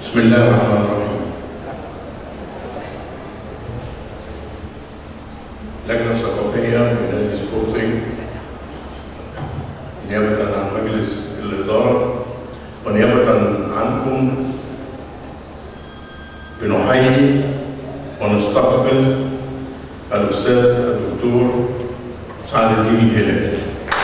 بسم الله الرحمن الرحيم لجنة ثقافية من نادي سبورتنج نيابة عن مجلس الإدارة ونيابة عنكم بنحيي ونستقبل الأستاذ الدكتور سعد الدين الهلالي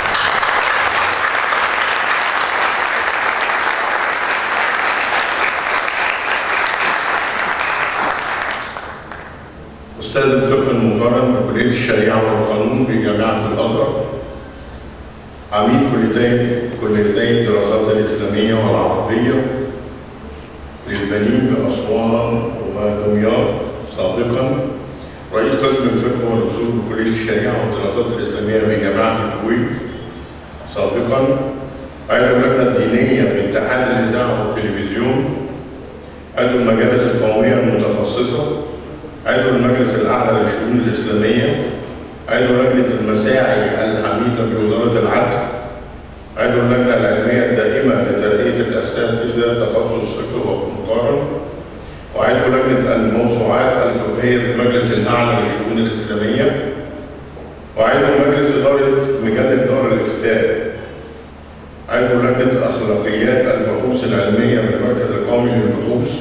أستاذ الفقه المقارن بكلية الشريعة والقانون بجامعة الأزهر عميد كليتين كليتين الدراسات الإسلامية والعربية للبنين بأسوان ودمياط سابقا رئيس قسم الفقه والأصول بكلية الشريعة والدراسات الإسلامية بجامعة الكويت سابقا عضو اللجنة الدينية باتحاد الإذاعة والتلفزيون عضو المجالس القومية المتخصصة عضو المجلس الأعلى للشؤون الإسلامية عضو لجنة المساعي الحميدة بوزارة العدل عضو اللجنة العلمية الدائمة لترقية الأساتذة تخصص فقه ومقارن وعضو لجنة الموسوعات الفقهية بالمجلس الأعلى للشؤون الإسلامية وعضو مجلس إدارة مجلة دار الإفتاء عضو لجنة أخلاقيات البحوث العلمية بالمركز القومي للبحوث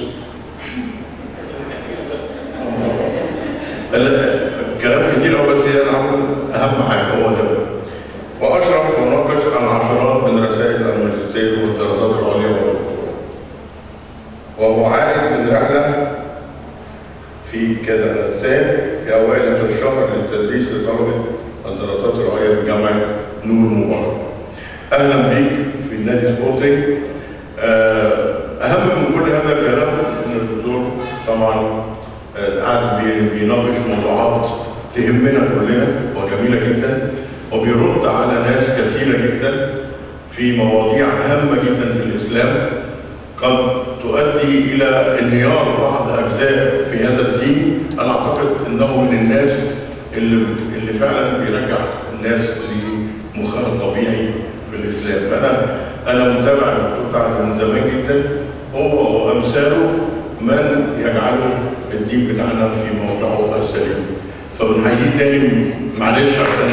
لا، كلام كتير قوي بس انا عاوز اهم حاجه هو ده واشرف وناقش عن عشرات من رسائل الماجستير والدراسات العليا والدكتوراه وهو عائد من رحله في كازاخستان في اوائل هذا الشهر للتدريس لطلبه الدراسات العليا بجامعه نور مبارك اهلا بيك في النادي سبورتنج آه، اهم من كل هذا الكلام ان الدكتور طبعا قاعد بي- بيناقش موضوعات تهمنا كلنا وجميله جدا وبيرد على ناس كثيره جدا في مواضيع هامه جدا في الاسلام قد تؤدي الى انهيار بعض اجزاء في هذا الدين انا اعتقد انه من الناس اللي اللي فعلا بيرجع الناس لمخها الطبيعي في الاسلام فانا انا متابع الدكتور سعد من زمان جدا هو وامثاله من يجعله الدين بتاعنا في موضعه السليم فبنحييه تاني معلش عشان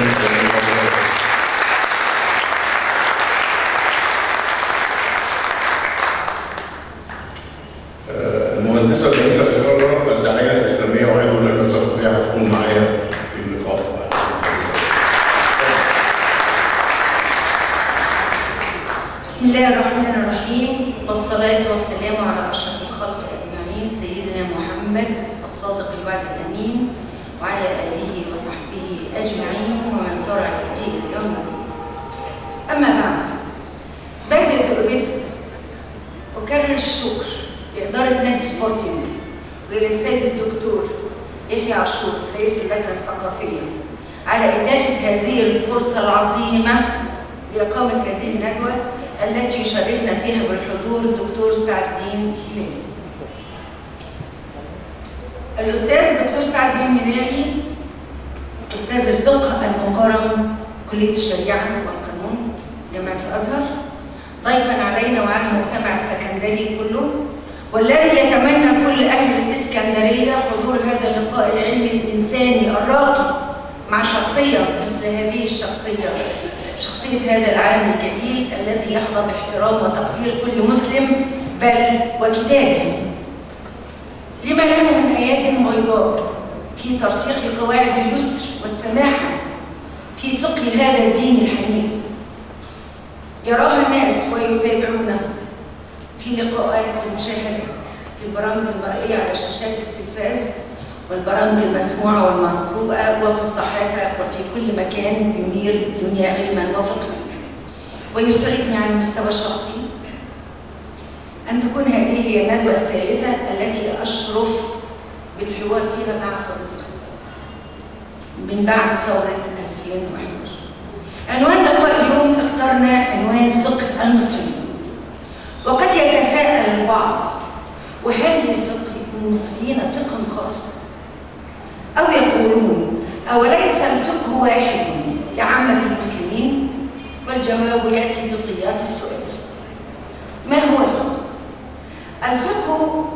آه، المهندسه جميله خيار الداعيه الاسلاميه وعضو اللجنه الثقافيه هتكون معايا في اللقاء بسم الله الرحمن الرحيم والصلاة والسلام على أشرف الخلق أجمعين سيدنا محمد الصادق الوعد الأمين وعلى آله وصحبه أجمعين ومن سار على هديه يوم الدين. أما بعد بعد البدء أكرر الشكر لإدارة نادي سبورتنج وللسيد الدكتور يحيى عاشور رئيس اللجنة الثقافية على إتاحة هذه الفرصة العظيمة لإقامة هذه الندوة التي يشرفنا فيها بالحضور الدكتور سعد الدين هلالي. الأستاذ الدكتور سعد الدين هلالي أستاذ الفقه المقارن كلية الشريعة والقانون جامعة الأزهر ضيفا علينا وعلى المجتمع السكندري كله والذي يتمنى كل أهل الإسكندرية حضور هذا اللقاء العلمي الإنساني الراقي مع شخصية مثل هذه الشخصية شخصية هذا العالم الجليل الذي يحظى باحترام وتقدير كل مسلم بل وكتابه لما له من آيات بيضاء في ترسيخ قواعد اليسر والسماحة في فقه هذا الدين الحنيف يراها الناس ويتابعونه في لقاءات المشاهدة في البرامج المرئية على شاشات التلفاز والبرامج المسموعة والمقروءة وفي الصحافة وفي كل مكان ينير الدنيا علما وفقها ويسعدني على المستوى الشخصي أن تكون هذه هي الندوة الثالثة التي أشرف بالحوار فيها مع فضيلته من بعد ثورة 2011 عنوان لقاء اليوم اخترنا عنوان فقه المصريين وقد يتساءل البعض وهل للفقه المصريين فقه خاص أو يقولون أوليس الفقه واحد لعامة المسلمين والجواب يأتي في طيات السؤال ما هو الفقه؟ الفقه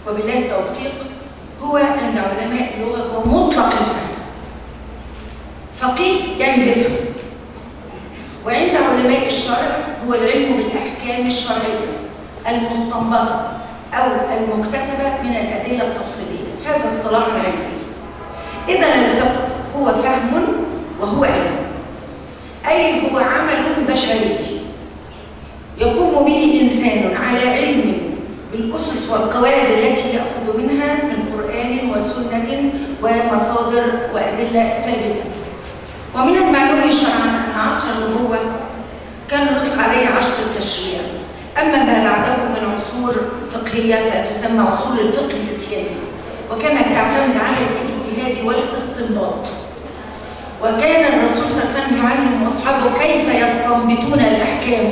وبالله التوفيق هو عند علماء اللغة هو مطلق الفهم فقيه يعني بيفهم وعند علماء الشرع هو العلم بالأحكام الشرعية المستنبطة أو المكتسبة من الأدلة التفصيلية هذا اصطلاح علمي إذا الفقه هو فهم وهو علم أي هو عمل بشري يقوم به إنسان على علم بالأسس والقواعد التي يأخذ منها من قرآن وسنة ومصادر وأدلة ثابتة ومن المعلوم شرعا أن عصر النبوة كان يطلق عليه عصر التشريع أما ما بعده من عصور فقهية فتسمى عصور الفقه الإسلامي وكانت تعتمد على الاجتهاد والاستنباط وكان الرسول صلى الله عليه وسلم يعلم أصحابه كيف يستنبطون الأحكام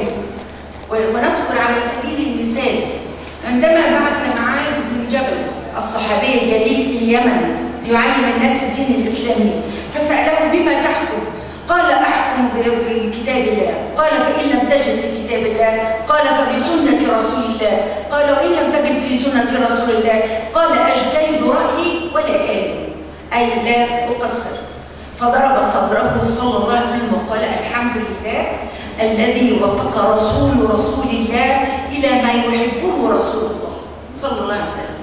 ونذكر على سبيل المثال عندما بعث معاذ بن جبل الصحابي الجليل اليمن ليعلم الناس الدين الإسلامي فسأله بما تحكم قال أحكم بكتاب الله قال فإن لم تجد في كتاب الله قال فبسنة رسول الله قال وإن لم تجد في سنة رسول الله قال أجتهد رأيي ولا آل أي لا أقصر فضرب صدره صلى الله عليه وسلم وقال الحمد لله الذي وفق رسول رسول الله إلى ما يحبه رسول الله صلى الله عليه وسلم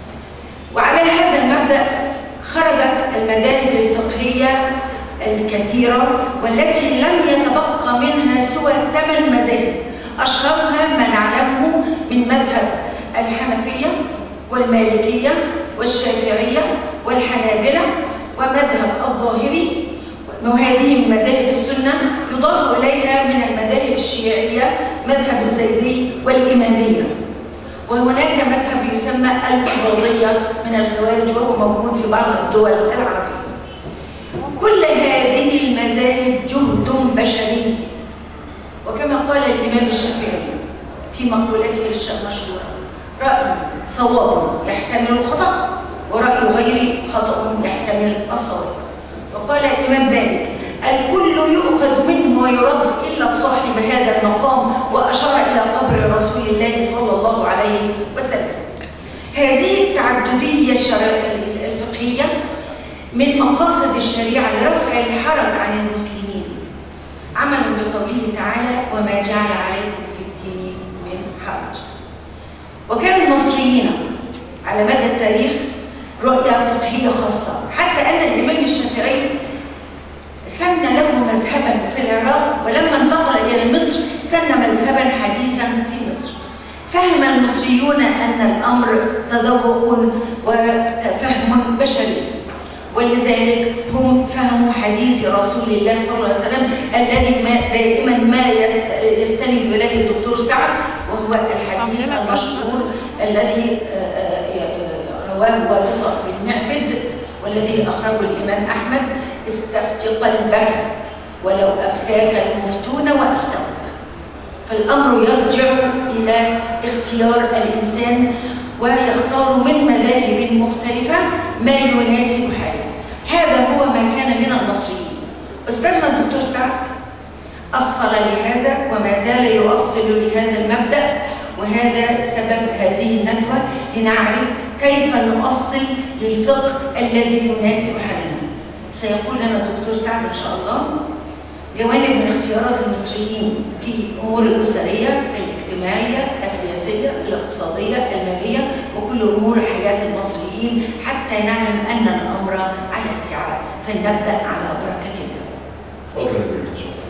وعلى هذا المبدأ خرجت المذاهب الفقهية الكثيرة والتي لم يتبقى منها سوى ثمان مذاهب أشهرها ما نعلمه من مذهب الحنفية والمالكية والشافعية والحنابلة ومذهب الظاهري وهذه من مذاهب السنة يضاف إليها من المذاهب الشيعية مذهب الزيدي والإمامية وهناك مذهب يسمى الإباضية من الخوارج وهو موجود في بعض الدول العربية كل هذه المذاهب جهد بشري وكما قال الإمام الشافعي في مقولته المشهورة رأي صواب يحتمل الخطأ ورأي غير خطأ يحتمل الصواب وقال الإمام مالك الكل يؤخذ منه ويرد إلا صاحب هذا المقام وأشار إلى قبر رسول الله صلى الله عليه وسلم هذه التعددية الفقهية من مقاصد الشريعة لرفع الحرج عن المسلمين عمل بقوله تعالى وما جعل عليكم في الدين من حرج وكان المصريين على مدى التاريخ رؤية فقهية خاصة حتى أن الإمام الشافعي سن له مذهبا في العراق ولما انتقل إلى مصر سن مذهبا حديثا في مصر فهم المصريون أن الأمر تذوق وفهم بشري ولذلك هم فهموا حديث رسول الله صلى الله عليه وسلم الذي ما دائما ما يستند اليه الدكتور سعد وهو الحديث المشهور الذي رواه وابصة بن معبد والذي اخرجه الامام احمد استفت قلبك ولو افتاك المفتون وافتوك فالامر يرجع الى اختيار الانسان ويختار من مذاهب مختلفه ما يناسب حاله هذا هو ما كان من المصريين أستاذنا الدكتور سعد أصل لهذا وما زال يؤصل لهذا المبدأ وهذا سبب هذه الندوة لنعرف كيف نؤصل للفقه الذي يناسب حالنا سيقول لنا الدكتور سعد إن شاء الله جوانب من اختيارات المصريين في الأمور الأسرية الاجتماعية السياسية الاقتصادية المالية وكل أمور حياة المصريين حتى نعلم أن الأمر على سعة فلنبدأ على بركة الله تفضل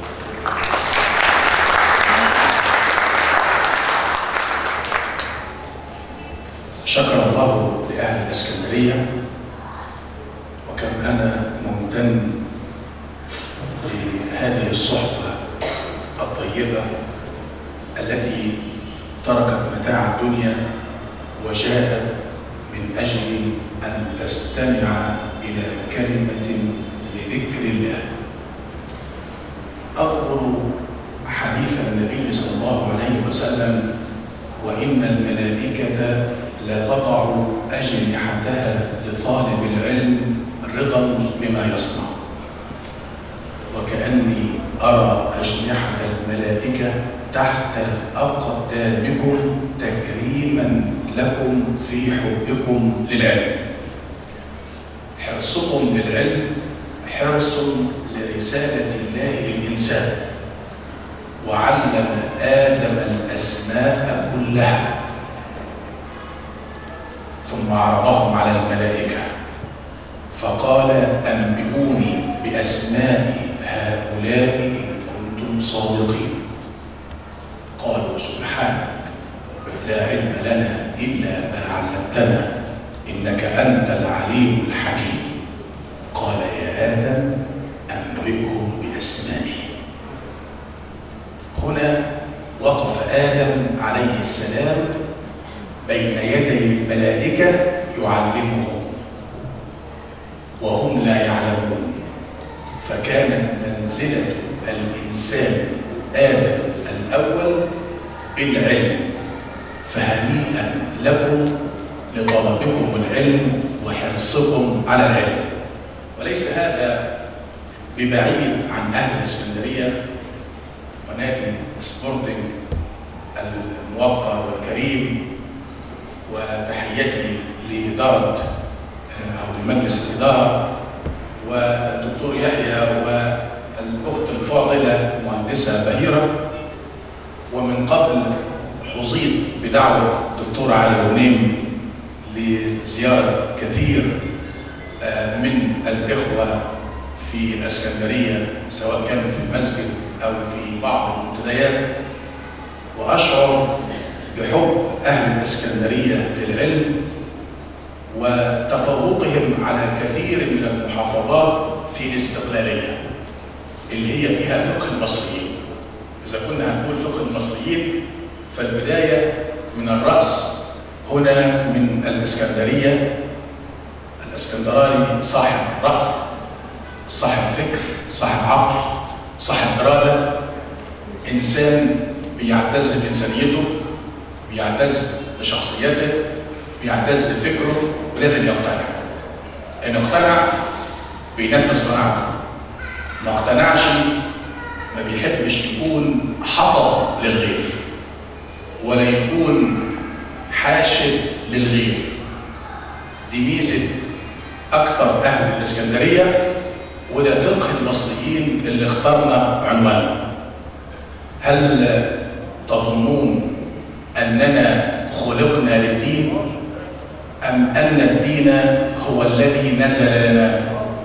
شكر الله لأهل الإسكندرية وكم أنا ممتن لهذه الصحبة الطيبة التي تركت متاع الدنيا وجاءت من أجل أن تستمع إلى كلمة لذكر الله أذكر حديث النبي صلى الله عليه وسلم وإن الملائكة لتضع أجنحتها لطالب العلم رضا بما يصنع وكأني أرى أجنحة الملائكة تحت أقدامكم تكريما لكم في حبكم للعلم حرصكم للعلم حرص لرسالة الله للإنسان وعلم آدم الأسماء كلها ثم عرضهم على الملائكة فقال أنبئوني بأسماء هؤلاء إن كنتم صادقين قالوا سبحانك لا علم لنا إلا ما علمتنا إنك أنت العليم الحكيم قال يا آدم أنبئهم بأسمائهم هنا وقف آدم عليه السلام بين يدي الملائكة يعلمهم وهم لا يعلمون فكانت منزلة الإنسان آدم الأول بالعلم فهنيئا لكم لطلبكم العلم وحرصكم على العلم وليس هذا ببعيد عن أهل الإسكندرية ونادي سبورتنج الموقر والكريم وتحياتي لإدارة أو لمجلس الإدارة والدكتور يحيى والأخت الفاضلة المهندسة بهيرة ومن قبل حظيت بدعوة الدكتور علي غنيم لزيارة كثير من الإخوة في الإسكندرية سواء كانوا في المسجد أو في بعض المنتديات وأشعر بحب أهل الإسكندرية للعلم وتفوقهم على كثير من المحافظات في الاستقلالية اللي هي فيها فقه المصريين إذا كنا هنقول فقه المصريين فالبداية من الرأس هنا من الإسكندرية الإسكندراني صاحب رأي صاحب فكر صاحب عقل صاحب إرادة إنسان بيعتز بإنسانيته بيعتز بشخصيته بيعتز بفكره ولازم يقتنع إن اقتنع بينفذ قناعته ما اقتنعش ما بيحبش يكون حطب للغير ولا يكون حاشد للغير دي ميزه اكثر اهل الاسكندريه وده فقه المصريين اللي اخترنا عنوانه هل تظنون اننا خلقنا للدين ام ان الدين هو الذي نزل لنا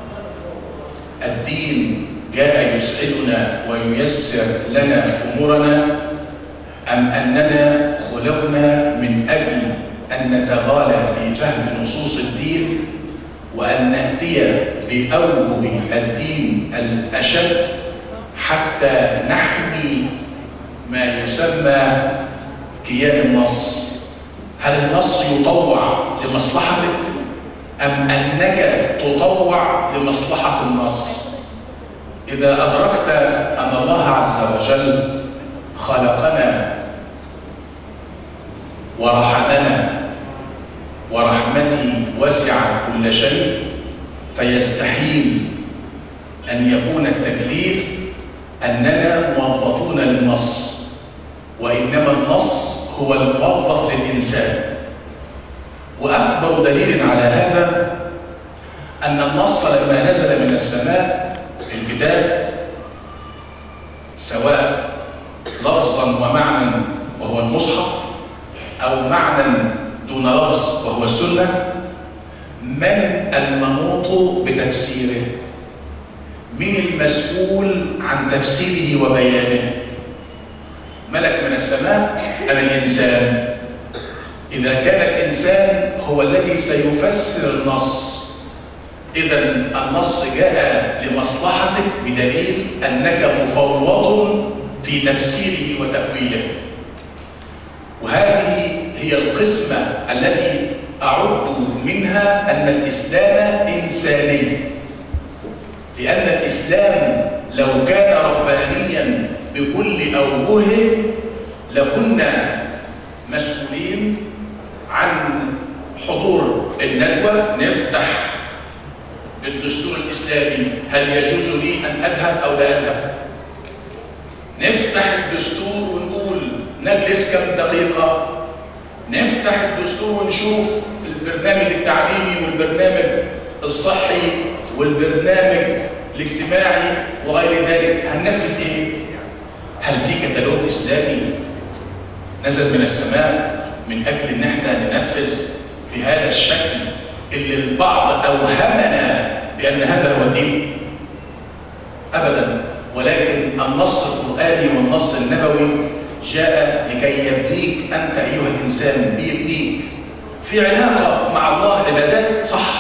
الدين جاء يسعدنا وييسر لنا امورنا ام اننا خلقنا من اجل ان نتغالى في فهم نصوص الدين وان ناتي باوجه الدين الاشد حتى نحمي ما يسمى كيان النص هل النص يطوع لمصلحتك ام انك تطوع لمصلحه النص اذا ادركت ان الله عز وجل خلقنا ورحمنا ورحمتي وسعت كل شيء فيستحيل ان يكون التكليف اننا موظفون للنص وانما النص هو الموظف للانسان واكبر دليل على هذا ان النص لما نزل من السماء الكتاب سواء لفظا ومعنى وهو المصحف او معنى دون لفظ وهو السنه من المنوط بتفسيره من المسؤول عن تفسيره وبيانه ملك من السماء ام الانسان اذا كان الانسان هو الذي سيفسر النص اذا النص جاء لمصلحتك بدليل انك مفوض في تفسيره وتاويله وهذه هي القسمه التي اعد منها ان الاسلام انساني لان الاسلام لو كان ربانيا بكل اوجهه لكنا مسؤولين عن حضور الندوه نفتح الدستور الاسلامي هل يجوز لي ان اذهب او لا اذهب نفتح الدستور ونقول نجلس كم دقيقه نفتح الدستور ونشوف البرنامج التعليمي والبرنامج الصحي والبرنامج الاجتماعي وغير ذلك هننفذ ايه؟ هل في كتالوج اسلامي نزل من السماء من اجل ان احنا ننفذ بهذا الشكل اللي البعض اوهمنا بان هذا هو الدين؟ ابدا ولكن النص القراني والنص النبوي جاء لكي يبنيك انت ايها الانسان بيبنيك في علاقه مع الله عبادات صح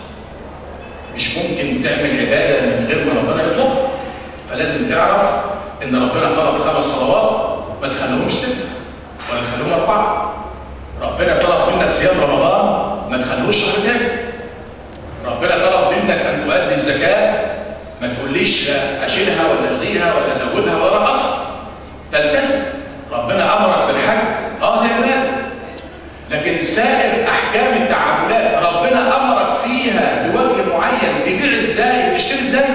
مش ممكن تعمل عباده من غير ما ربنا يطلبها فلازم تعرف ان ربنا طلب خمس صلوات ما تخليهمش سته ولا تخليهم اربعه ربنا طلب منك صيام رمضان ما تخلوش شهر تاني ربنا طلب منك ان تؤدي الزكاه ما تقوليش اشيلها ولا الغيها ولا ازودها ولا انقصها تلتزم ربنا امرك بالحج اه دي عباده لكن سائر احكام التعاملات ربنا امرك فيها بوجه معين تبيع ازاي وتشتري ازاي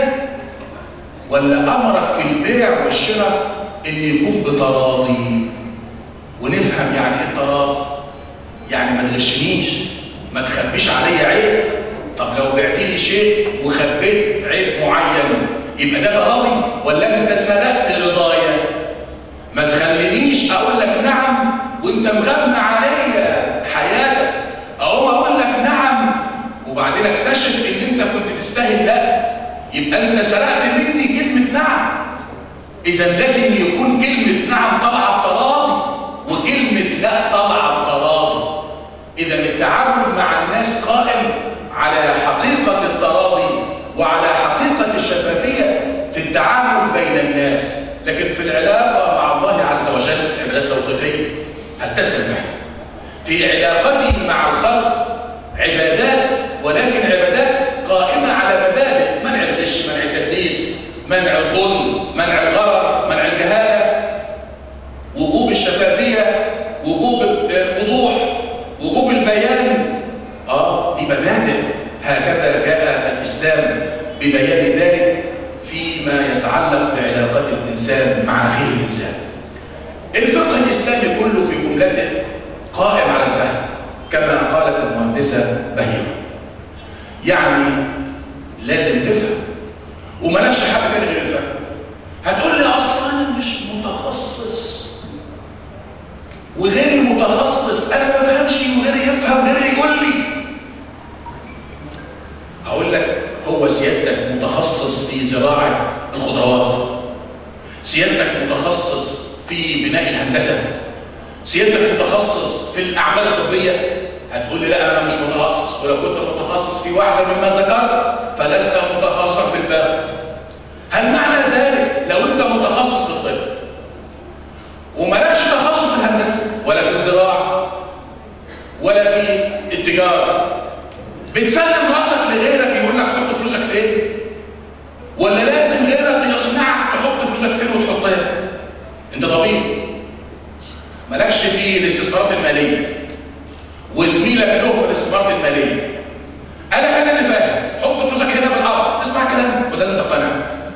ولا امرك في البيع والشراء ان يكون بتراضي ونفهم يعني ايه التراضي يعني ما تغشنيش ما تخبيش عليا عيب طب لو بعت لي شيء وخبيت عيب معين يبقى ده تراضي ولا انت سرقت رضايا ما تخلينيش اقول لك نعم وانت مغمى عليا حياتك اقوم اقول لك نعم وبعدين اكتشف ان انت كنت تستاهل لا يبقى انت سرقت مني كلمه نعم اذا لازم يكون كلمه نعم طالعه بتراضي وكلمه لا طالعه بتراضي اذا التعامل مع الناس قائم على حقيقه التراضي وعلى حقيقه الشفافيه في التعامل بين الناس لكن في العلاقه مع الله عز وجل عبادات توقيفيه هل تسمح في علاقتي مع الخلق عبادات ولكن عبادات قائمة على مبادئ منع الغش منع التدليس منع الظلم منع الغرر منع الجهالة وجوب الشفافية وجوب الوضوح وجوب البيان اه دي مبادئ هكذا جاء الإسلام ببيان ذلك فيما يتعلق بعلاقة الإنسان مع أخيه الإنسان الفقه الإسلامي كله في جملته قائم على الفهم كما قالت المهندسة بهيرة يعني لازم تفهم وملاش حاجة تاني غير الفهم هتقول لي أصلا أنا مش متخصص وغيري متخصص أنا ما فهمش وغيري يفهم غيري يقول لي هقول لك هو سيادتك متخصص في زراعة الخضروات سيادتك متخصص في بناء الهندسة سيادتك متخصص في الأعمال الطبية هتقول لي لا أنا مش متخصص ولو كنت متخصص في واحدة مما ذكرت فلست متخصصا في الباقي هل معنى ذلك لو أنت متخصص في الطب ومالكش تخصص في الهندسة ولا في الزراعة ولا في التجارة بتسلم راسك لغيرك يقول لك حط فلوسك فين ولا لازم غيرك يقنعك تحط فلوسك فين وتحطها انت طبيب مالكش في الاستثمارات الماليه وزميلك له في الاستثمارات الماليه انا كان اللي فاهم حط فلوسك هنا بالارض تسمع كلام ولازم تقتنع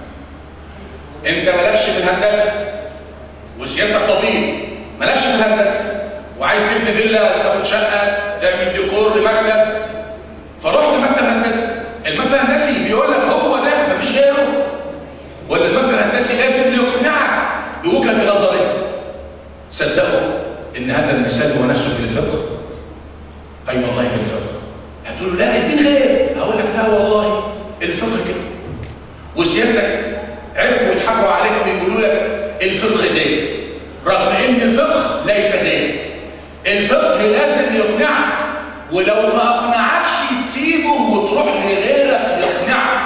انت مالكش في الهندسه وسيادتك طبيب مالكش في الهندسه وعايز تبني فيلا عايز تاخد شقه تعمل ديكور لمكتب فرحت مكتب هندسي المكتب الهندسي بيقول لك هو ده مفيش غيره ولا المكتب الهندسي لازم يقنعك بوجهه نظرك صدقوا ان هذا المثال هو نفسه في الفقه اي أيوة والله في الفقه هتقول لا الدين غير هقول لك لا والله الفقه كده وسيادتك عرفوا يضحكوا عليك ويقولوا لك الفقه غير رغم ان الفقه ليس غير الفقه لازم يقنعك ولو ما اقنعكش تسيبه وتروح لغيرك يقنعك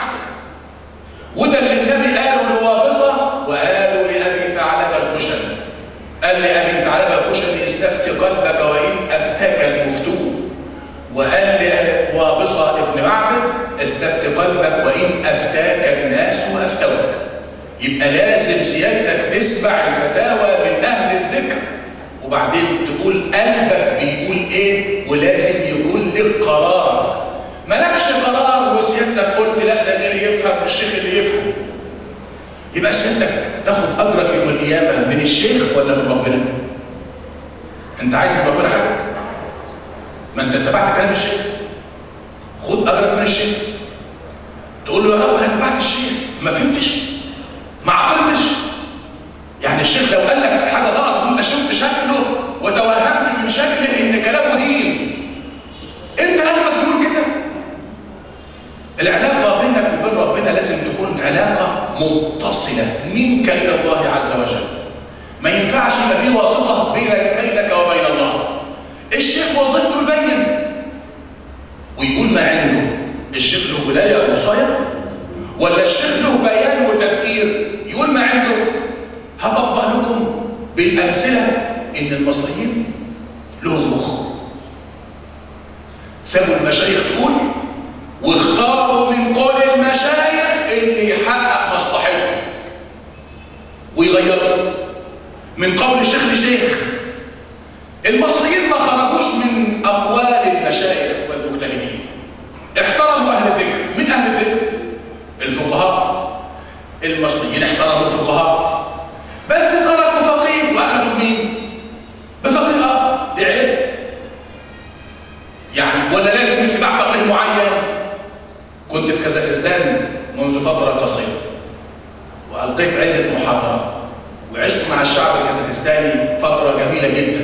وده اللي النبي قاله لوابصه وقالوا لابي ثعلبه الخشني قال لابي ثعلبه الخشني استفت قلبك وان افتاك المفتون وقال لوابصه ابن معبد استفت قلبك وان افتاك الناس وافتوك يبقى لازم سيادتك تسمع الفتاوى من اهل الذكر وبعدين تقول قلبك بيقول ايه ولازم يكون لك قرار مالكش قرار وسيادتك قلت لا ده غير يفهم والشيخ اللي يفهم يبقى سيادتك تاخد اجرك يوم القيامه من الشيخ ولا من ربنا انت عايز من ربنا حاجه ما انت اتبعت كلام الشيخ خد اجرك من الشيخ تقول له يا رب انا اتبعت الشيخ ما فهمتش ما عقلتش يعني الشيخ لو قال لك حاجه غلط وانت شفت شكله وتوهمت من شكله ان كلامه دين انت قلبك بيقول كده العلاقه بينك وبين ربنا لازم تكون علاقه متصله منك الى الله عز وجل ما ينفعش يبقى في واسطه بينك بينك وبين الله الشيخ وظيفته يبين ويقول ما عنده الشيخ له ولايه وصايه ولا الشيخ له بيان وتفكير يقول ما عنده هطبق لكم بالامثله ان المصريين لهم مخ سابوا المشايخ تقول واختاروا من قول المشايخ اللي يحقق مصلحتهم ويغيروا من قول الشيخ لشيخ المصريين ما خرجوش من اقوال المشايخ والمجتهدين احترموا اهل الذكر من اهل الذكر الفقهاء المصريين احترموا الفقهاء بس تركوا فقيه واخذوا مين بفقيه اخر دي عيب يعني ولا لازم اتباع فقيه معين كنت في كازاخستان منذ فتره قصيره والقيت عده محاضرات وعشت مع الشعب الكازاخستاني فتره جميله جدا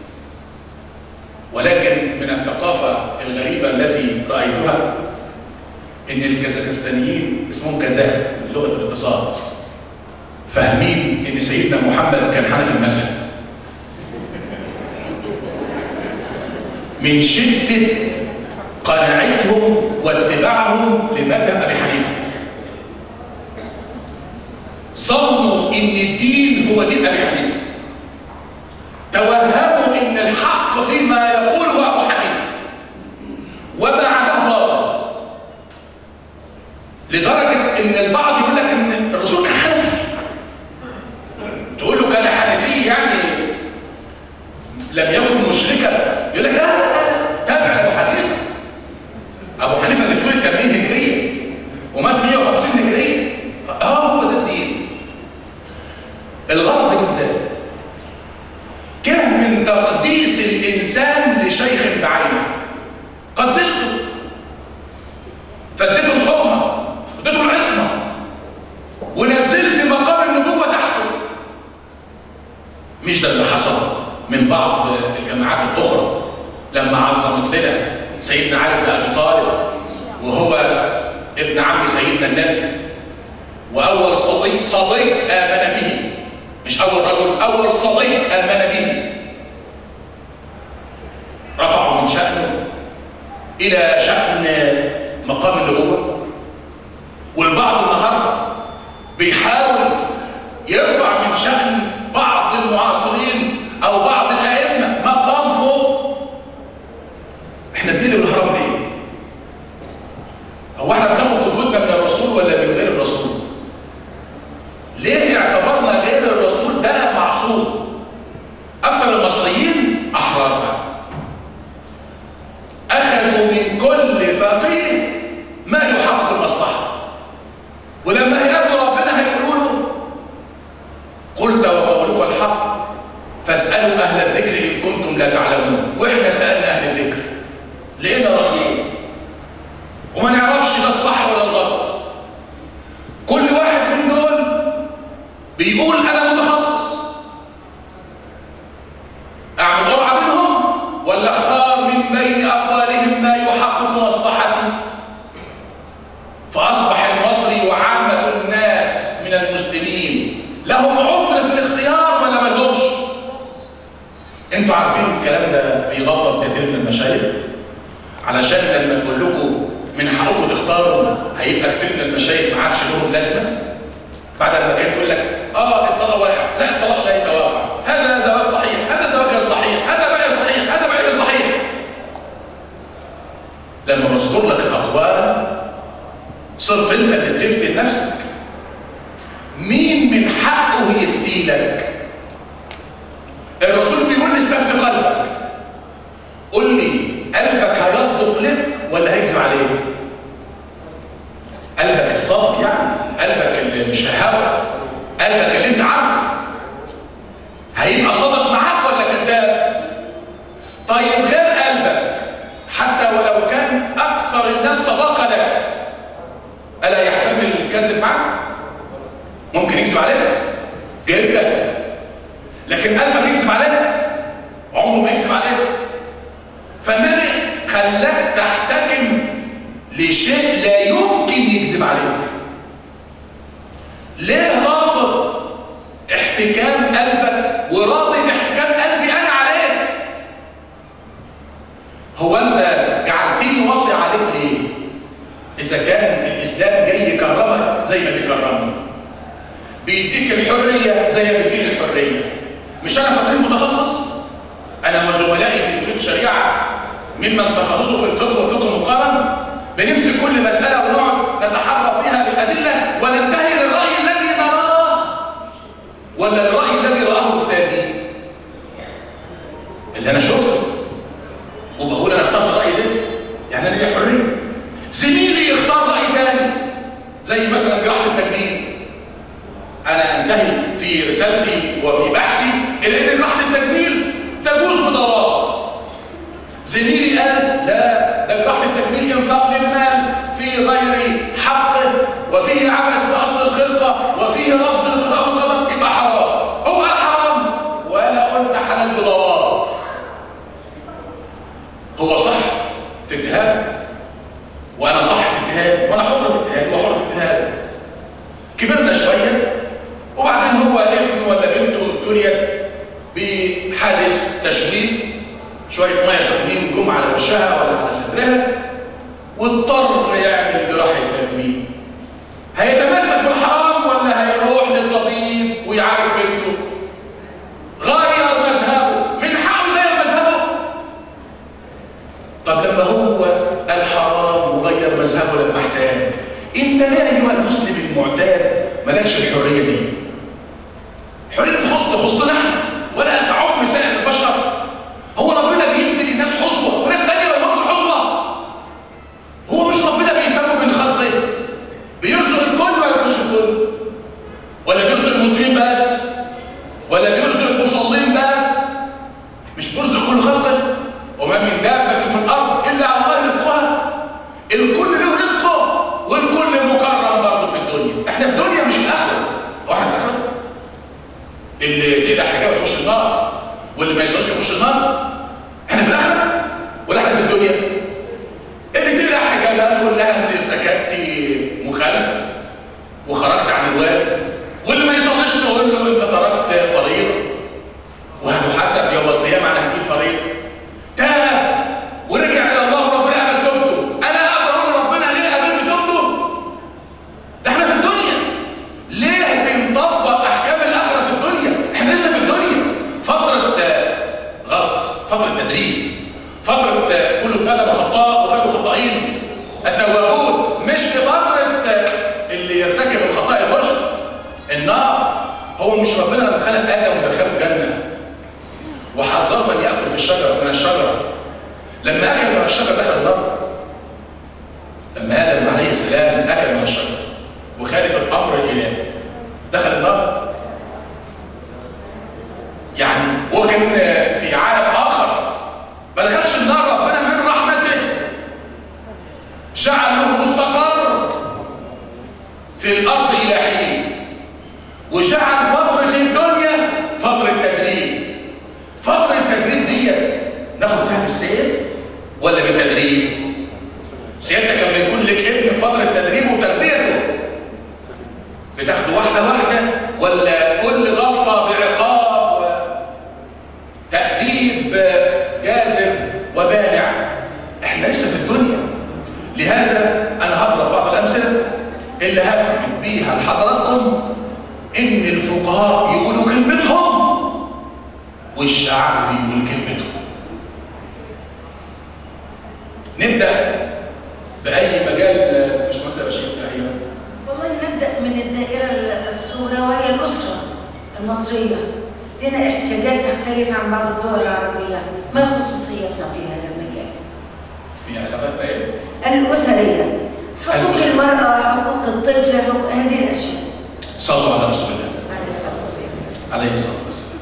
ولكن من الثقافه الغريبه التي رايتها ان الكازاخستانيين اسمهم كازاخ لغه الاتصال فاهمين ان سيدنا محمد كان حنفي المذهب من شده قناعتهم واتباعهم لمذهب ابي حنيفه ظنوا ان الدين هو دين ابي حنيفه توهموا ان الحق فيما يقوله ابو حنيفه وما عداه باطل لدرجه ان البعض يقول لك ان الرسول كان حنفي تقول له كان حنفي يعني لم يكن مشركا يقول لك لا لا لا تابع ابو حنيفه ابو حنيفه اللي بتقول 80 هجريه ومات 150 هجريه اه هو ده الدين الغلط ده ازاي جه من تقديس الانسان لشيخ بعينه قدسته فاديته الحرمه اديته العصمه ونزلت مقام النبوه تحته مش ده اللي حصل من بعض الجماعات الاخرى لما عظمت لنا سيدنا علي بن ابي طالب وهو ابن عم سيدنا النبي واول صديق صديق امن به مش اول رجل اول صديق امن به رفعوا من شانه الى شان مقام النبوه والبعض النهارده بيحاول يرفع من شان بعض المعاصرين او بعض الائمه مقام فوق احنا بنيجي الهرم ليه هو احنا بناخد قدوتنا من الرسول ولا من غير الرسول ليه اعتبرنا غير الرسول ده معصوم اكثر المصريين احرار بقى. اخذوا من كل فقيه ما يحقق المصلحه ولما هيقابلوا ربنا هيقولوا له قلت وقولك الحق فاسالوا اهل الذكر ان كنتم لا تعلمون واحنا سالنا اهل الذكر لقينا رايين وما نعرفش ده الصح ولا الغلط كل واحد من دول بيقول انا متخصص اعمل قرعه بينهم ولا اختار من بين اقوالهم ما يحقق مصلحتي فاصبح المصري وعامه الناس من المسلمين لهم عذر في الاختيار ولا ما لهمش انتوا عارفين الكلام ده بيغضب كتير من المشايخ علشان لما نقول لكم من حقكم تختاروا هيبقى كتير من المشايخ ما عادش لهم لازمه بعد ما كان يقول لك اه الطلاق واقع لا الطلاق ليس واقع هذا زواج صحيح هذا زواج غير صحيح هذا بيع صحيح هذا بيع غير صحيح لما بذكر لك الاقوال صرت انت اللي بتفتي نفسك مين من حقه يفتي لك الرسول بيقول لي استفتي قلبك قل لي قلبك هيصدق لك ولا هيكذب عليك قلبك الصادق يعني قلبك اللي مش هيهوى قلبك اللي انت عارفه هيبقى صادق معاك ولا كذاب طيب غير قلبك الشيء لا يمكن يكذب عليك ليه رافض احتكام قلبك وراضي باحتكام قلبي انا عليك هو انت جعلتني واصي عليك ليه اذا كان الاسلام جاي يكرمك زي ما بيكرمني بيديك الحريه زي ما بيديني الحريه مش انا فقيه متخصص انا وزملائي في كليه الشريعه ممن تخصصوا في الفقه والفقه المقارن بنمسك كل مساله ونقعد نتحرى فيها بالادله وننتهي للراي الذي نراه ولا الراي الذي راه استاذي اللي انا شفته وبقول انا اخترت الراي ده يعني انا ليا حريه زميلي يختار راي ثاني زي مثلا جراحه التجميل انا انتهي في رسالتي وفي بحثي الى ان جراحه التجميل تجوز بضوابط زميلي قال لا ده جراحه التجميل انفاق للمال في غير حقه وفيه عبث باصل الخلقه وفيه رفض القضاء والقدر يبقى حرام هو قال حرام وانا قلت حلال بضوابط هو صح في اجتهاد وانا صح في اجتهاد وانا حر في اجتهاد وحر في اجتهاد كبرنا شويه وبعدين هو ابنه ولا بنته ابتليت بحادث تشويه شويه ميه سخنين جم على وشها ولا على صدرها واضطر يعمل جراحه تجميل هيتمسك بالحرام ولا هيروح للطبيب ويعالج بنته غير مذهبه من حقه يغير مذهبه طب لما هو قال حرام وغير مذهبه لما احتاج انت لا ايها المسلم المعتاد مالكش الحريه دي حريه تخص تخصنا احنا ولا تعم سائر البشر هو ربنا بيدي للناس حظوه وناس تانيه ما لهمش حظوه هو مش ربنا بيسموا من خلقه بيرزق الكل ولا بيرزق الكل ولا بيرزق المسلمين بس ولا بيرزق المصلين بس مش بيرزق كل خلقه وما من دابه في الارض الا على الله رزقها الكل له رزقه والكل مكرم برضه في الدنيا احنا في دنيا مش في الاخره هو احنا في الاخره اللي كده حاجه يخش النار واللي ما يصلش يخش النار احنا في الاخره ولا احنا في الدنيا اللي كده حاجه بقى نقول لها انت ارتكبتي مخالفه وخرجت عن الواجب واللي ما يصليش نقول له انت تركت فريضه وهتحاسب يوم القيامه على هذه الفريضه تاب ورجع الى الله وربنا قبل توبته انا اقدر اقول لربنا ليه قبلت توبته ده احنا في الدنيا ليه بنطبق احكام الاخره في الدنيا احنا لسه في الدنيا فتره آه، غلط فتره تدريب فتره آه، كل ادم خطاء وخير خطائين التوابون مش في فتره آه، اللي يرتكب الخطاء يخش النار هو مش ربنا لما خلق ادم ودخله الجنه وحذر من ياكل في الشجره من الشجره لما اكل من الشجره دخل النار لما ادم عليه السلام اكل من الشجره وخالف الامر الالهي دخل النار يعني هو كان في عالم اخر ما دخلش النار ربنا من رحمته جعل له مستقر في الارض الى حين وجعل فتره الدنيا فتره تدريب فتره التدريب دي ناخد فيها بالسيف ولا بالتدريب سيادتك لما يكون لك ابن في فتره تدريبه وتربيته بتاخده واحده واحده ولا كل غلطه بعقاب وتأديب جازم وبانع احنا لسه في الدنيا لهذا انا هضرب بعض الامثله اللي هثبت بيها لحضراتكم ان الفقهاء يقولوا كلمتهم والشعب بيقول كلمته نبدا باي مجال مش مثلا بشير ايوه والله نبدأ من الدائرة الصغرى وهي الأسرة المصرية لنا احتياجات تختلف عن بعض الدول العربية ما خصوصيتنا في هذا المجال في علاقات ايه الأسرية حقوق الأسرة. المرأة حقوق الطفل حقوق هذه الأشياء صلوا على رسول الله عليه الصلاة والسلام عليه الصلاة والسلام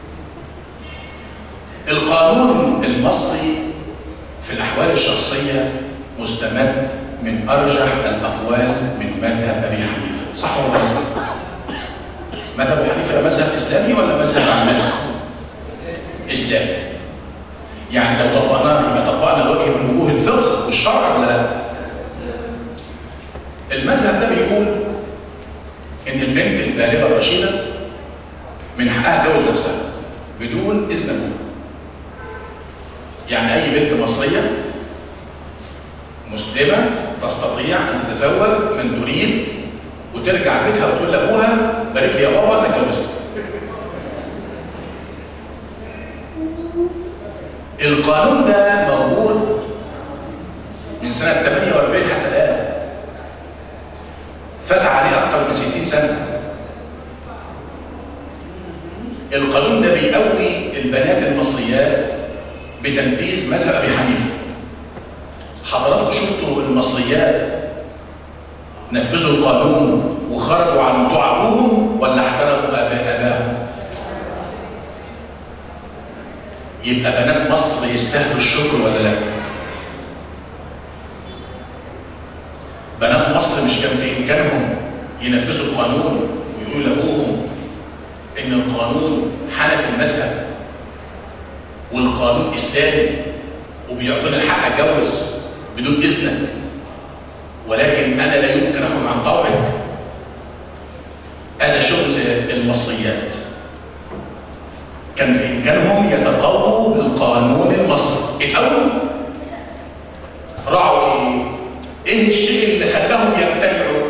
القانون المصري في الأحوال الشخصية مستمد من أرجح الأقوال من مذهب أبي حنيفة صح ولا لا؟ مذهب أبي حنيفة مذهب إسلامي ولا مذهب عمالي؟ إسلامي يعني لو طبقناه يبقى طبقنا وجه من وجوه الفقه والشرع ولا لا؟ المذهب ده بيقول ان البنت البالغه الرشيده من حقها تجوز نفسها بدون اذن ابوها يعني اي بنت مصريه مسلمه تستطيع ان تتزوج من تريد وترجع بيتها وتقول لابوها بارك لي يا بابا انا اتجوزت القانون ده موجود من سنه 48 حتى الان فات عليه اكثر من 60 سنه القانون ده بيقوي البنات المصريات بتنفيذ مذهب ابي حنيفه حضراتكم شفتوا المصريات نفذوا القانون وخرجوا عن موضوع ابوهم ولا احترموا اباء اباهم يبقى بنات مصر يستاهلوا الشكر ولا لا بنات مصر مش كان في امكانهم ينفذوا القانون ويقولوا لابوهم ان القانون حنفي المذهب والقانون اسلامي وبيعطيني الحق اتجوز بدون اذنك ولكن انا لا يمكن اخرج عن طوعك انا شغل المصريات كان في امكانهم يتقووا بالقانون المصري اتقووا راعوا ايه؟ ايه الشيء اللي خلاهم يمتنعوا؟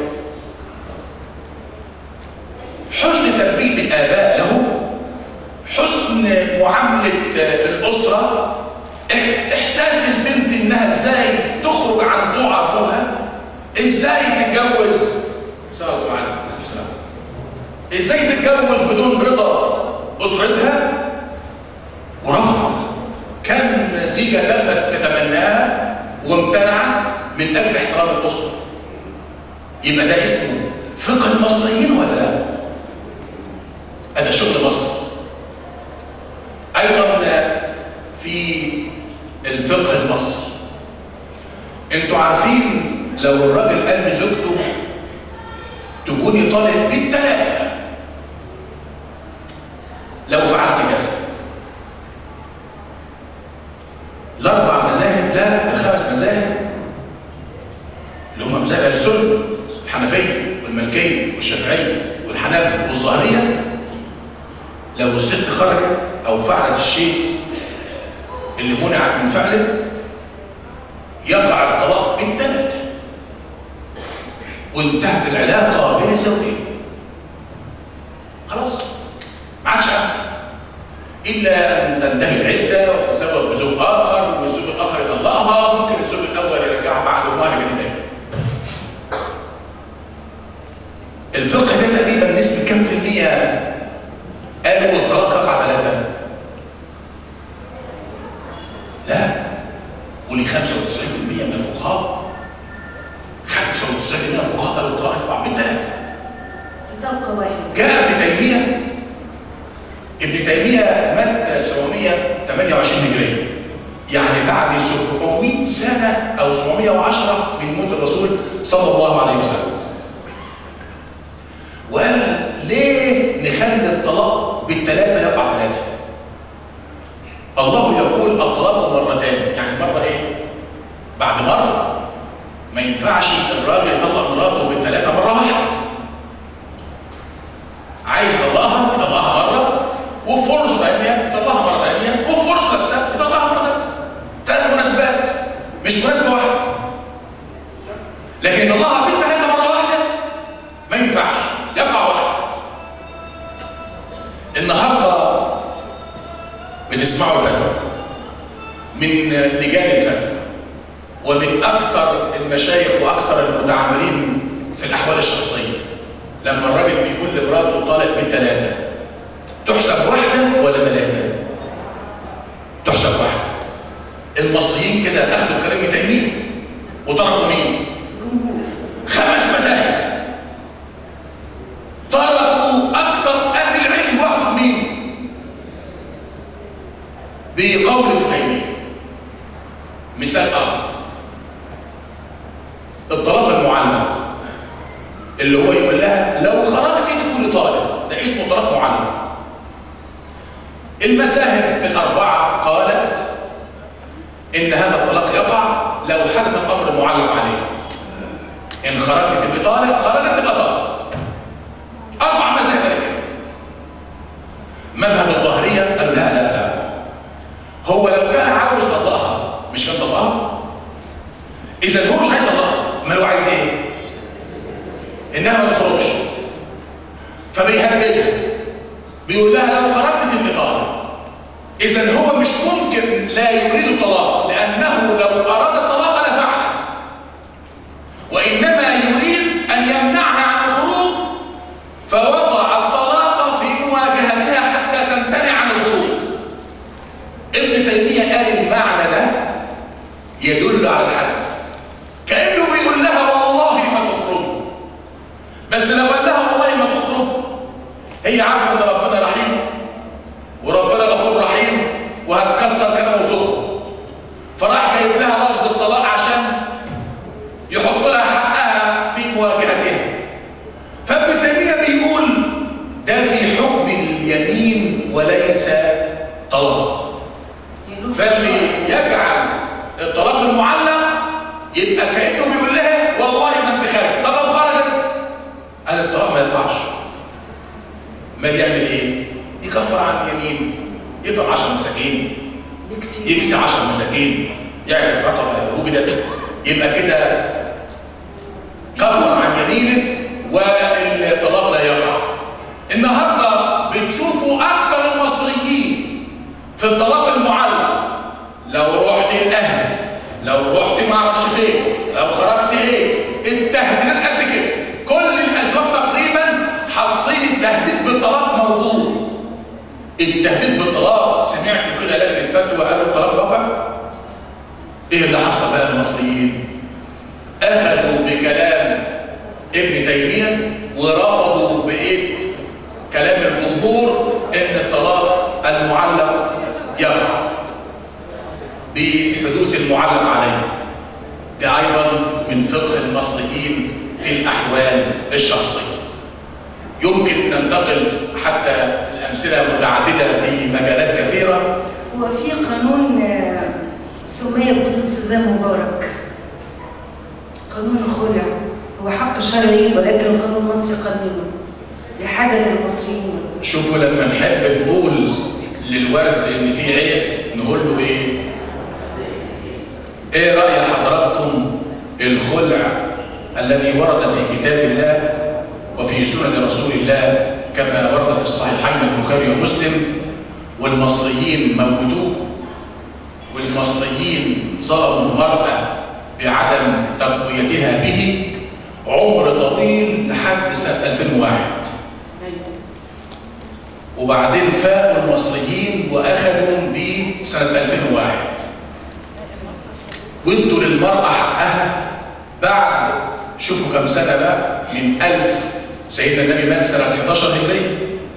حسن تربيه الاباء لهم حسن معامله الاسره احساس البنت انها ازاي تخرج عن طوع ابوها ازاي تتجوز سلام عليكم السلام ازاي تتجوز بدون رضا اسرتها ورفضت كم زيجه تمت تتمناها وامتنعت من اجل احترام الاسره يبقى ده اسمه فقه المصريين ولا لا؟ هذا شغل مصر ايضا في الفقه المصري انتوا عارفين لو الراجل قال لزوجته تكوني طالب بالثلاثه لو فعلت كذا الاربع مذاهب لا الخمس مذاهب اللي هم مذاهب السنه الحنفيه والمالكيه والشافعيه والحنابله والظاهريه لو الست خرجت او فعلت الشيء اللي منعت من فعله يقع الطلاق بالثلاثه وانتهت العلاقه بين الزوجين خلاص ما عادش الا ان تنتهي العده وتتزوج بزوج اخر والزوج الاخر يطلقها ممكن الزوج الاول يرجعها بعد وهذا جديد الفقه ده تقريبا نسبه كم في المية قالوا الطلاق يقع ثلاثة لا قولي 95% من الفقهاء 95% من الفقهاء قالوا الطلاق يقع بالثلاثة بطلقة واحدة جاء ابن تيمية ابن تيمية مات 728 هجرية يعني بعد 700 سنة أو 710 من موت الرسول صلى الله عليه وسلم وقال ليه نخلي الطلاق بالثلاثة يقع ثلاثة الله يقول الطلاق مرتين يعني مرة ايه بعد مرة ما ينفعش الراجل يطلق مراته بالثلاثة مرة واحدة عايز يطلقها يطلقها مرة وفي فرصة ثانية يطلقها مرة ثانية وفي فرصة ثالثة يطلقها مرة ثالثة ثلاث مناسبات مش مناسبة واحدة لكن يطلقها بالثلاثة مرة واحدة ما ينفعش يقع واحدة النهارده بتسمعوا الفتوى من لجان الفتوى ومن اكثر المشايخ واكثر المتعاملين في الاحوال الشخصيه لما الراجل بيقول لمراته طالق بالثلاثه تحسب واحده ولا ثلاثه؟ تحسب واحده المصريين كده اخذوا كلام تيميه وتركوا مين؟ خمس مذاهب تركوا اكثر اهل العلم واخذوا مين؟ بقول ابن تيميه مثال اخر الطلاق المعلق اللي هو يقول لها لو خرجت تكوني طالب ده اسمه طلاق معلق المذاهب الاربعه قالت ان هذا الطلاق يقع لو حدث الامر معلق عليه ان خرجت تبقى طالق خرجت تبقى طالق اربع مذاهب كده مذهب الظاهريه قالوا لا لا لا هو لو كان عاوز يطلقها مش كان طلقها اذا هو مش عايز يطلقها امال هو عايز ايه انها ما تخرجش فبيهددها بيقول لها لو خرجت تبقى طالق اذا هو مش ممكن لا يريد الطلاق لانه لو اراد الطلاق لفعل وانما يريد ان يمنعها عن الخروج فوضع الطلاق في مواجهتها حتى تمتنع عن الخروج ابن تيميه قال المعنى ده يدل على الحدث كانه بيقول لها والله ما تخرج بس لو قال لها والله ما تخرج هي عارفه ان ربنا رحيم وربنا غفور رحيم وهتكسر كلامه وتخرج فراح جايب لها لفظ الطلاق عشان يحط لها حقها في مواجهتها فابن تيميه بيقول ده في حكم اليمين وليس طلاق فاللي يجعل الطلاق المعلق يبقى كانه بيقول لها والله ما انت خارج طب لو خرجت قال الطلاق ما يطلعش ما يعمل ايه يكفر عن اليمين يطعم 10 مساكين يكسي يكسي 10 مساكين يعمل رقبه وجدت يبقى كده كفر عن يمينه والطلاق لا يقع النهارده بتشوفوا اكثر المصريين في الطلاق المعلق لو رحت الاهل لو رحت ما اعرفش فين لو خرجت ايه التهديدات قد كده كل الازواج تقريبا حاطين التهديد بالطلاق موجود التهديد بالطلاق سمعت كده لجنه فتوى قالوا الطلاق واقع ايه اللي حصل بقى المصريين اخذوا بكلام ابن تيميه ورفضوا بايد كلام الجمهور ان الطلاق المعلق يقع بحدوث المعلق عليه ده ايضا من فقه المصريين في الاحوال الشخصيه يمكن ننتقل حتى الامثله متعدده في مجالات كثيره هو في قانون آه، سمي بقانون سوزان مبارك قانون الخلع هو حق شرعي ولكن القانون المصري قانون لحاجة المصريين شوفوا لما نحب نقول للورد ان في عيب نقول له ايه ايه راي حضراتكم الخلع الذي ورد في كتاب الله وفي سنن رسول الله كما ورد في الصحيحين البخاري ومسلم والمصريين موجودوه والمصريين ظلموا المرأة بعدم تقويتها به عمر طويل لحد سنة 2001 وبعدين فاقوا المصريين واخذوا بسنه 2001 وادوا للمراه حقها بعد شوفوا كم سنه بقى من 1000 سيدنا النبي مات سنه 11 هجريه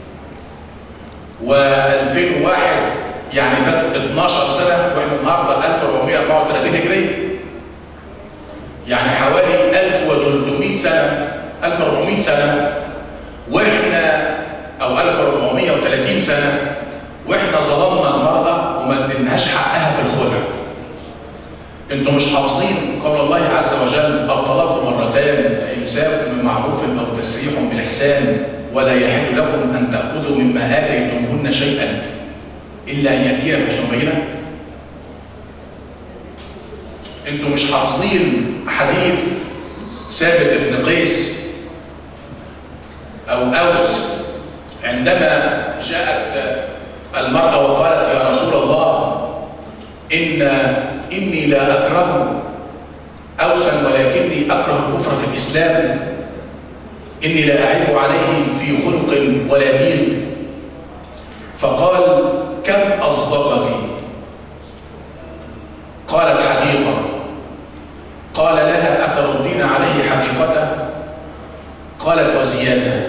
و2001 يعني فات 12 سنه واحنا النهارده 1434 هجريه يعني حوالي 1300 سنه 1400 سنه واحنا او 1430 سنه واحنا ظلمنا المراه وما اديناهاش حقها في الخلع انتم مش حافظين قول الله عز وجل الطلاق مرتان فامساك من معروف او تسريح بالاحسان ولا يحل لكم ان تاخذوا مما اتيتموهن شيئا الا ان ياتينا بحسن بينه انتم مش حافظين حديث ثابت بن قيس او اوس عندما جاءت المرأة وقالت يا رسول الله إن إني لا أكره أوسا ولكني أكره الكفر في الإسلام إني لا أعيب عليه في خلق ولا دين فقال كم أصدقك قالت حديقة قال لها أتردين عليه حديقته قالت وزيادة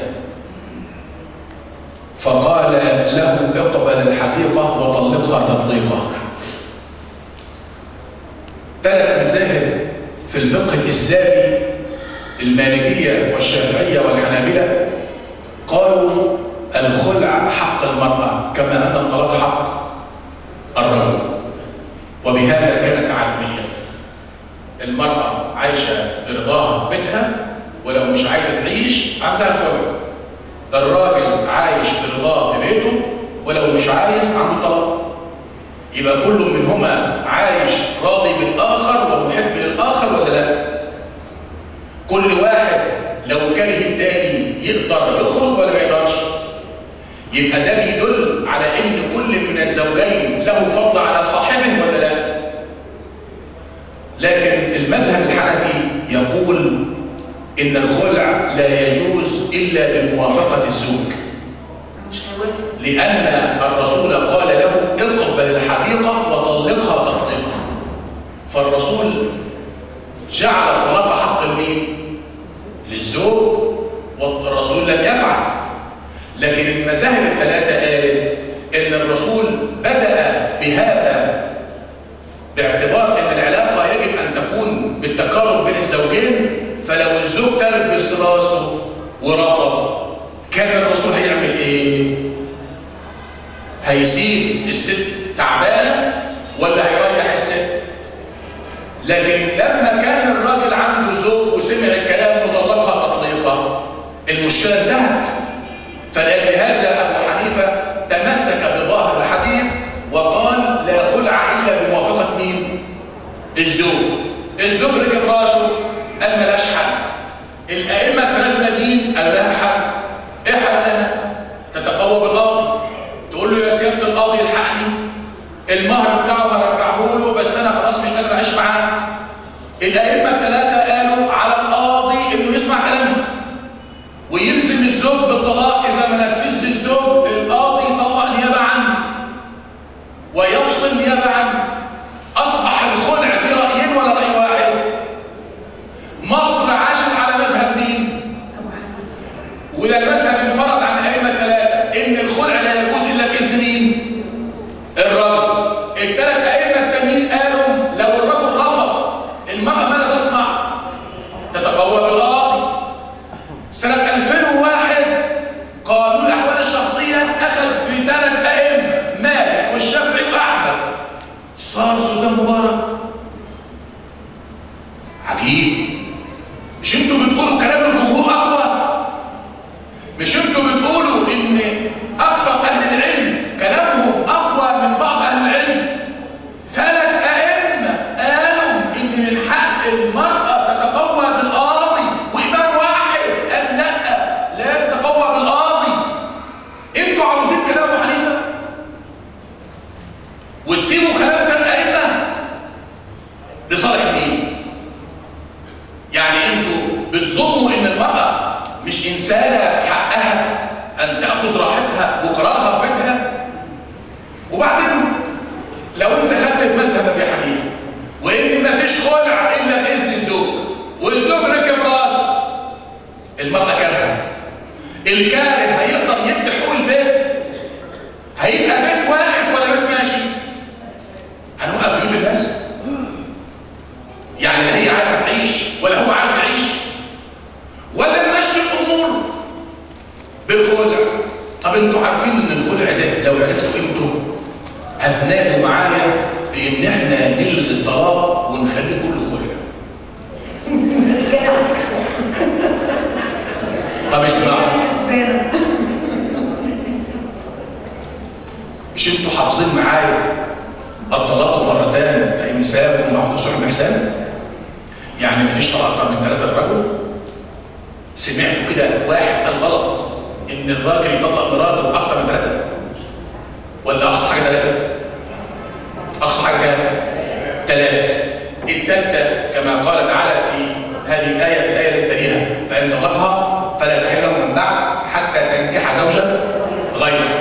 فقال له اقبل الحديقة وطلقها تطليقة ثلاث مذاهب في الفقه الإسلامي المالكية والشافعية والحنابلة قالوا الخلع حق المرأة كما أن الطلاق حق الرجل وبهذا كانت عدمية المرأة عايشة برضاها طلقها في بيتها ولو مش عايزه تعيش عندها الخلع الراجل عايش برضاه في بيته ولو مش عايز عنده طلاق يبقى كل منهما عايش راضي بالاخر ومحب للاخر ولا لا كل واحد لو كره التاني يقدر يخرج ولا ما يقدرش يبقى ده بيدل على ان كل من الزوجين له فضل على صاحبه ولا لا لكن المذهب الحنفي يقول ان الخلع لا يجوز الا بموافقه الزوج مش هيوافق لأن الرسول قال له اقبل الحديقة وطلقها تطليقا فالرسول جعل الطلاق حق لمين؟ للزوج والرسول لم يفعل لكن المذاهب الثلاثة قالت إن الرسول بدأ بهذا باعتبار إن العلاقة يجب أن تكون بالتقارب بين الزوجين فلو الزوج تلبس راسه ورفض كان الرسول هيعمل إيه؟ هيسيب الست تعبانه ولا هيريح الست لكن لما كان الراجل عنده زوج وسمع الكلام وطلقها تطليقا المشكله انتهت فلهذا ابو حنيفه تمسك بظاهر الحديث وقال لا خلع الا بموافقه مين الزوج الزوج ركب راسه قال ملاش حل الائمه الثلاثه مين قال لها حل ايه حلها تتقوى بالقاضي تقول له يا سياده القاضي الحقني المهر بتاعه هرجعه له بس انا خلاص مش قادر اعيش معاه الائمه الثلاثه قالوا على القاضي انه يسمع كلامهم ويلزم الزوج بالطلاق اذا ما نفذش الزوج القاضي يطلق نيابه عنه ويفصل نيابه عنه اصبح الخلع في رايين ولا راي واحد مصر عاشت على مذهب مين ابو حنيفه وده المذهب انفرد عن الائمه الثلاثه ان الخلع لا يجوز الا باذن مين الرجل الثلاث ائمه التانيين قالوا لو الرجل رفض المراه ماذا تصنع تتقوى بالقاضي سنه 2001 قانون الاحوال الشخصيه اخذ بثلاث ائمه مالك والشافعي واحمد صار سوزان مبارك عجيب مش انتوا بتقولوا كلام الجمهور اقوى مش انتوا بتقولوا ان اكثر اهل العلم كلامهم اقوى من بعض اهل العلم ثلاث ائمه قالوا ان من حق المراه تتقوى بالقاضي وامام واحد قال لا لا تتقوى بالقاضي انتوا عاوزين كلام ابو حنيفه وتسيبوا كلام ثلاث ائمه لصالح مين يعني انتوا بتظنوا ان المرأة مش إنسانة حقها أن تأخذ راحتها وقرارها في بيتها وبعدين لو انت خدت مذهب ابي حنيفه وان ما فيش خلع الا باذن الزوج والزوج ركب راسه المرأة كارهة الكاره هيقدر يدي حقوق البيت هيبقى بيت واقف ولا بيت ماشي هنوقف بيوت الناس يعني لا هي عارفه تعيش ولا هو عارف يعيش ولا نمشي الامور بالخلع طب انتوا عارفين ان الخلع ده لو عرفتوا انتوا هتنادوا معايا بان احنا نلغي الطلاق ونخليه كله خلع الرجاله هتكسب طب اسمعوا كسبانه مش انتوا حافظين معايا الطلاق مرتان فامساك ومعفوش عن احسان يعني مفيش طلاق اكتر من ثلاثه الرجل سمعتوا كده واحد قال غلط ان الراجل يطلق مراته اكتر من ثلاثه ولا اقصى حاجه ثلاثه اقصى حاجه كام ثلاثه الثالثه كما قال تعالى في هذه الايه في الايه اللي تليها فان طلقها فلا تحل له من بعد حتى تنكح زوجا غيره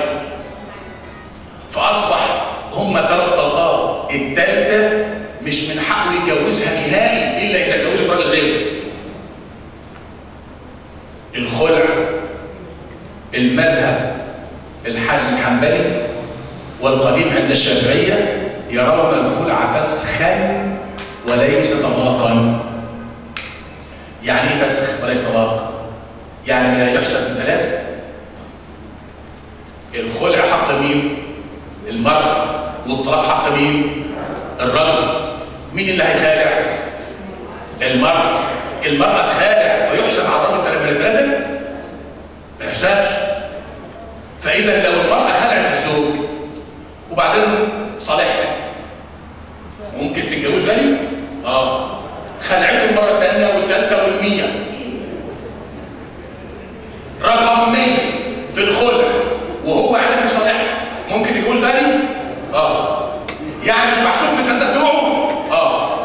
فاصبح هم ثلاث طلقات الثالثه مش من حقه يتجوزها نهائي الا اذا اتجوزها راجل غيره الخلع المذهب الحل الحنبلي والقديم عند الشافعيه يرون الخلع فسخا وليس طلاقا يعني ايه فسخ وليس طلاق يعني لا يحسب من ثلاثه الخلع حق مين المرأة والطلاق حق مين الرجل مين اللي هيخالع المرأة المرأة تخالع ويحسب على الرجل من الثلاثة ما يحسبش فإذا لو المرأة خلعت الزوج وبعدين صالحها ممكن تتجوز غني؟ اه خلعته المرة الثانية والثالثة والمية رقم 100 في الخلع وهو عارف يصالحها ممكن يتجوز غني؟ اه يعني مش محسوب من الثلاثة بتوعه؟ اه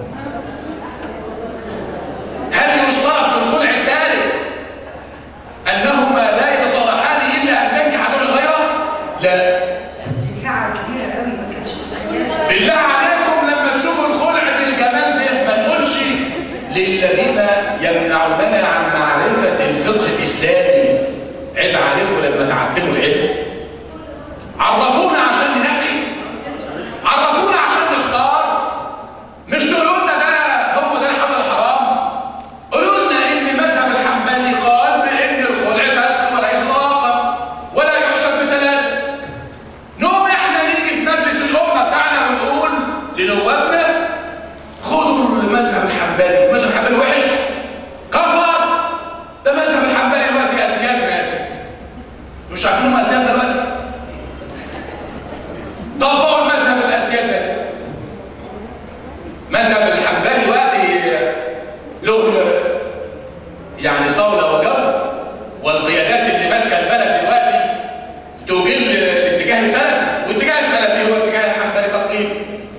هل يشترط في الخلع الثالث انهما لا يتصالحان الا ان تنكح زوج غيره؟ لا دي ساعة كبيرة قوي ما كانتش متخيلة بالله عليكم لما تشوفوا الخلع بالجمال ده ما نقولش للذين يمنعوننا عن معرفة الفقه الإسلامي عيب عليكم لما تعتموا العلم عرفونا عشان ننقي عرفونا عشان نختار مش تقولوا لنا ده هو ده الحلال الحرام قولوا لنا ان مذهب الحنبلي قال بان الخلع فاسق وليس طلاقا ولا يحسب بثلاثه نقوم احنا نيجي في مجلس الامه بتاعنا ونقول لنوابنا خدوا المذهب الحنبلي المذهب الحنبلي وحش كفر ده مذهب الحنبلي دلوقتي اسيادنا يا سيدي مش عارفين هم اسيادنا دلوقتي طبقوا المذهب الاسياد ده مذهب الحنبلي دلوقتي له يعني صولة وجو والقيادات اللي ماسكه البلد دلوقتي تجل الاتجاه السلفي والاتجاه السلفي هو الاتجاه الحنبلي تقريبا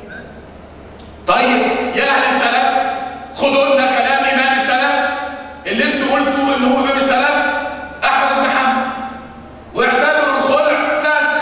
طيب يا اهل السلف خدوا لنا كلام امام السلف اللي انتوا قلتوا ان هو امام السلف احمد بن حنبل واعتبروا الخلع فاسخ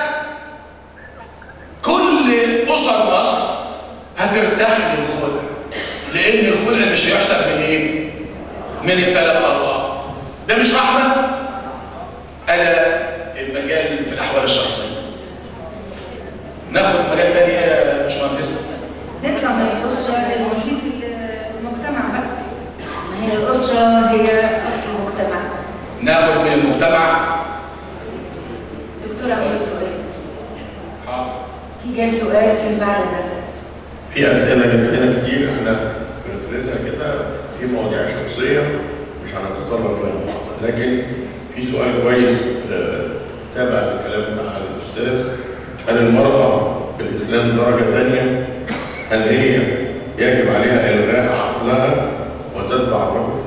كل اسر مصر هترتاح للخلع لان الخلع مش هيحسب من ايه من الثلاث الله ده مش رحمه انا المجال في الاحوال الشخصيه ناخد مجال تاني يا باشمهندس نطلع من الأسرة للمحيط المجتمع بقى ما هي الأسرة هي أصل المجتمع ناخد من المجتمع دكتورة عندي سؤال حاضر في جاي سؤال في المعنى ده في أسئلة جت لنا كتير احنا بنفردها كده في مواضيع شخصية مش هنتطرق لها لكن في سؤال كويس آه، تابع للكلام بتاع الأستاذ هل المرأة في الإسلام درجة ثانية؟ هل هي يجب عليها إلغاء عقلها وتتبع الرجل؟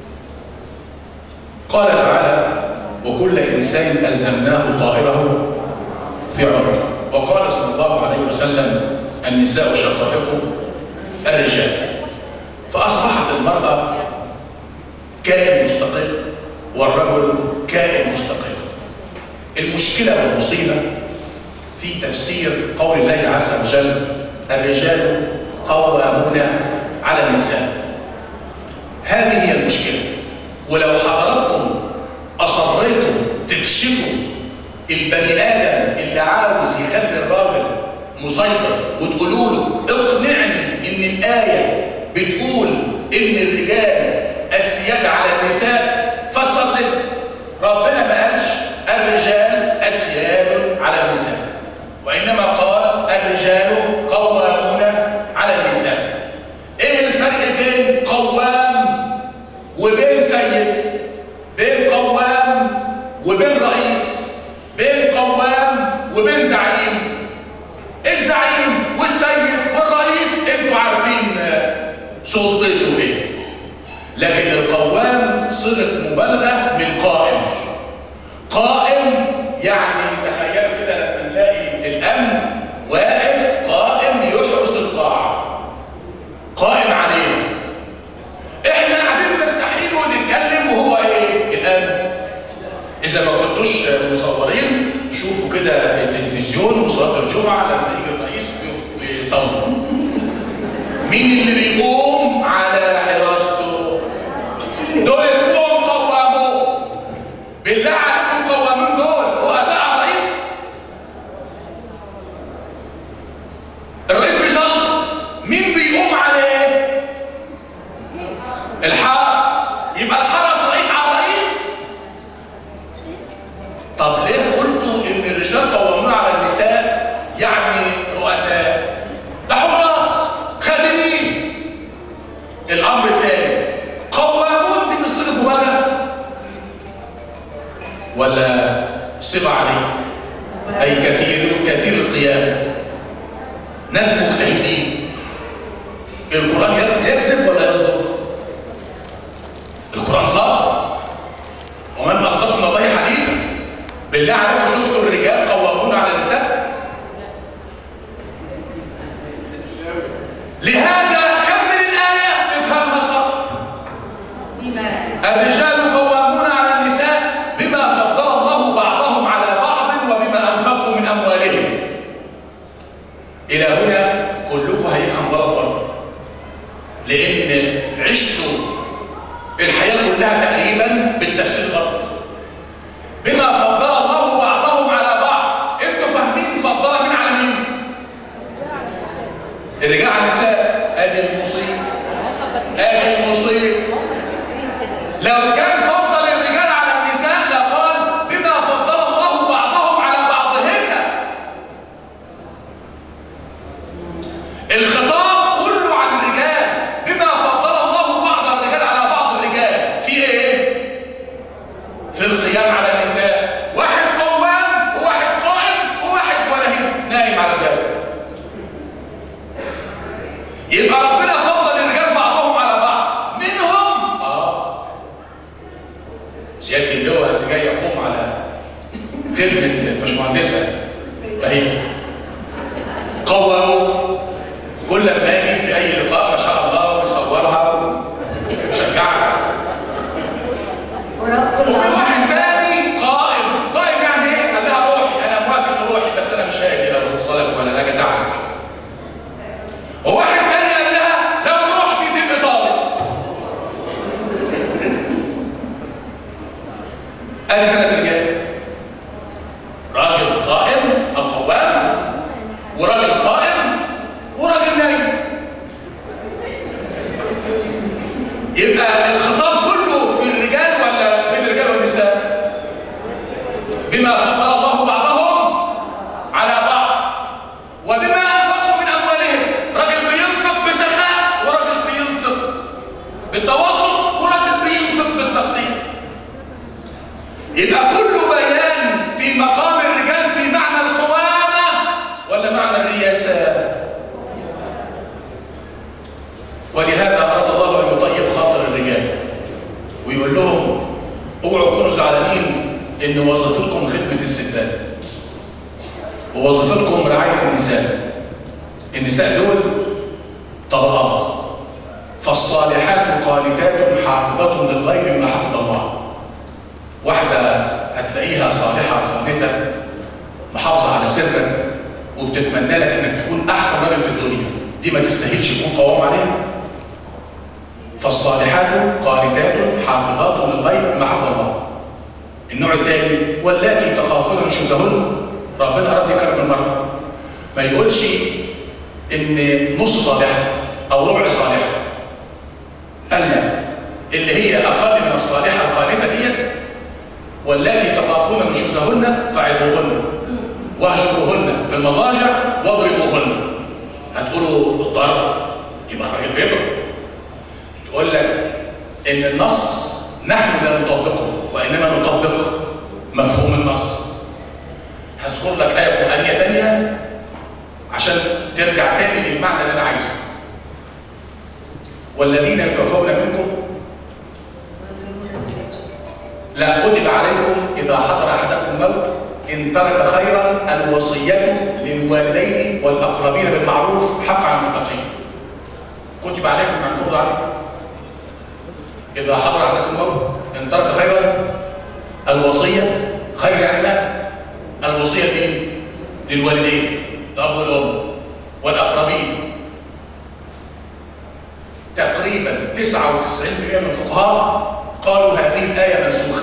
قال تعالى وكل انسان الزمناه طائره في عنقه وقال صلى الله عليه وسلم النساء شقائق الرجال فاصبحت المراه كائن مستقل والرجل كائن مستقل المشكله والمصيبه في تفسير قول الله عز وجل الرجال قوامون على النساء هذه هي المشكله ولو حضراتكم اصريتم تكشفوا البني ادم اللي عاوز يخلي الراجل مسيطر وتقولوا له اقنعني ان الايه بتقول ان الرجال اسياد على النساء فسر لنا ربنا ما قالش الرجال اسياد على النساء وانما قال الرجال قوامون على النساء ايه الفرق بين قوام وبين سيد بين قوام وبين رئيس بين قوام وبين زعيم الزعيم والسيد والرئيس انتوا عارفين آه، سلطته ايه لكن القوام صيغه مبالغه من قائم قائم يعني تخيلوا كده لما نلاقي الامن واقف قائم يحرس القاعه قائم علينا احنا قاعدين مرتاحين ونتكلم وهو ايه الامن اذا ما كنتوش مصورين شوفوا كده التلفزيون وصلاه الجمعه لما يجي الرئيس بي- بيصور مين اللي بيقوم على حراسته دول اسمهم قوامون بالله عليكم القوامون دول رؤساء الرئيس الرئيس بيصلي مين بيقوم عليه الحرس يبقى الحرس رئيس على الرئيس طب ليه قلتوا ان الرجال قوامون على النساء يعني رؤساء ده حراس خادمين الامر الثاني ناس مجتهدين القرآن يكذب ولا يصدق؟ القرآن صادق ومن أصدق من الله حديثا بالله عليكم شفتوا الرجال قوامون على النساء لهذا كم من الآية افهمها صح بما الرجال قوامون على النساء بما فضل الله بعضهم على بعض وبما أنفقوا من أموالهم إلى هنا كلكم هيفهم غلط برضه لأن عشتوا الحياة كلها تقريبا بالتفسير غلط بما فضل الله بعضهم على بعض انتوا فاهمين فضل مين على مين الرجال على النساء ادي المصيب ادي المصيب لو كان فضل الرجال على النساء لقال بما فضل الله بعضهم على بعضهن الخطاب كله عن الرجال بما فضل الله بعض الرجال على بعض الرجال في ايه في القيام على النساء واحد قوام وواحد قائم وواحد ولهين نايم على الجو يبقى ربنا فضل الرجال بعضهم على بعض منهم اه سياده اللواء اللي جاي يقوم على خدمه الباشمهندسه اهي قوموا كل ما يجي في اي لقاء ما شاء الله ويصورها ويشجعها ورب كل وفي عظيم واحد تاني قائم قائم يعني ايه قال لها روحي انا موافق روحي بس انا مش هاجي لا الصلاه ولا هاجي اساعدك وواحد تاني قال لها لو رحتي تبقي طالب ادي ثلاث رجال راجل قائم او قوام وراجل قائم وراجل نايم يبقى الخطاب كله في الرجال ولا بين الرجال والنساء بما فضل الله بعضهم على بعض وبما انفقوا من اموالهم راجل بينفق بسخاء وراجل بينفق بالتوسط وراجل بينفق بالتقدير يبقى كله بيان في مقام الرجال في معنى القوامه ولا معنى الرياسه ولهذا أراد الله أن يطيب خاطر الرجال ويقول لهم اوعوا تكونوا زعلانين إن وظيفتكم خدمة الستات ووظيفتكم رعاية النساء النساء دول طبقات فالصالحات قانتات حافظة للغيب بما حفظ الله واحدة هتلاقيها صالحة قانتة محافظة على سرك وبتتمنى لك انك تكون احسن راجل في الدنيا دي ما تستاهلش تكون قوام عليها فالصالحات قانتات حافظات للغيب بما حفظ الله النوع الثاني واللاتي تخافون نشوزهن ربنا اراد يكرم المرأة ما يقولش ان نص صالحة او ربع صالحة قال لا اللي هي اقل من الصالحة القانتة ديت واللاتي تخافون نشوزهن فعظوهن واهجروهن في المضاجع واضربوهن هتقولوا الضرب يبقى الراجل بيضرب تقول لك ان النص نحن لا نطبقه وانما نطبق مفهوم النص هذكر لك ايه قرانيه ثانيه عشان ترجع تاني للمعنى اللي انا عايزه والذين يتوفون منكم لا كتب عليكم اذا حضر احدكم الموت ان ترك خيرا الوصيه للوالدين والاقربين بالمعروف حقا على المتقين كتب عليكم يعني فرض عليكم اذا حضر احدكم الموت ان ترك خيرا الوصيه خير يعني ما الوصيه مين للوالدين الاب والام والاقربين تقريبا 99% من الفقهاء قالوا هذه الايه منسوخه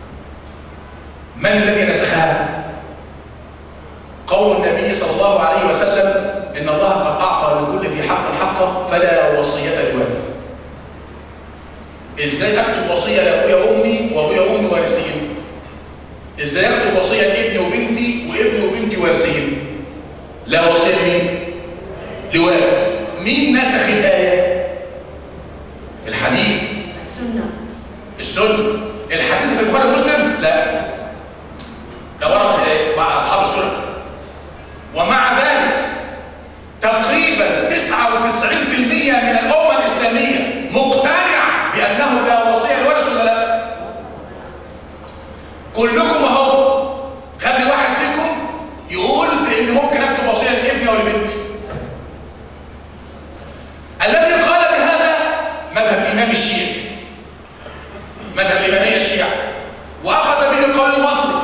من الذي نسخها قول النبي صلى الله عليه وسلم ان الله قد اعطى لكل ذي حق حقه فلا وصيه لوارث ازاي اكتب وصيه لابويا وامي وابويا وامي وارثين ازاي اكتب وصيه لابني وبنتي وابني وبنتي وارثين لا وصيه لمين لوارث مين نسخ الايه الحديث السنة السنه الحديث في البخاري ومسلم لا ده ورد في ايه مع اصحاب السنه ومع ذلك تقريبا 99% من الأمة الإسلامية مقتنعة بأنه لا وصية لورث ولا لا؟ كلكم اهو خلي واحد فيكم يقول بان ممكن اكتب وصيه لابني او لبنتي الذي قال بهذا مذهب الامام الشيعي مذهب الاماميه الشيعة واخذ به القانون المصري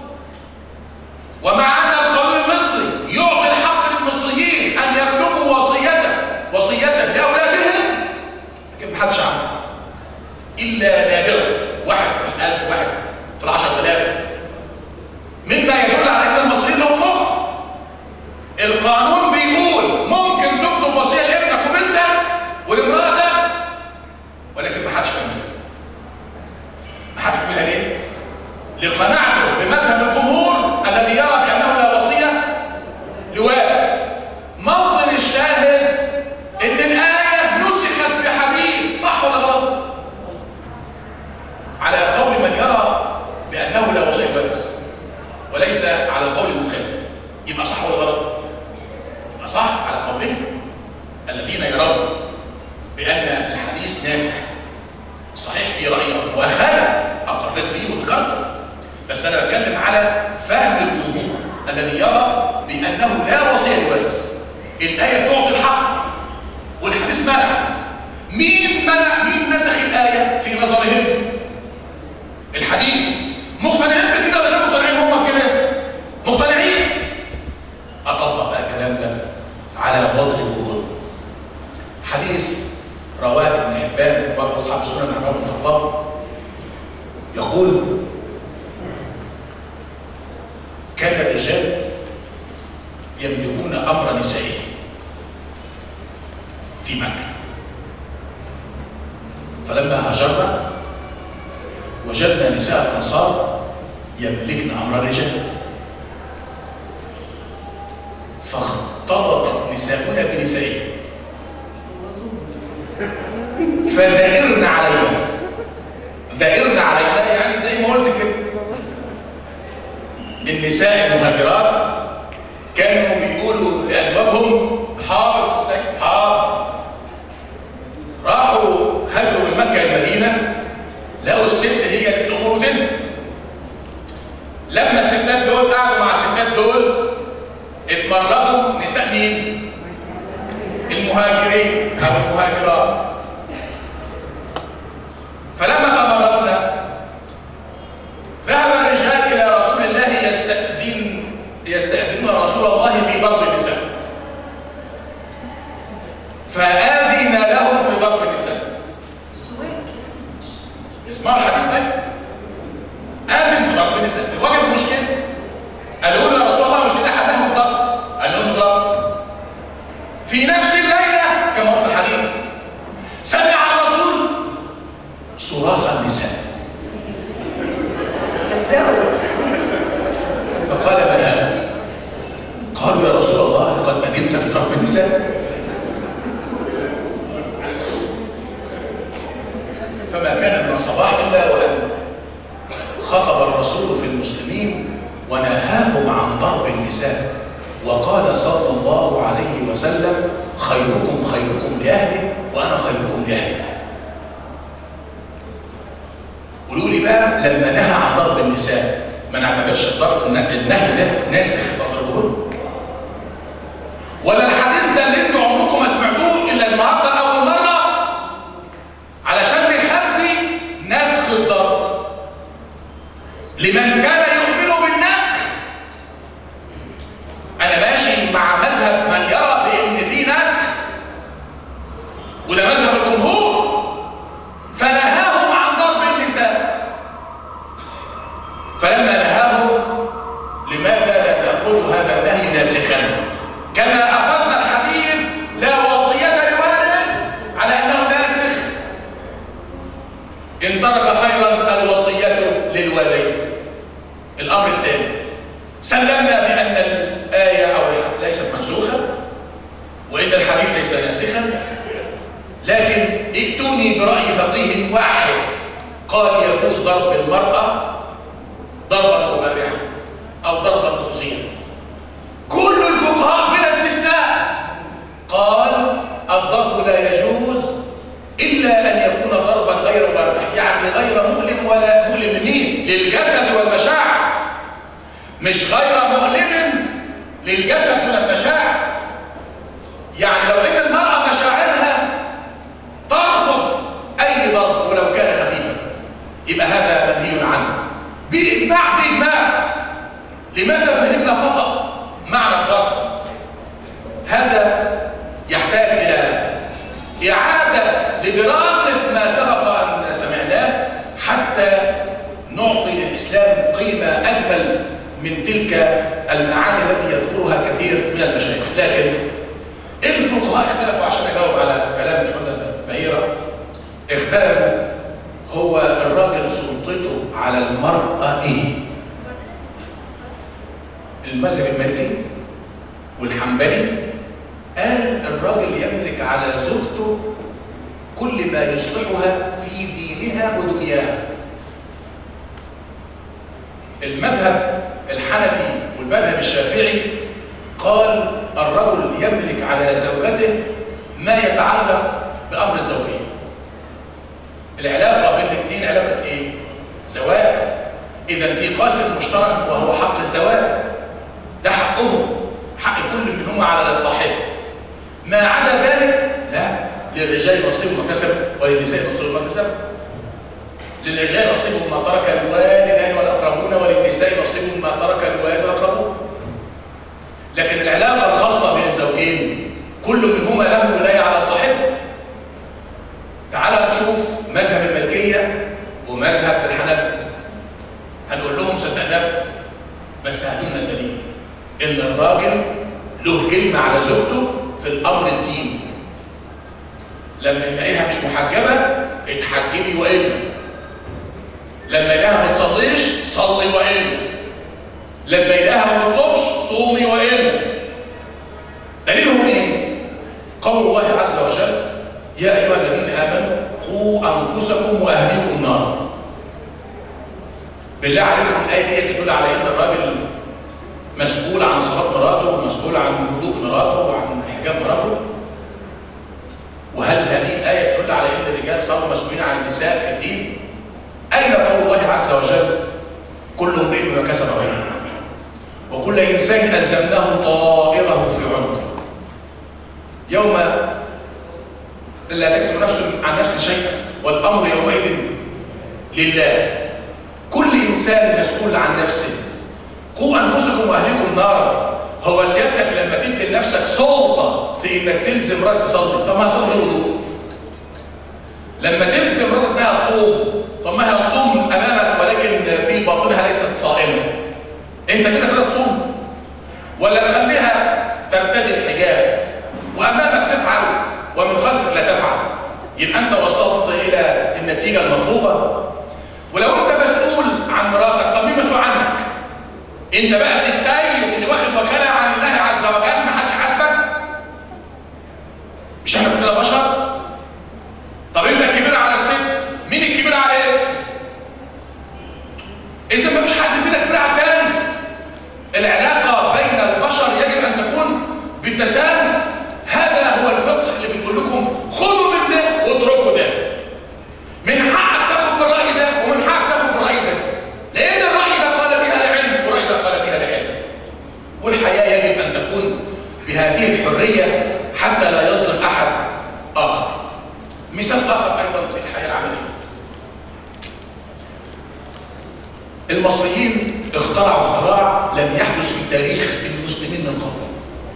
ومع ان القانون المصري يعطي الحق للمصريين ان يكتبوا وصيته وصيه لاولادهم لكن محدش عمل الا نادرا واحد في الالف واحد في العشر آلاف مما يدل على ان المصريين لهم مخ القانون بيقول ممكن تكتب وصيه لابنك وبنتك ولمراتك ولكن ما حدش يعملها ما حدش يعملها ليه؟ لقناعته بمذهب الجمهور الذي يرى بانه لا وصيه لوالد موطن الشاهد ان الايه نسخت بحديث صح ولا غلط؟ على قول من يرى بأنه لا وصية وارث وليس على القول المخالف يبقى صح ولا غلط؟ يبقى صح على قولهم الذين يرون بأن الحديث ناسخ صحيح في رأيهم وخالف أقرت به وذكرته بس أنا بتكلم على فهم الجمهور الذي يرى بأنه لا وصية لوارث الآية بتعطي الحق والحديث منع مين منع مين نسخ الآية في نظرهم الحديث مقتنعين بكده ولا غير مقتنعين هم كده مقتنعين اطبق بقى الكلام ده على وضع الوضوء حديث رواه ابن حبان وبعض اصحاب السنه من عمر بن الخطاب يقول كان الرجال يملكون امر نسائهم في مكه فلما هاجرنا وجدنا نساء الانصار يملكن امر الرجال فاختلطت نساؤنا بنسائهم فذائرنا علينا ذائرنا علينا يعني زي ما قلت كده النساء المهاجرات كانوا بيقولوا لازواجهم حاضر في السجن حاضر راحوا هاجروا من مكه المدينه لقوا الست هي اللي بتأمر وتنهى لما الستات دول قعدوا مع الستات دول اتمردوا نساء مين؟ المهاجرين او المهاجرات فلما تمردنا ذهب الرجال الى رسول الله يستأذن يستأذنون رسول الله في ضرب النساء فآذن لهم في ضرب النساء اسمعوا الحديث ده آذن في ضرب النساء وجد مشكلة قالوا له يا رسول الله مشكلة حلها الضرب قال لهم ضرب في نفس الليلة كما هو في الحديث سمع الرسول صراخ النساء صدقوا فقال ما هذا؟ قالوا يا رسول الله لقد أذنت في ضرب النساء فما كان من الصباح إلا وأن خطب الرسول في المسلمين ونهاهم عن ضرب النساء وقال صلى الله عليه وسلم خيركم خيركم لأهله وأنا خيركم لأهلي قولوا لي بقى لما نهى عن ضرب النساء ما نعتبرش الضرب النهي ده ناسخ فضربهن ولا الحديث ده اللي انتوا عمركم ما سمعتوه الا النهارده لاول مره علشان نخبي نسخ الضرب لمن كان يؤمن بالنسخ انا ماشي مع مذهب من يرى بان في نسخ وده مذهب الجمهور فنهاهم عن ضرب النساء فلما نهاهم لماذا لا تأخذ هذا النهي ناسخا كما أخذنا الحديث لا وصية لوالد على أنه ناسخ إن ترك خيرا الوصية للوالدين الأمر الثاني سلمنا بأن الآية أو ليست منسوخة وإن الحديث ليس ناسخا لكن ائتوني برأي فقيه واحد قال يجوز ضرب المرأة ضربا مبرحا أو ضربا مؤذيا كل الفقهاء بلا استثناء مش غير مؤلم للجسد من المشاعر يعني لو ان المرأة مشاعرها ترفض اي ضرب ولو كان خفيفا يبقى هذا منهي عنه بإجماع بإجماع لماذا فهمنا خطأ معنى الضرب هذا يحتاج إلى إعادة لدراسة ما سبق أن سمعناه حتى نعطي للإسلام قيمة أجمل من تلك المعاني التي يذكرها كثير من المشايخ لكن الفقهاء اختلفوا عشان أجاوب على كلام مش بعيرة اختلفوا هو الراجل سلطته على المرأة ايه المذهب المالكي والحنبلي قال الراجل يملك على زوجته كل ما يصلحها في دينها ودنياها المذهب الحنفي والمذهب الشافعي قال الرجل يملك على زوجته ما يتعلق بأمر الزوجية العلاقة بين الاثنين علاقة ايه؟ زواج إذا في قاسم مشترك وهو حق الزواج ده حقهم حق كل منهما على صاحبه ما عدا ذلك لا للرجال نصيب ما كسب وللنساء نصيب ما كسب للرجال نصيب ما ترك الوالدان والأقربون وللنساء نصيب ما ترك الوالد والأقربون لكن العلاقة الخاصة بين الزوجين كل منهما له ولاية على صاحبه تعال نشوف مذهب الملكية ومذهب الحنبل هنقول لهم صدقنا بس هاتوا لنا الدليل ان الراجل له كلمة على زوجته في الامر الديني لما يلاقيها مش محجبة اتحجبي وإلا لما يلاقيها ما تصليش صلي وإلا لما يلاقيها ما تصومش صومي وإلا دليلهم ايه؟ قول الله عز وجل يا أيها الذين آمنوا قوا أنفسكم وأهليكم نارا بالله عليكم الآية دي تدل على إن الراجل مسؤول عن صلاة مراته ومسؤول عن هدوء مراته وعن حجاب مراته وهل هذه الآية تدل على إن الرجال صاروا مسؤولين عن النساء في الدين؟ أين قول الله عز وجل كل امرئ بما كسب رهين وكل إنسان ألزمناه طائره في عنقه يوم لا تكسب نفس عن نفس شيئا والامر يومئذ لله كل انسان مسؤول عن نفسه قوا انفسكم واهلكم نارا هو سيادتك لما تدي لنفسك سلطه في انك تلزم مراتك تصلي طب ما هتصلي الوضوء لما تلزم مراتك انها تصوم طب ما هي تصوم امامك ولكن في باطنها ليست صائمه انت كده كده تصوم ولا تخليها ترتدي الحجاب وامامك تفعل ومن خلفك لا تفعل يبقى انت وصلت الى النتيجه المطلوبه ولو انت مسؤول عن مراتك طب مين مسؤول عنك انت بقى السيد اللي واخد وكاله عن الله عز وجل ما حدش حاسبك مش احنا كلنا بشر طب انت الكبير على الست مين الكبير على ايه اذا ما فيش حد فينا كبير على الثاني العلاقه بين البشر يجب ان تكون بالتساوي هذا هو الفقه اللي بنقول لكم خذوا من ده واتركوا ده من حقك تاخد بالراي ده ومن حقك تاخد بالراي ده لان الراي ده قال بها العلم والراي ده قال بها العلم والحياه يجب ان تكون بهذه الحريه حتى لا يظلم احد اخر مثال اخر ايضا في الحياه العمليه المصريين اخترعوا اختراع لم يحدث في تاريخ المسلمين من قبل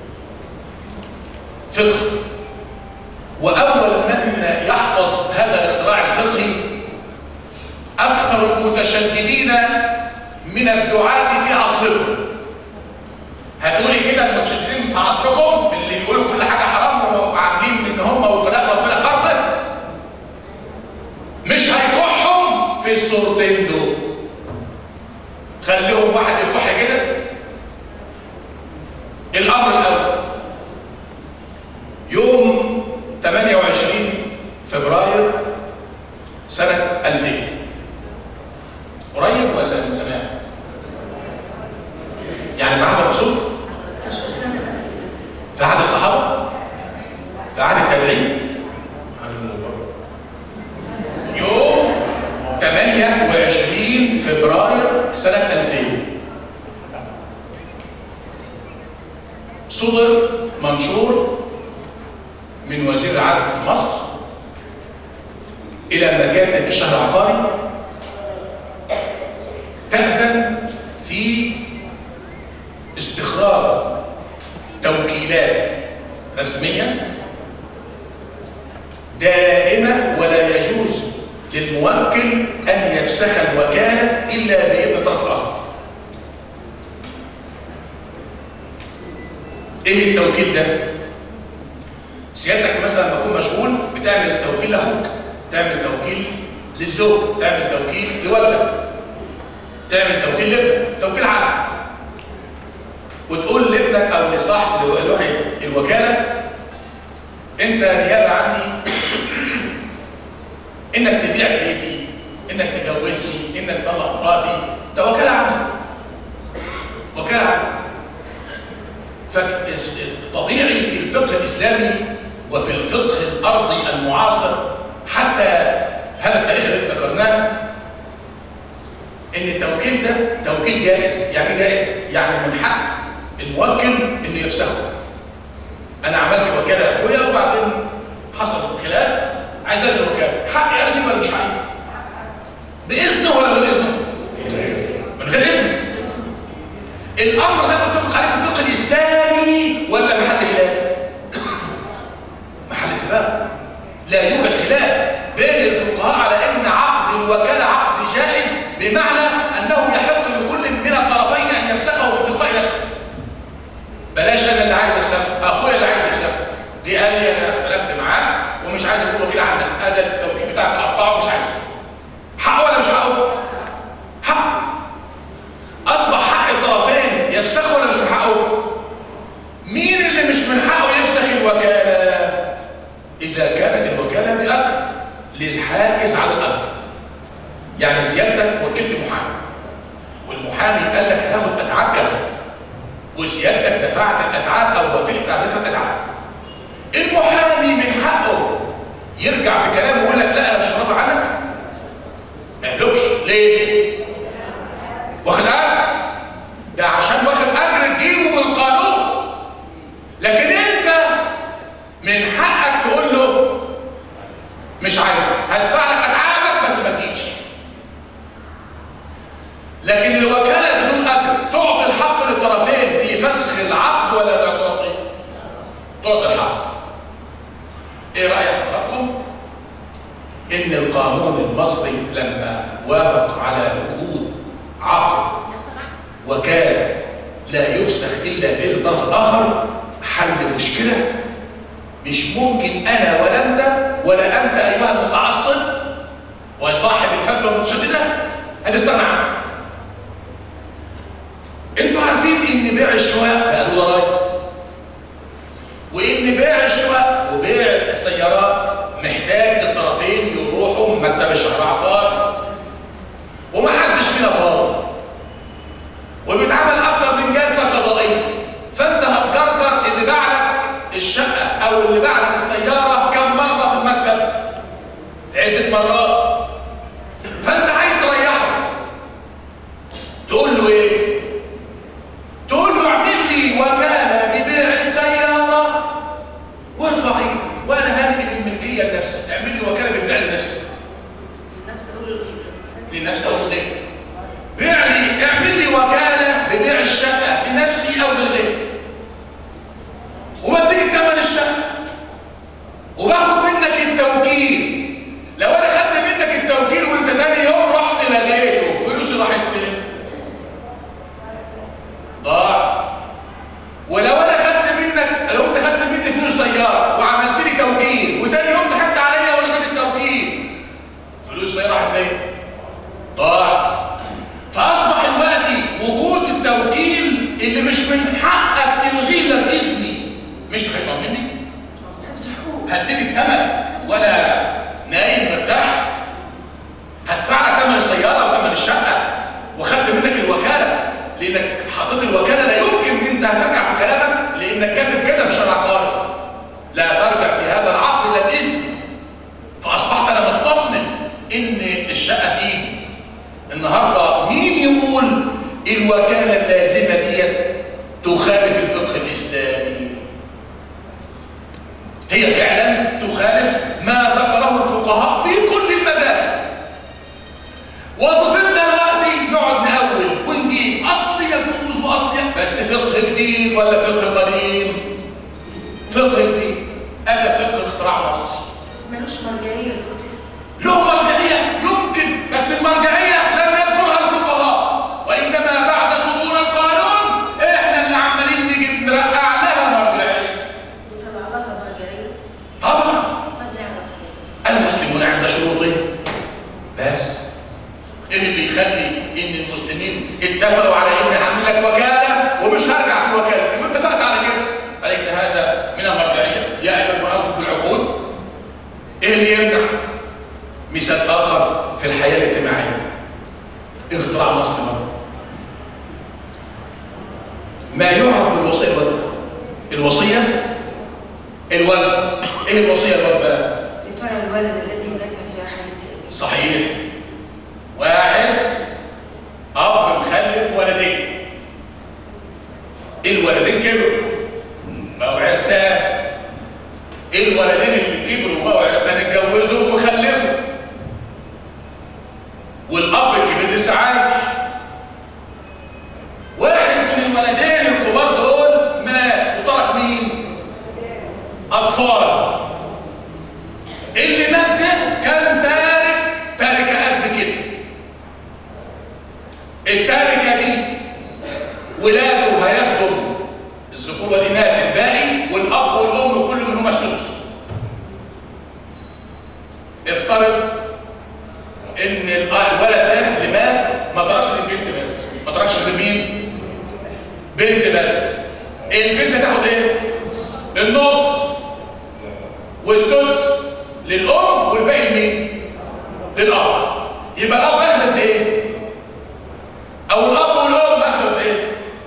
فقه وأول من يحفظ هذا الاختراع الفقهي أكثر المتشددين من الدعاة في عصركم هتقولي كده المتشددين في عصركم اللي بيقولوا كل حاجة حرام وعاملين ان هم وكلاء ربنا فرض مش هيكحهم في الصورتين دول خليهم واحد يكح كده الأمر الأول يوم 28 فبراير سنة 2000 قريب ولا من زمان؟ يعني في عهد الرسول؟ 10 سنة بس في عهد الصحابة؟ في عهد التابعين؟ يوم 28 فبراير سنة 2000 صدر منشور من وزير العدل في مصر الى مكاتب الشهر العقاري تأذن في استخراج توكيلات رسمية دائمة ولا يجوز للموكل أن يفسخ الوكالة إلا بإذن الطرف الآخر إيه التوكيل ده؟ سيادتك مثلا لما تكون مشغول بتعمل توكيل لأخوك تعمل توكيل للزوج تعمل توكيل لولدك تعمل توكيل لابنك توكيل عام وتقول لابنك او لصاحب الوحي الوكاله انت نيابه عني انك تبيع بيتي انك تجوزني انك تطلق مراتي ده وكاله عامه وكاله عامه فطبيعي في الفقه الاسلامي وفي الفقه الارضي المعاصر حتى هذا التاريخ الذي ذكرناه ان التوكيل ده توكيل جائز يعني ايه جائز يعني من حق الموكل انه يفسخه انا عملت وكاله اخويا وبعدين حصل خلاف عايز الغي الوكاله حقي الغي ولا مش حقي باذنه ولا من اذنه من غير اذنه الامر ده متفق عليه في الفقه الاسلامي ولا محل خلاف محل اتفاق لا يوجد خلاف بين الفقهاء على ان عقد الوكاله عقد جائز بمعنى انه يحق لكل من الطرفين ان يفسخه بتلقاء نفسه بلاش انا اللي عايز افسخه اخويا اللي عايز يفسخه دي قال لي انا اختلفت معاه ومش عايز اكون وكيل عندك هذا التوكيل بتاعك اقطعه مش عايزه حقه ولا مش حقه حق اصبح حق الطرفين يفسخوا ولا مش من حقه مين اللي مش من حقه يفسخ الوكاله اذا كانت الوكاله باجر للحائز على الاجر يعني سيادتك وكلت محامي والمحامي قال لك هاخد اتعاب كذا وسيادتك دفعت الاتعاب او وافقت على دفع الاتعاب المحامي من حقه يرجع في كلامه ويقول لك لا انا مش هرفع عنك ما يملكش ليه واخد اجر ده عشان واخد اجر تجيبه بالقانون لكن انت من حقك تقول له مش عايز هدفع لك اتعابك بس ما تجيش لكن الوكاله بدون اجر تعطي الحق للطرفين في فسخ العقد ولا لا تعطي؟ تعطي الحق. ايه راي حضراتكم؟ ان القانون المصري لما وافق على وجود عقد وكاله لا يفسخ الا باذن الطرف الاخر حل مشكله مش ممكن انا ولا انت ولا انت ايها المتعصب وصاحب الفتوى المتشدده هتستغنى عنه انتوا عارفين ان بيع الشقق بقى له ضرايب وان بيع الشقق وبيع السيارات محتاج الطرفين يروحوا مكتب الشهر عقار ومحدش فينا فاضي وبيتعمل اكتر من جلسه قضائيه فانت هتجرجر اللي باع لك الشقه او اللي باع لك السياره كم مره في المكتب عده مرات فانت عايز تريحه تقول له ايه تقول له اعمل لي وكاله ببيع السياره وارفع ايدك وانا هنقل الملكيه لنفسي اعمل لي وكاله ببيع لنفسي نفس اقول الغيبه لنفسي او لغيري بيع لي اعمل لي وكاله ببيع الشقه لنفسي او للغير وبديك ثمن الشقه وباخد منك التوكيل لو انا خدت منك التوكيل وانت تاني يوم رحت لغيته فلوسي راحت فين؟ ضاع ولو انا خدت منك لو انت خدت مني فلوس سياره وعملت لي توكيل وتاني يوم ضحكت عليا ولغيت التوكيل فلوس السياره راحت فين؟ ضاع فاصبح دلوقتي وجود التوكيل اللي مش من حقك تلغيه الا باذني مش هيطلع مني نفس حقوق هديك الثمن ولا نايم مرتاح هدفع لك ثمن السياره وثمن الشقه وخدت منك الوكاله لانك حطيت الوكاله لا يمكن انت هترجع في كلامك لانك كاتب كده في شرع قانون لا ترجع في هذا العقد الا باذن فاصبحت انا مطمن ان الشقه في ايدي النهارده مين يقول الوكاله اللازمه ديت تخالف الفقه الاسلامي هي فعلا تخالف ما ذكره الفقهاء في كل المذاهب وظيفتنا دلوقتي نقعد نأول ونجيب اصل يجوز واصل ي- بس فقه جديد ولا فقه قديم فقه جديد هذا فقه اختراع مصري بس ملوش مرجعيه يا دكتور له مرجعية يمكن بس المرجعية لم يذكرها الفقهاء وإنما بعد صدور القانون إحنا اللي عمالين نيجي نرقع لها مرجعية وطلع لها مرجعيه طبعا قد يعرف المسلمون عند شروطهم بس ايه اللي يخلي ان المسلمين اتفقوا على اني هعمل لك وكاله ومش هرجع في الوكاله يبقى اتفقت على كده اليس هذا من المرجعيه يا ايها المؤوف بالعقول ايه اللي يمنع مثال اخر في الحياه الاجتماعيه اختراع مصر مرة. ما يعرف بالوصيه الولد الوصيه الولد ايه الوصيه الولد بقى لفرع الولد الذي مات في حاله سيئه صحيح واحد اب مخلف ولدين الولدين كبروا بقوا عرسان الولدين اللي كبروا بقوا عرسان اتجوزوا وخلفوا والاب الكبير لسه عايش واحد من الولدين الكبار دول مات وترك مين؟ اطفال اللي مات ده كان تارك تركه قد كده التركه دي ولاده هياخدوا الذكوره دي ناس الباقي والاب والام كل منهما السدس افترض ان ال- الولد ده اللي مات ما تركش للبنت بس ما تركش لمين بنت بس البنت تاخد ايه النص والسدس للام والباقي لمين للاب يبقى الاب ياخد قد ايه او الاب والام ياخدوا قد ايه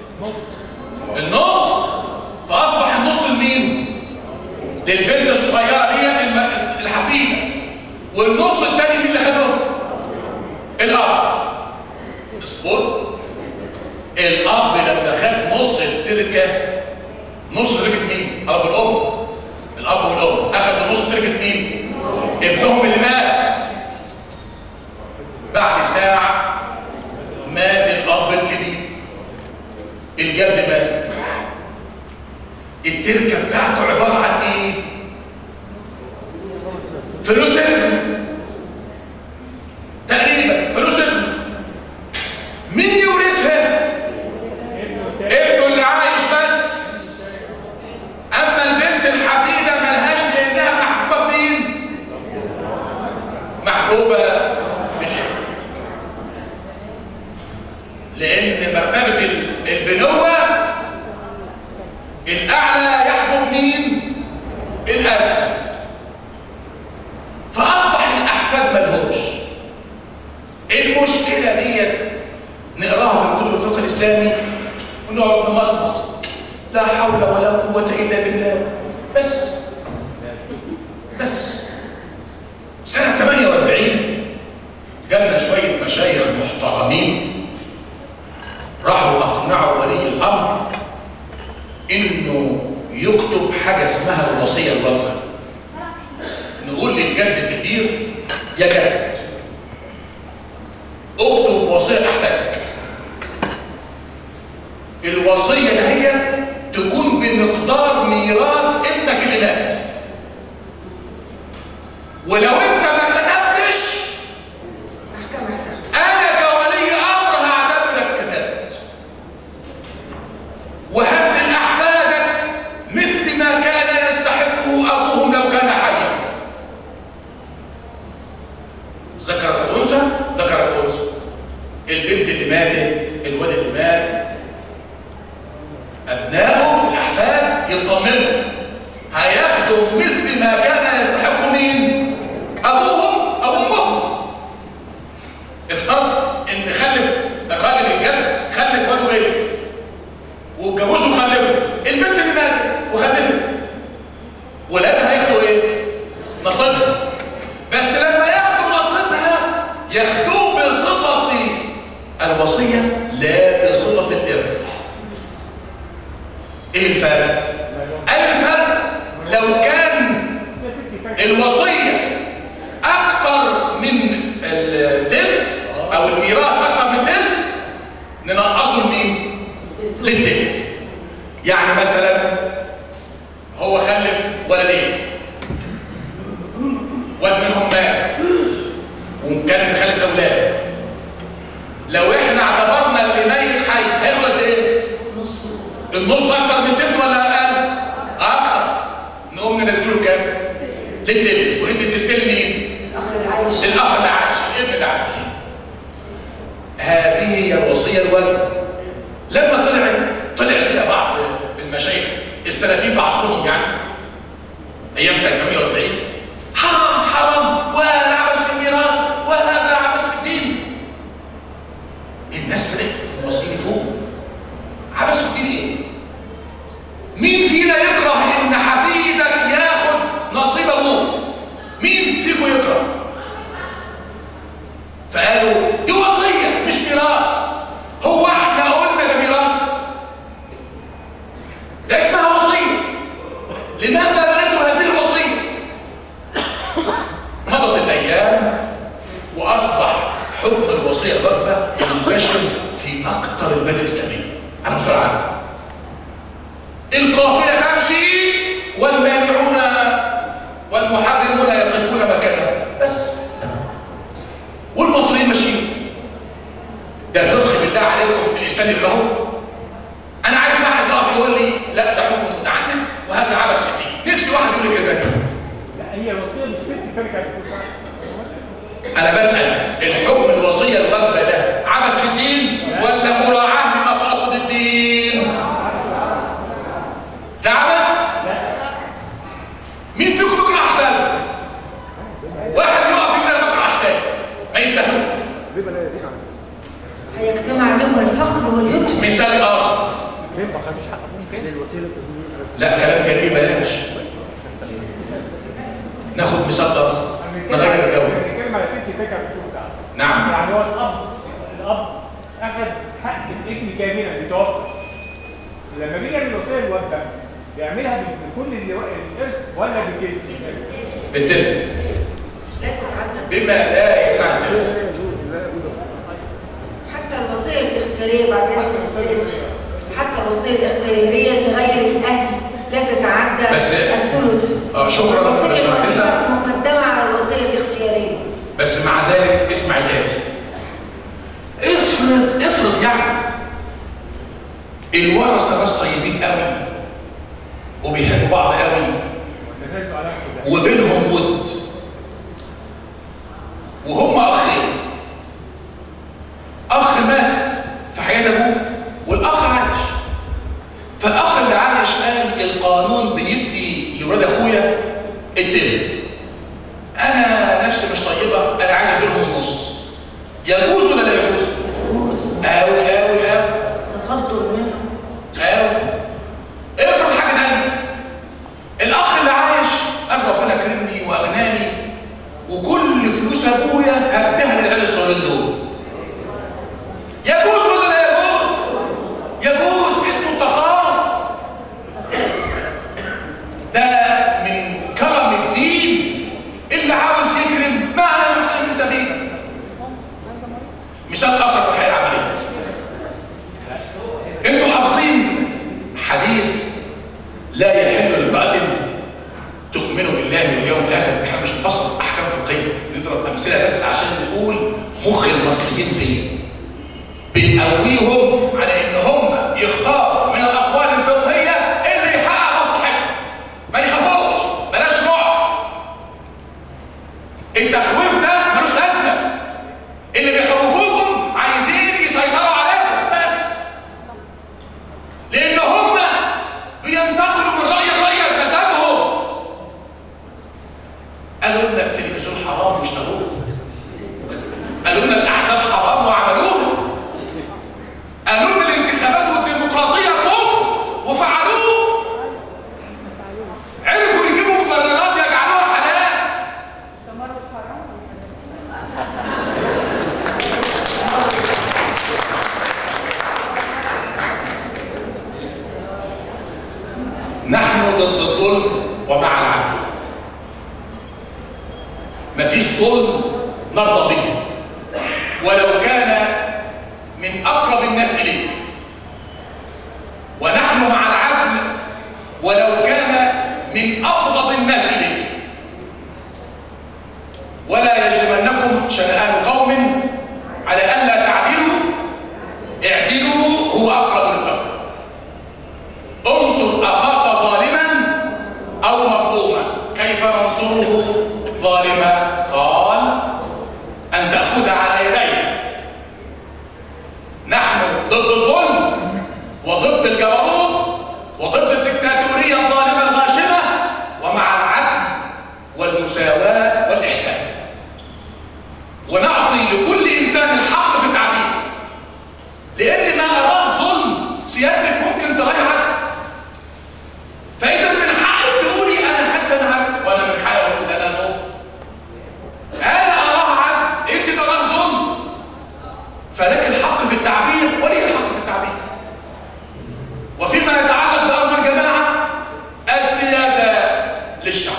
النص فاصبح النص لمين للبنت الصغيره دي الم- الحفيده والنص الثاني مين اللي خده الاب اصبر الاب لما خد نص التركه نص تركه مين اب الام الاب والام اخذوا نص تركه مين ابنهم اللي مات بعد ساعه مات الاب الكبير الجد مات التركه بتاعته عباره عن ايه فلوس ابنه تقريبا فلوس ابنه مين يورثها ابنه اللي عايش بس اما البنت الحفيده ملهاش لانها محبوبه بمين محبوبه بالابن لان مرتبه ال- البنوه الاعلى يحجب مين الاسفل فاصبح الاحفاد ملهوش المشكله ديت نقراها في كتب الفقه الاسلامي ونقعد نمصمص لا حول ولا قوه الا بالله بس بس سنه 48 جالنا شويه مشايخ محترمين راحوا اقنعوا ولي الامر انه يكتب حاجه اسمها الوصيه الواضحه نقول للجد الكبير يا جد اكتب وصيه احفادك الوصيه اللي هي تكون بمقدار ميراث ابنك اللي مات ولو انت ما كتبتش محكمه هتاخد انا كولي امر هعتبرك كتبت وهد لاحفادك مثل ما كان يستحقه ابوهم لو كان حيا ذكر الانثى ذكر الانثى البنت اللي ماتت الولد اللي مات ابنائه الاحفاد يطمنوا هياخدوا مثل ما كان يستحق مين ابوهم او امهم افترض ان خلف الراجل الجد خلف واد وبنت واتجوزوا وخلفوا البنت اللي ماتت وخلفت ولادها هياخدوا ايه؟ نصيبها بس لما ياخدوا نصيبها ياخدوه بصفة الوصية لا بصفة الإرث ايه الفرق؟ اي الفرق لو كان الوصيه اكتر من التل او الميراث اكتر من التل ننقصه لمين؟ للتل يعني مثلا هو خلف ولدين واد منهم مات وكان مخلف اولاد لو احنا اعتبرنا اللي ميت حي هياخد قد ايه؟ نص النص اكتر من تلت ولا اقل؟ اكتر نقوم ننزله كام؟ للتلت وندي التلتين لمين؟ الاخ العايش الاخ اللي عايش الابن اللي عايش هذه هي الوصيه الواجبه لما طلع طلع كده بعض المشايخ السلفيين في عصرهم يعني ايام سنه 140 حرام حرام وهذا عبث في الميراث وهذا عبث في الدين الناس بدات المصريين فوق عبث في الدين ايه؟ مين فينا يكره ان حفيدك ياخد نصيب ابوه؟ مين فيكم يكره؟ فقالوا دي وصيه مش ميراث هو احنا قلنا ده ميراث ده اسمها وصيه لماذا لا نكتب هذه الوصيه مضت الايام واصبح حكم الوصيه الرابعه منتشر في اكثر البلاد الاسلاميه على مستوى العالم القافله تمشي والمانعون والمحرمون يقفون مكانهم بس والمصريين ماشيين ده فقه بالله عليكم الاسلام اللي هو انا عايز واحد يقف يقول لي لا ده حكم متعدد وهذا عبث في الدين نفسي واحد يقول لي كده لا هي الوصيه مش تلت كان كانت بتقول صح انا بسال الحكم الوصيه الغابه ده عبث في الدين ولا مراعاه لمقاصد الدين ده عبث مين فيكم بيكره احفاده واحد يقف يقول انا بكره احفادي ما يستاهلوش ربا لا يزيد عن هيجتمع لهم الفقر واليتم مثال اخر ربا ما فيش حق ممكن الوسيله لا كلام جميل بلاش ناخد مثال اخر نغير الجو الكلمه على تلت كان كانت بتقول صح نعم يعني هو الاب الاب اخذ حق الابن كاملا بتوفى لما بيجي يعمل الوصيه الوالده بيعملها بكل اللي الارث ولا بكل بالتلت لا تتعدى بما لا يدفع التلت حتى الوصيه الاختياريه بعد اذن الاستاذ حتى الوصيه الاختياريه لغير الاهل لا تتعدى بس- الثلث آه، شكراً يا الوصيه باشمهندسة. مقدمه على الوصيه الاختياريه بس مع ذلك اسمع الآتي افرض افرض يعني الورثة ناس طيبين قوي وبيحبوا بعض قوي تنازلوا على كده وبينهم ود وهم اخين اخ مات في حياه ابوه والاخ عايش فالاخ اللي عايش قال القانون بيدي لاولاد اخويا التلت انا نفسي مش طيبه انا عايز اديلهم النص يجوز ولا لا يجوز؟ يجوز قوي قوي قوي تفضل منهم قوي افرض حاجه ثانيه الاخ اللي عايش قال ربنا كرمني واغناني وكل فلوس ابويا هديها للعيال الصغيرين دول يجوز ولا لا يجوز يجوز اسمه التخارج ده من كرم الدين اللي عاوز يكرم ما على المسلمين سبيلا مثال اخر في الحياه العمليه انتوا حافظين حديث لا يحل لامرأة تؤمن بالله واليوم الآخر احنا مش بنفصل أحكام فقهية نضرب أمثلة بس عشان نقول مخ المصريين فين بنقويهم على إن هم يختاروا من الأقوال الفقهية اللي يحقق مصلحتهم ما يخافوش بلاش رعب التخويف ده ملوش لازمة اللي بيخوفوكم عايزين يسيطروا عليكم بس لان هم بينتقلوا من راي لراي بمزاجهم قالوا لنا التلفزيون حرام واشتروه قالوا لنا الاحزاب حرام وعملوه قالوا لنا الانتخابات والديمقراطيه كفر وفعلوه عرفوا يجيبوا مبررات يجعلوها حلال نحن ضد الظلم ومع العدل مفيش ظلم نرضى به ولو كان من اقرب الناس اليك ونحن مع العدل ولو كان من ابغض الناس اليك ولا يجرمنكم شنآن قوم على الا تعدلوا اعدلوا هو اقرب للتقوى انصر اخاك ظالما او مظلوما كيف ننصره ظالما قال ان تاخذ على يديه نحن ضد الظلم وضد الجبروت وضد الدكتاتوريه الظالمه الغاشمه ومع العدل والمساواه والاحسان ونعطي لكل انسان الحق في التعبير لان ما اراه ظلم سيادتك ممكن تراها عدل فاذا من حقك تقولي انا حاسه انا عدل وانا من حقي اقول ده انا ظلم انا اراه عدل انت تراه ظلم فلك الحق في التعبير ولي الحق في التعبير وفيما يتعلق بامر الجماعه السياده للشعب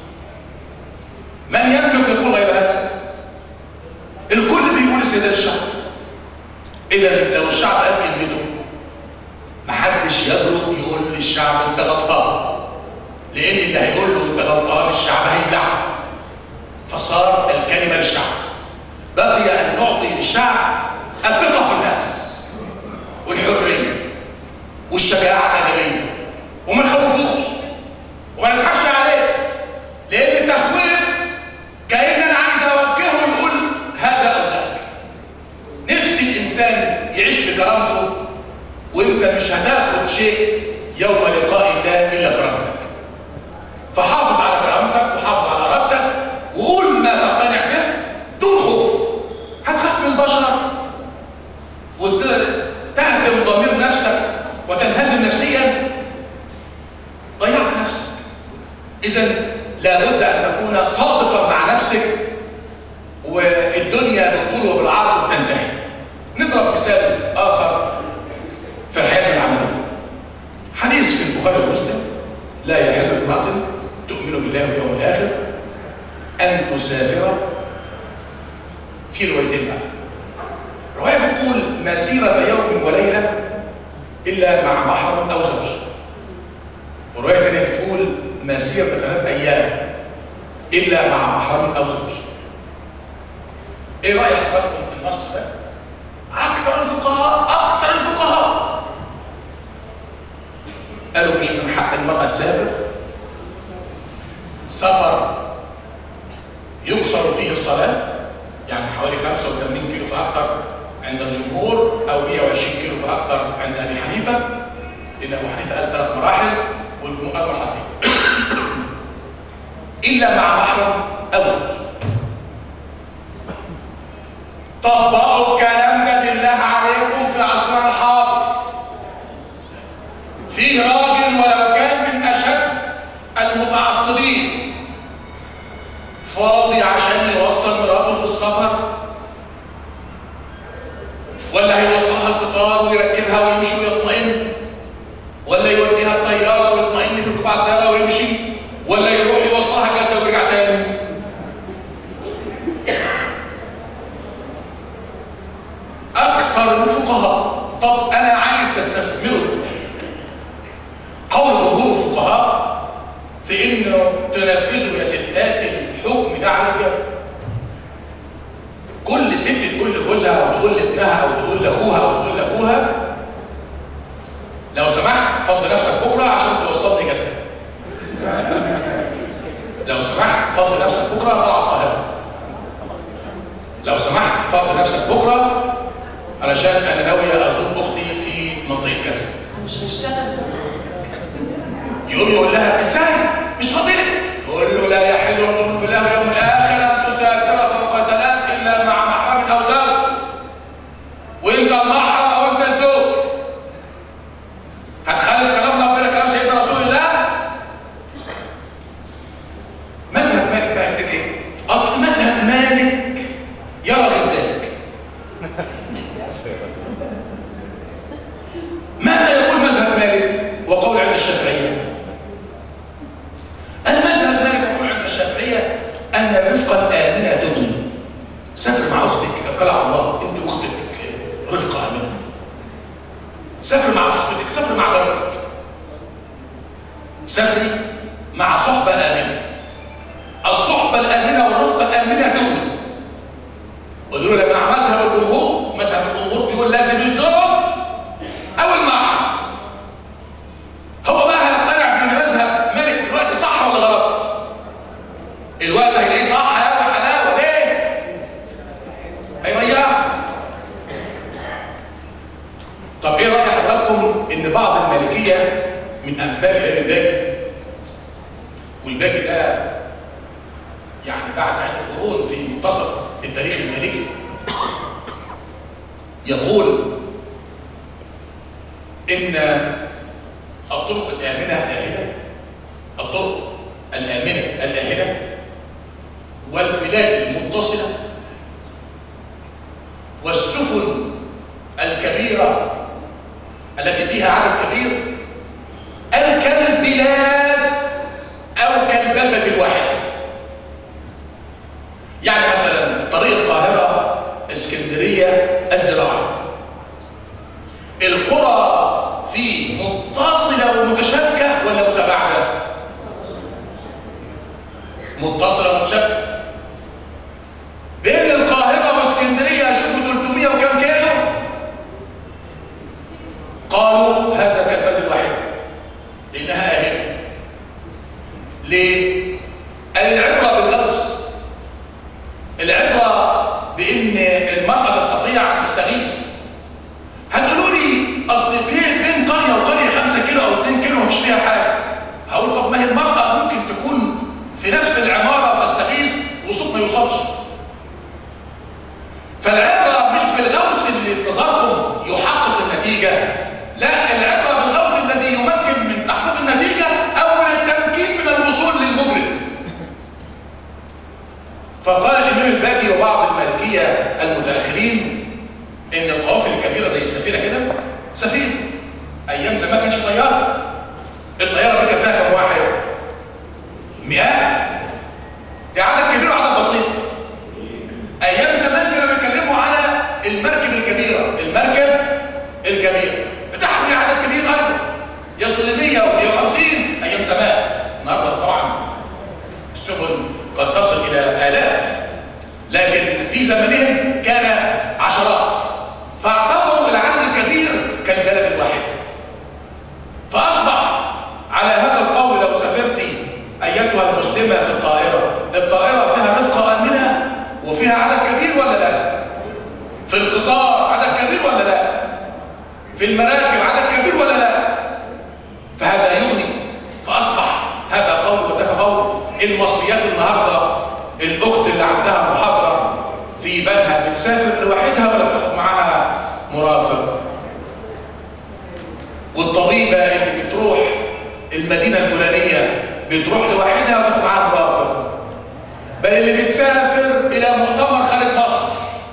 من يملك يقول غير هذا الكل بيقول السياده للشعب اذا لو الشعب قال كلمته محدش يجرؤ يقول للشعب انت غلطان لان اللي هيقول له انت غلطان الشعب هيدعم فصار الكلمه للشعب بقي ان نعطي للشعب الثقه في النفس والحريه والشجاعه الادبيه وما نخوفوش وما نضحكش عليه لان التخويف كان انا عايز اوجهه يقول هذا او ذاك نفسي الانسان يعيش بكرامته وانت مش هتاخد شيء يوم لقاء الله الا كرامتك فحافظ على كرامتك وحافظ على ربتك وقول ما تقتنع به دون خوف هتخاف من البشر وتهدم ضمير نفسك وتنهزم نفسيا ضيعت نفسك اذا لابد ان تكون صادقا مع نفسك والدنيا بالطول وبالعرض بتنتهي نضرب مثال اخر في الحياه العمليه حديث في البخاري ومسلم لا يحل امراه تؤمن بالله واليوم الاخر ان تسافر في روايتين بقى روايه بتقول مسيره يوم وليله الا مع محرم او زوج وروايه ثانيه بتقول مسيره ثلاث ايام الا مع محرم او زوج ايه راي حضراتكم في النص ده اكثر الفقهاء اكثر الفقهاء قالوا مش من حق المراه تسافر سفر يقصر فيه الصلاه يعني حوالي 85 كيلو فاكثر عند الجمهور او 120 كيلو فاكثر عند ابي حنيفه لان ابو حنيفه قال ثلاث مراحل والجمهور قال مرحلتين الا مع محرم او زوج طبقوا الكلام ده بالله عليكم في عصرنا الحاضر فيه راجل ولو كان من اشد المتعصبين فاضي عشان يوصل مراته في السفر ولا هيوصلها القطار ويركبها ويمشي ويطمئن ولا يوديها الطياره ويطمئن في القطاع الثاني ويمشي ولا يروح يوصلها جده ويرجع تاني اكثر الفقهاء طب انا عايز تستثمره قول جمهور الفقهاء في انه تنفذوا يا ستات الحكم ده على الرجال كل ست تقول لجوزها او تقول لابنها او تقول لاخوها او تقول لابوها لو سمحت فضل نفسك بكره عشان توصلني جده لو سمحت فضل نفسك بكره طلع القاهره لو سمحت فضل نفسك بكره علشان انا ناوي ازور اختي في منطقه كذا مش هنشتغل يقوم يقول لها ازاي مش فاضلك يقول له لا يحل الظلم بالله واليوم الاخر ان تسافر فوق ثلاث الا مع محرم او زوج وانت المحرم او انت الزوج هتخالف كلام ربنا كلام سيدنا رسول الله مذهب مالك بقى عندك ايه اصل مذهب مالك يرى غير ذلك ماذا يقول مذهب مالك وقول عند الشافعيه المذهب مالك يقول عند الشافعيه ان الرفقه الامنه تغني سافر مع اختك قال على الله انت اختك رفقه امنه سافر مع صاحبتك سافر مع جارتك سافري مع صحبه امنه الصحبه الامنه والرفقه الامنه تغني ودول لما مع مذهب الجمهور مذهب الجمهور بيقول لازم الزوج او المحرم هو بقى هيقتنع بان مذهب مالك دلوقتي صح ولا غلط الوقت هيلاقيه صح يا ابو حلاوه ليه هيضيع طب ايه راي حضراتكم ان بعض المالكيه من امثال الامام الباقي والباقي ده يعني بعد عده قرون في منتصف التاريخ المالكي يقول ان الطرق الامنه الاهله الطرق الامنه الاهله والبلاد المتصله والسفن الكبيره التي فيها عدد كبير كالبلاد او كالبلده الواحده يعني مثلا طريق القاهره اسكندريه الزراعي القرى فيه متصله ومتشابكه ولا متباعده متصله ومتشابكه بين القاهره واسكندريه شوفوا 300 وكم كيلو قالوا هذا كالبلد الواحد لانها اهل ليه العبره باللبس العبره بان المراه تستطيع تستغيث هتقولوا لي اصل في بين قريه وقريه 5 كيلو او 2 كيلو مفيش فيها حاجه هقول طب ما هي المراه ممكن تكون في نفس العماره وتستغيث وصوت ما يوصلش فالعبره مش بالغوث اللي في نظركم يحقق النتيجه لا العبره بالغوث الذي يمكن من تحقيق النتيجه او من التمكين من الوصول للمجرم فقال الامام الباقي وبعض المالكيه المتاخرين ان القوافل الكبيره زي السفينه كده سفينه ايام زمان كانش طياره الطياره دي كان فيها كم واحد مئات دي عدد كبير وعدد بسيط ايام زمان كانوا بيتكلموا على المركب الكبيره المركب الكبير بتحمل عدد كبير ايضا يصل ل 100 و150 ايام زمان النهارده طبعا السفن قد تصل الى الاف لكن في زمنهم كان عشرات فاعتبروا العدد الكبير كالبلد الواحد فاصبح على هذا القول لو سافرت ايتها المسلمه في الطائره الطائره فيها رفقه امنه وفيها عدد كبير ولا لا في القطار عدد كبير ولا لا في المراكب عدد كبير ولا لا فهذا يغني فاصبح هذا قول وذاك قول المصريات النهارده الاخت اللي عندها محاضره في بنها بتسافر لوحدها ولا بتاخد معاها مرافق والطبيبه اللي بتروح المدينه الفلانيه بتروح لوحدها وتاخد معاها مرافق بل اللي بتسافر الى مؤتمر خارج مصر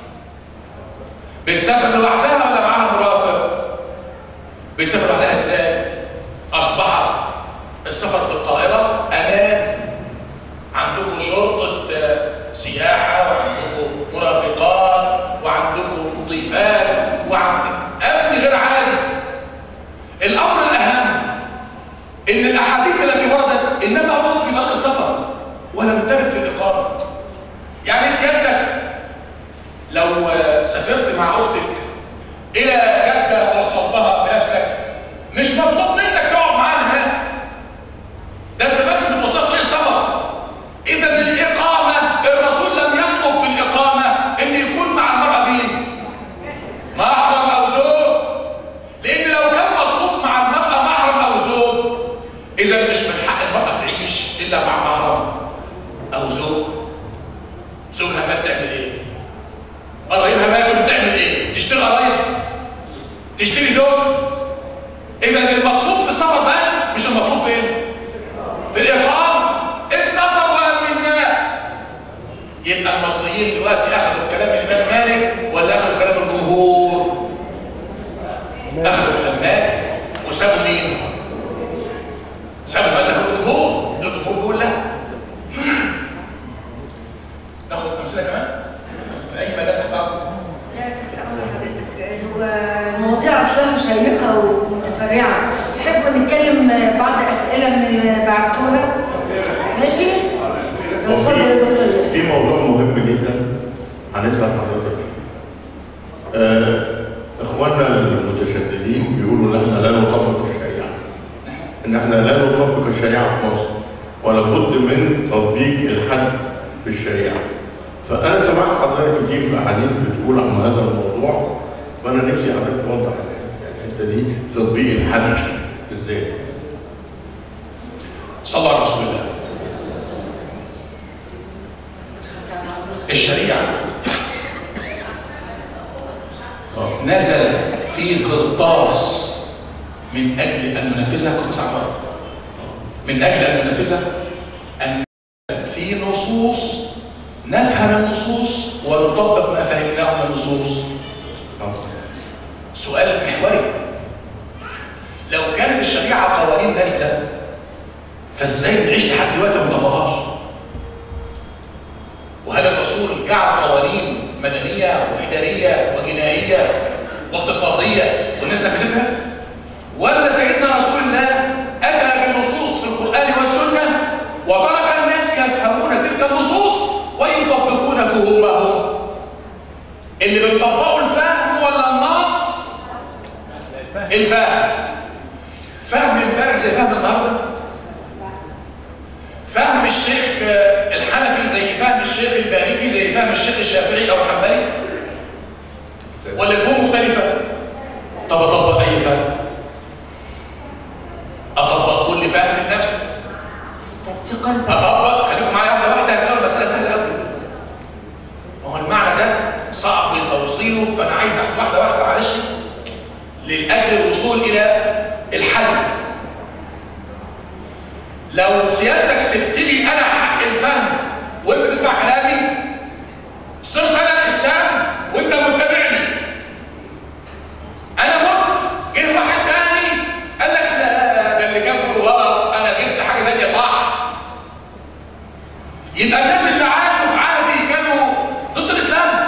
بتسافر لوحدها ولا معاها مرافق بتسافر لوحدها ازاي اصبح السفر في الطائره امان عندكم شرطه سياحه وعندكم مرافقات وعندكم مضيفات وعندكم امن غير عادي الامر الاهم ان الاحاديث التي وردت انما وردت في طريق السفر ولم ترد في الاقامه يعني سيادتك لو سافرت مع اختك الى جده وصلتها بنفسك مش مطلوب منك تقعد معاها هناك ده انت بس بتوصلها طريق السفر اذا الاقامه الرسول لم يطلب في الاقامه ان يكون مع المراه مين محرم او زوج لان لو كان مطلوب مع المراه محرم او زوج اذا مش من حق المراه تعيش الا مع محرم او زوج زوجها مات تعمل ايه قرايبها ماتوا بتعمل ايه تشتري قرايب تشتري زوج اذا المطلوب في السفر بس مش المطلوب فين في الاقامه السفر وامناه يبقى المصريين دلوقتي اخذوا كلام الامام مالك ولا اخذوا كلام الجمهور اخذوا كلام مالك وسابوا مين سابوا مذهب الجمهور الجمهور بيقول لا مفيده كمان في اي مجال تحت الارض لا تحت امر حضرتك هو المواضيع اصلها شيقه ومتفرعه تحبوا نتكلم بعض اسئله من اللي بعتوها ماشي طب اتفضل يا دكتور يحيى. في موضوع مهم جدا هنسأل حضرتك آه، اخواننا المتشددين بيقولوا ان احنا لا نطبق الشريعه ان احنا لا نطبق الشريعه في مصر ولا بد من تطبيق الحد بالشريعه فانا سمعت حضرتك كتير في احاديث بتقول عن هذا الموضوع وانا نفسي حضرتك توضح الحته دي تطبيق الحد ازاي صلى على رسول الله الشريعه اه نزل في قرطاس من اجل ان ننفذها قرطاس عقاري من اجل ان ننفذها ان في نصوص نفهم النصوص ونطبق ما فهمناه من النصوص اه سؤال محوري لو كانت الشريعه قوانين نازله فازاي نعيش لحد دلوقتي ما نطبقهاش وهل الرسول جعل قوانين مدنيه واداريه وجنائيه واقتصاديه والناس نفذتها ولا سيدنا رسول الله اتى بنصوص في القران والسنه وترك الناس يفهمون تلك النصوص ويطبقون فهومهم اللي بيطبقوا الفهم ولا النص الفهم الفهم فهم امبارح زي فهم النهارده فهم الشيخ آه، الحنفي زي فهم الشيخ المالكي زي فهم الشيخ الشافعي او الحنبلي ولا الفهم مختلفه طب اطبق اي فهم اطبق كل فهم لنفسه استفتي قلبك اطبق خليكم معايا واحده واحده هتلاقوا المساله سهله قوي ما هو المعنى ده صعب توصيله فانا عايز اخد واحده واحده معلش لاجل الوصول الى الحل لو سيادتك سبت لي انا حق الفهم وانت تسمع كلامي صرت انا الاسلام وانت متبعني انا مت جه واحد تاني قال لك لا ده اللي كان بيقوله غلط انا جبت حاجه ثانيه صح يبقى الناس اللي عاشوا في عهدي كانوا ضد الاسلام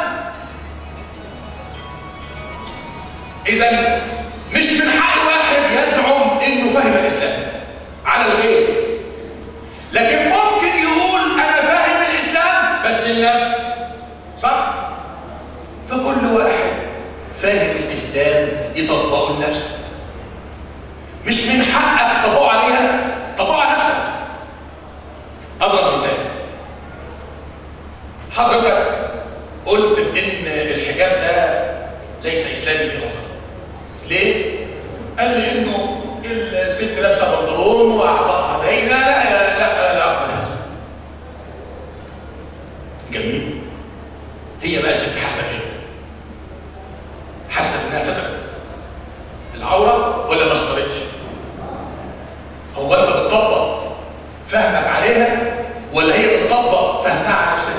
اذا مش من حق واحد يزعم انه فهم الاسلام على الغير لكن ممكن يقول انا فاهم الاسلام بس لنفسي صح فكل واحد فاهم الاسلام يطبقه لنفسه مش من حقك تطبقه عليها طبقه على نفسك اضرب مثال حضرتك قلت ان الحجاب ده ليس اسلامي في نظرك ليه قال لي انه الست لابسه بنطلون واعضائها باينه لا لا لا لا اقبل هذا جميل هي بقى ست حاسه ايه حاسه انها سترت العوره ولا ما سترتش هو انت بتطبق فهمك عليها ولا هي بتطبق فهمها على نفسها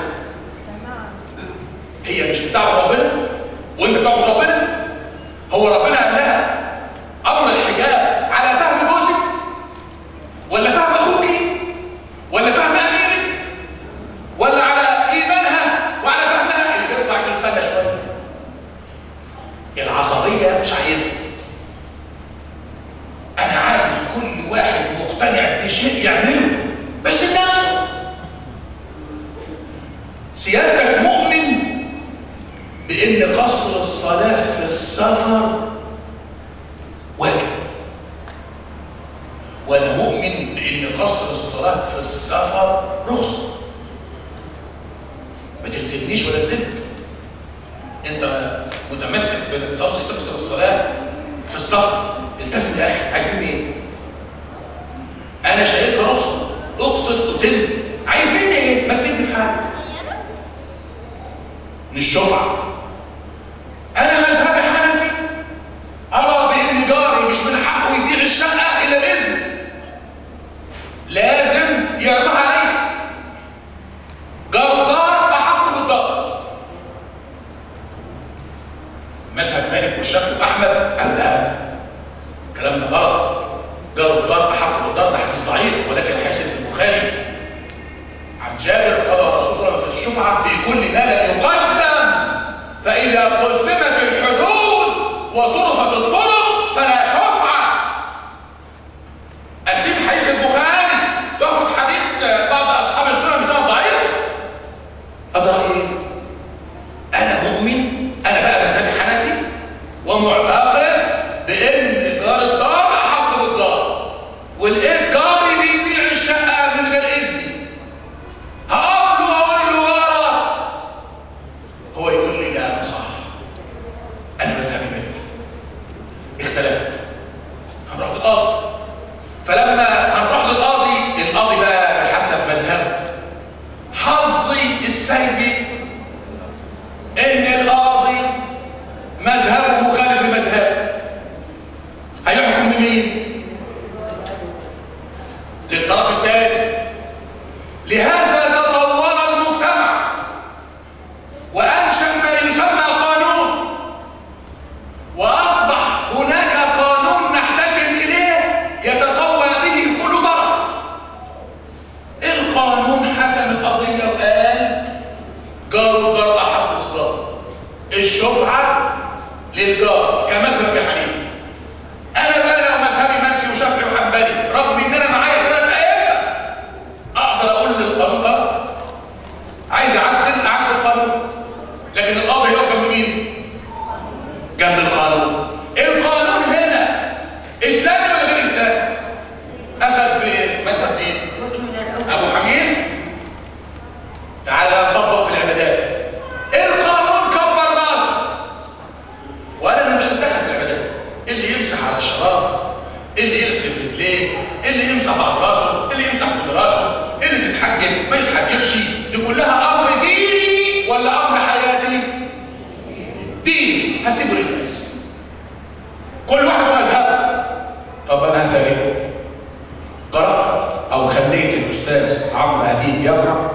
هي مش بتعبد ربنا وانت بتعبد ربنا هو ربنا قال لها امر الحجاب على فهم جوزك ولا فهم اخوك ولا فهم اميرك ولا على ايمانها وعلى فهمها اللي بيرفع جسمها شويه العصبيه مش عايزها انا عايز كل واحد مقتنع بشيء يعمله بس لنفسه سيادتك مؤمن بان قصر الصلاه في السفر واجب وانا مؤمن بان قصر الصلاه في السفر رخصه ما تلزمنيش ولا تلزمك انت متمسك بتصلي تكسر الصلاه في السفر التزم يا اخي عايز مني ايه انا شايفها رخصه اقصد قتل عايز مني ايه ما تسيبني في حالي من الشفعه انا مذهب الحنفي ارى بان جاري مش من حقه يبيع الشقه الا باذنه لازم يرضى عليا جار دار احق بالدار مذهب مالك والشافعي واحمد قال لا الكلام ده غلط جار الدار احق بالدار ده حديث ضعيف ولكن حديث في البخاري عن جابر قال رسول الله وسلم في الشفعة في كل ما لم يقسم فإذا قسمت الحدود وصرفت الطرق فلا شفعة أسيب حديث البخاري تاخد حديث بعض أصحاب السنة بسبب ضعيف أدرى إيه؟ أنا مؤمن أنا بقى مذهبي حنفي ومعتقد بإن جار الدار أحق بالدار والإيه جاري بيبيع الشقة من غير إذني هقف له وأقول له ورا هو يقول لي لا أنا صح أنا مذهبي مالك اختلفنا هنروح للقاضي فلما هنروح للقاضي القاضي بقى بحسب مذهبه حظي السيء ان القاضي مذهبه مخالف لمذهبي هيحكم بمين للطرف الثاني لهذا تطور المجتمع وانشا ما يسمى قانون واصبح هناك قانون نحتكم اليه يتقوى به كل طرف القانون حسم القضيه وقال جار الدار احق بالدار الشفعه للجار كمذهب ابي حنيفه انا بقى لو مذهبي مالكي وشافعي وحنبلي رغم ان انا معايا ثلاث ائمه اقدر اقول للقانون غلط عايز اعدل اعدل القانون لكن القاضي يقف جنب مين؟ جنب القانون القانون هنا اسلامي ولا غير اسلامي؟ اخذ بمذهب مين؟ وكيل الأول ابو حميد تعالى نطبق في العبادات القانون كبر راسه وانا أنا مش هتدخل في العبادات اللي يمسح على الشراب اللي يغسل رجليه اللي يمسح بعض راسه اللي يمسح كل راسه اللي تتحجب ما يتحجبش دي كلها امر ديني ولا امر حياتي ديني هسيبه للناس كل واحد مذهبه طب انا هفهمكم قرأت أو خليت الأستاذ عمرو أديب يقرأ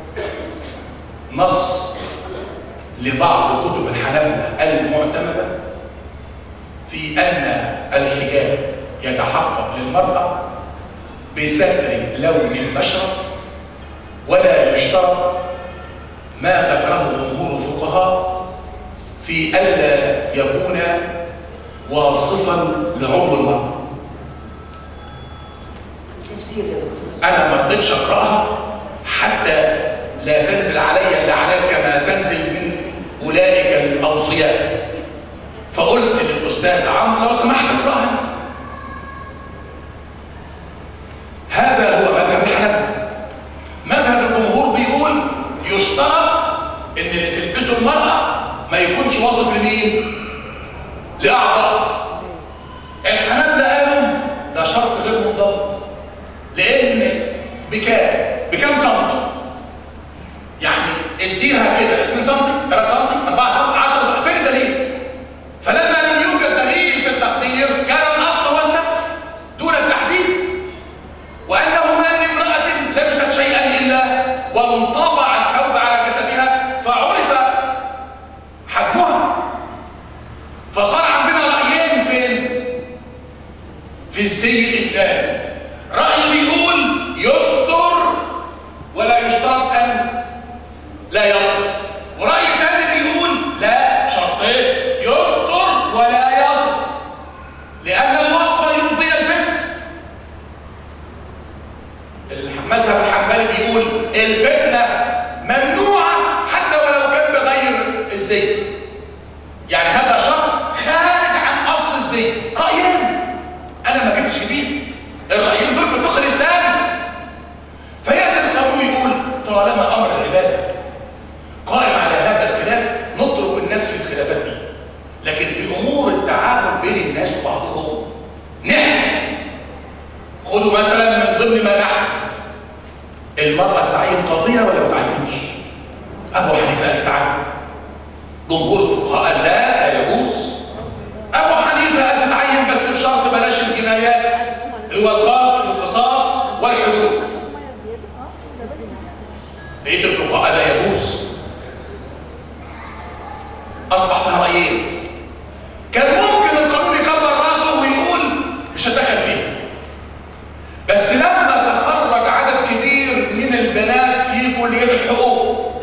نص لبعض كتب الحنابلة المعتمدة في أن الحجاب يتحقق للمرأة بستر لون البشرة ولا يشترط ما ذكره جمهور الفقهاء في ألا يكون واصفا لعضو المرأة تفسير يا دكتور انا ما رضيتش اقراها حتى لا تنزل علي اللعنات كما تنزل من اولئك الاوصياء فقلت للاستاذ عمرو لو سمحت اقراها انت هذا هو مذهب الحنابلة مذهب الجمهور بيقول يشترط ان اللي تلبسه المرأة ما يكونش واصف لمين؟ لأعضاء الحنابلة قالوا ده شرط غير منضبط لان بكام بكام سنتي يعني اديها كده 2 سم 3 سم 4 سم 10 سم فين الدليل فلما لم يوجد دليل في التقدير كان الاصل هو السبب دون التحديد وانه ما من امراه لبست شيئا الا وانطبع الثوب على جسدها فعرف حجمها فصار عندنا رايين فين في الزي الاسلامي رأي بيقول يستر ولا يشترط أن لا يصل ورأي تاني بيقول لا شرطين يستر ولا يصل لأن الوصف يفضي الفتنة المذهب الحنبلي بيقول الفتنة ممنوعة حتى ولو كان بغير الزي يعني هذا شرط خارج عن أصل الزي رأيين أنا ما جبتش جديد الرأيين دول في الفقه الإسلامي فيأتي القانون يقول طالما أمر العبادة قائم على هذا الخلاف نترك الناس في الخلافات دي لكن في أمور التعامل بين الناس وبعضهم نحسن خدوا مثلا من ضمن ما نحسن المرأة تتعين قاضية ولا ما تعينش؟ أبو حنيفة قال تعين جمهور الفقهاء قال لا لا يجوز أبو حنيفة قال تتعين بس بشرط بلاش الجنايات اللي هو القتل والقصاص والحدود بقيه الفقهاء لا يجوز اصبح فيها رايين كان ممكن القانون يكبر راسه ويقول مش هتدخل فيه بس لما تخرج عدد كبير من البنات في كليه الحقوق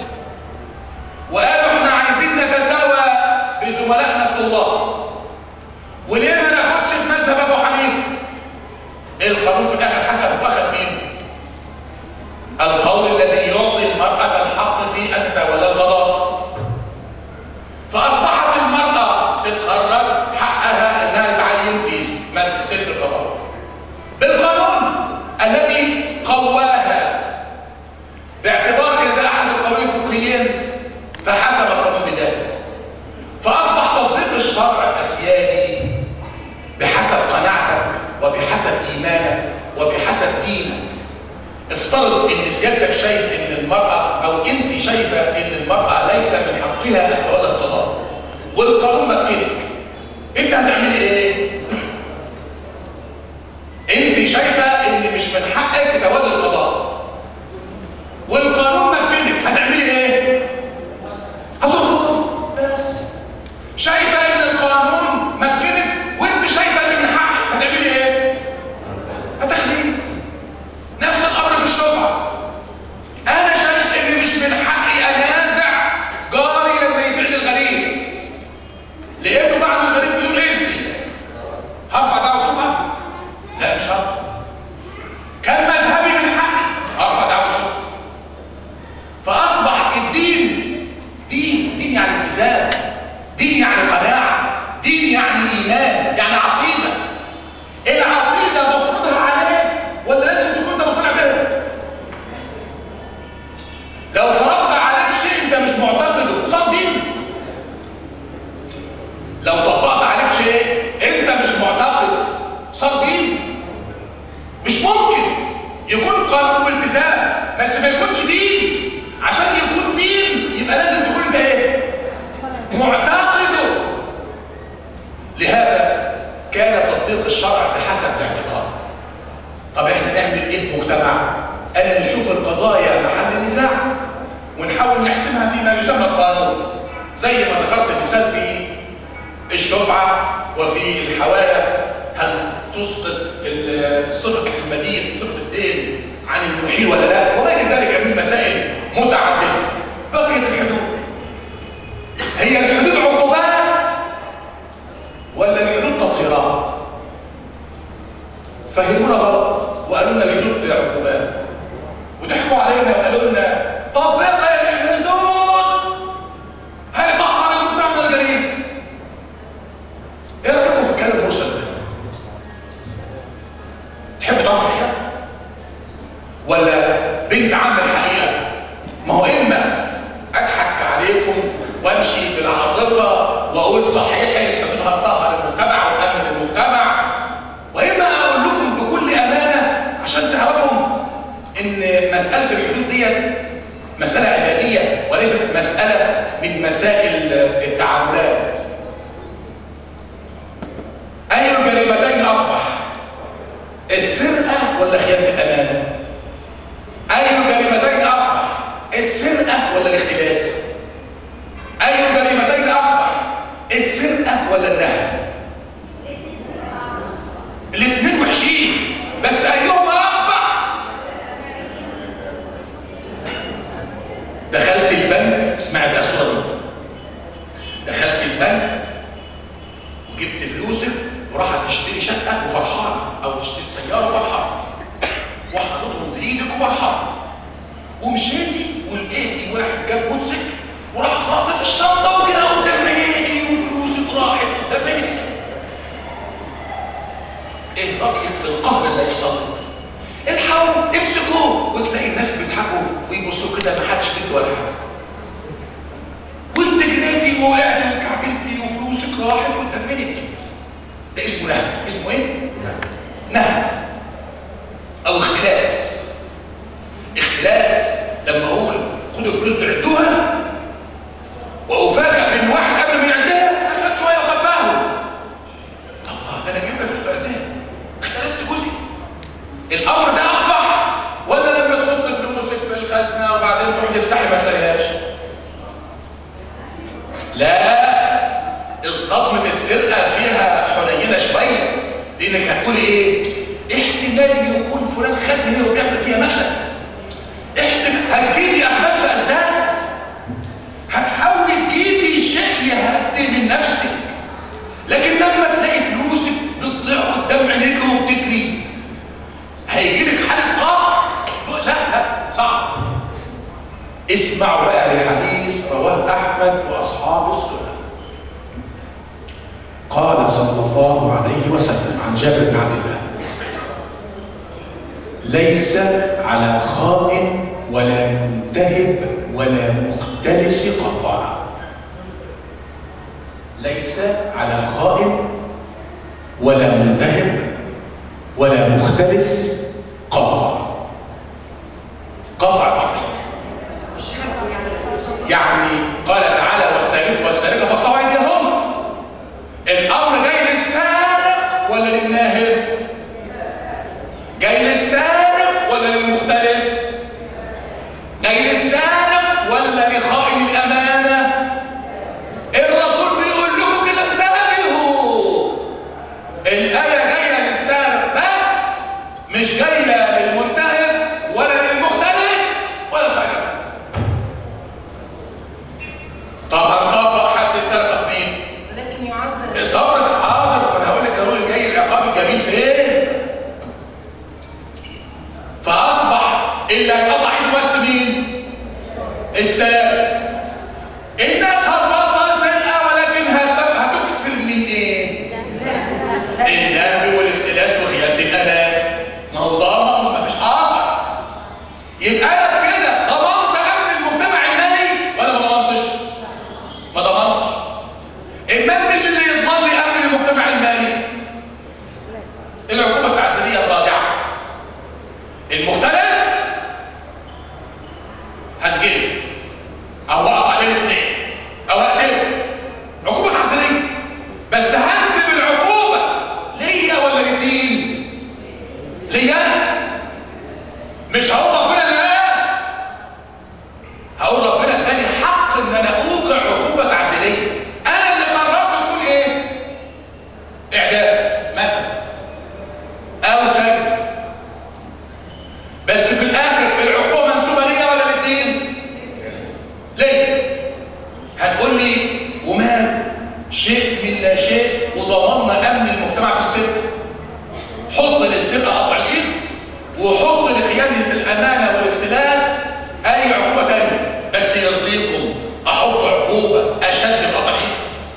وليه ما ناخدش في مذهب ابو حنيفه القانون في الاخر حسب واخد مين القول الذي يعطي المرأة الحق في أن تتولى القضاء فأصبحت المرأة تتخرج حقها أنها تعين في مسجد سلك القضاء بالقانون الذي قواها باعتبار ان ده احد القوانين الفقهيين فحسب القانون بذلك فاصبح تطبيق الشرع الاسيادي بحسب قناعتك وبحسب ايمانك وبحسب دينك افترض ان سيادتك شايف ان المراه او انت شايفه ان المراه ليس من حقها ان تولى القضاء والقانون مكنك انت هتعملي ايه؟ انت شايفه ان مش من حقك تتولي القضاء والقانون مكنك هتعملي ايه هترفض بس شايفه ان القانون مكنك وانت شايفه ان من حقك هتعملي ايه هتخليه نفس الامر في الشفعه انا شايف ان مش من حقي انازع جاري لما يبيع لي الغريب لقيته بعد الغريب بدون اذني هرفع دعوه شفعه لا مش هرفع كان مذهبي من حقي هرفع دعوه شفعه فاصبح الدين دين دين يعني التزام دين يعني قناعه دين يعني ايمان يعني عقيده العقيده بفرضها عليك ولا لازم تكون انت مقتنع بها لو فرضت عليك شيء انت مش معتقده صار دين لو طبقت عليك شيء انت مش معتقد صار دين مش ممكن يكون قانون والتزام بس ما يكونش دين عشان يكون دين يبقى لازم تكون انت ايه معتقده لهذا كان تطبيق الشرع بحسب الاعتقاد طب احنا نعمل ايه في مجتمع ان نشوف القضايا محل نزاع ونحاول نحسمها فيما يسمى القانون زي ما ذكرت مثال في الشفعه وفي الحواله هل تسقط ال- صفه المدين صفه الدين عن المحيل ولا لا وغير ذلك من مسائل متعدده بقيت الحدود هي الحدود عقوبات ولا الحدود تطهيرات فهمونا غلط وقالوا لنا الحدود عقوبات وضحكوا علينا وقالوا لنا طبق الحدود هيطهر المجتمع من الجريمه ايه رايكم في الكلام المرسل ده تحب تعرف الحقيقه ولا بنت عم الحقيقه ما هو اما اضحك عليكم وامشي بالعاطفه واقول صحيح الحدود هتطهر المجتمع وتامن المجتمع واما اقول لكم بكل امانه عشان تعرفوا ان مساله الحدود ديت مساله عباديه وليست مساله من مسائل التعاملات اي الجريمتين اقبح السرقه ولا خيانه الامانه اي الجريمتين اقبح السرقه ولا الاختلاس اي الجريمتين اقبح السرقه ولا النهب الاثنين وحشين بس ايهما اقبح دخلت البنك اسمعي بقى الصوره دي دخلت البنك وجبت فلوسك وراحت تشتري شقه وفرحان او تشتري سياره وفرحان وحطيتهم في ايدك وفرحان ومشيتي ولقيتي واحد جاب موتوسيكل وراح خاطف الشنطه وجرى قدام عينيكي وفلوسك راحت قدام عينيك ايه رايك في القهر اللي هيحصل لك الحقوا امسكوه وتلاقي الناس بيضحكوا ويبصوا كده ما حدش بيد ولا حاجه وانت جريتي ووقعتي وكعبلتي وفلوسك راحت قدام عينيك ده اسمه نهب اسمه ايه؟ نهب او اختلاس اختلاس لما اقول خدوا الفلوس تعدوها وافاجئ بان واحد قبل ما يعدها اخد شويه وخباهم طب ما انا جايب فلوس تعدها اختلست جزء الامر ده اقبح ولا لما تحط فلوسك في الخزنه وبعدين تروح تفتحي ما تلاقيهاش لا الصدمة السرقة فيها حنينة شوية لأنك هتقول إيه؟ احتمال يكون فلان خد هنا وبيعمل فيها مقلب احتمال هتجيبي أحداث في أسداس هتحاولي تجيبي شيء يهدي من نفسك لكن لما تلاقي فلوس اسمعوا بقى لحديث رواه احمد واصحاب السنن قال صلى الله عليه وسلم عن جابر بن عبد الله ليس على خائن ولا منتهب ولا مختلس قطاع ليس على خائن ولا منتهب ولا مختلس قطع قطع قطع مش حاجه يعني يعني قال تعالى والسارق والسارقه فاقطعوا ايديهم الامر جاي للسارق ولا للناهب جاي للسارق ولا للمختلس جاي للسارق ولا لخائن الامانه الرسول بيقول لكم كده انتبهوا الايه جايه للسارق بس مش جايه للمنتهب ولا للمختلس ولا الخائن طب هنطبق حد السرقه في مين؟ ولكن يعذر صبر حاضر وانا هقول لك القانون الجاي العقاب الجميل فين؟ فاصبح اللي هيقطع ايده بس مين؟ السارق الناس هتبطل سرقه ولكن هت- هتكثر من ايه؟ النهب والاختلاس وخيانه الامان ما هو ضامن ما فيش قاطع يبقى انا بكده ضمنت امن المجتمع المالي ولا ما ضمنتش؟ ما ضمنتش المال مين اللي يضمن لي امن المجتمع المالي؟ العقوبه التعزيريه الرادعه المختلس هسجنه او اقطع عليه الاثنين او اقتله عقوبه تعزيريه بس هنسب العقوبه ليا ولا للدين؟ ليا انا مش هقول ربنا اللي قال هقول ربنا اداني حق ان انا اوقع عقوبه تعزيريه انا اللي قررت تكون ايه اعدام مثلا او سجن بس في الاخر العقوبه منسوبه ليا ولا للدين ليه هتقول لي وما شيء من لا شيء وضمننا امن المجتمع في السرقه حط للسرقه قطع الايد وحط لخيانه الامانه والاختلاس اي عقوبه تانية بس يرضيكم احط عقوبه اشد من قطع الايد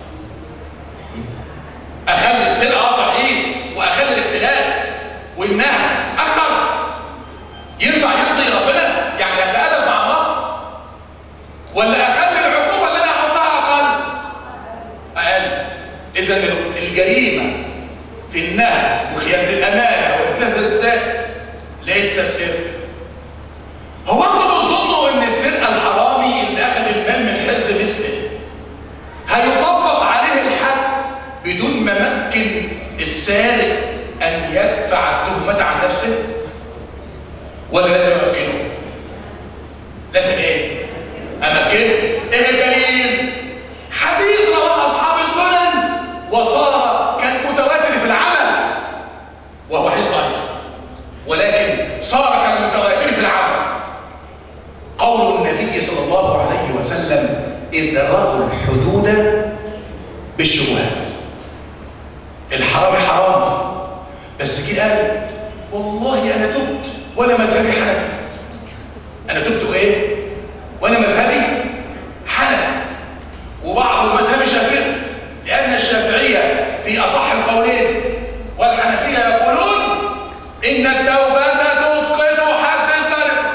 اخلي السرقه قطع ايد واخلي الاختلاس والنهب اكتر ينفع يرضي ربنا يعني ابقى ادب مع الله ولا اخلي العقوبه اللي انا احطها اقل اقل اذا الجريمه في النهب وخيانه الامانه والفهم الذات ليس السرقه هو انتوا بتظنوا ان السرقه الحرامي اللي اخذ المال من حرز مثله هيطبق عليه الحد بدون ما مكن السارق ان يدفع التهمه عن نفسه ولا لازم امكنه لازم ايه امكنه ايه الدليل حديث رواه اصحاب السنن وصار كالمتواتر في العمل وهو حديث ضعيف ولكن صار كالمتواتر في العمل قول النبي صلى الله عليه وسلم ادراء الحدود بالشبهات الحرام حرام بس جه قال والله انا تبت وانا مذهبي حنفي انا تبت وايه وانا مذهبي حنفي وبعض المذهب شافعي لان الشافعيه في اصح القولين والحنفيه يقولون ان التوبه تسقط حد السرقه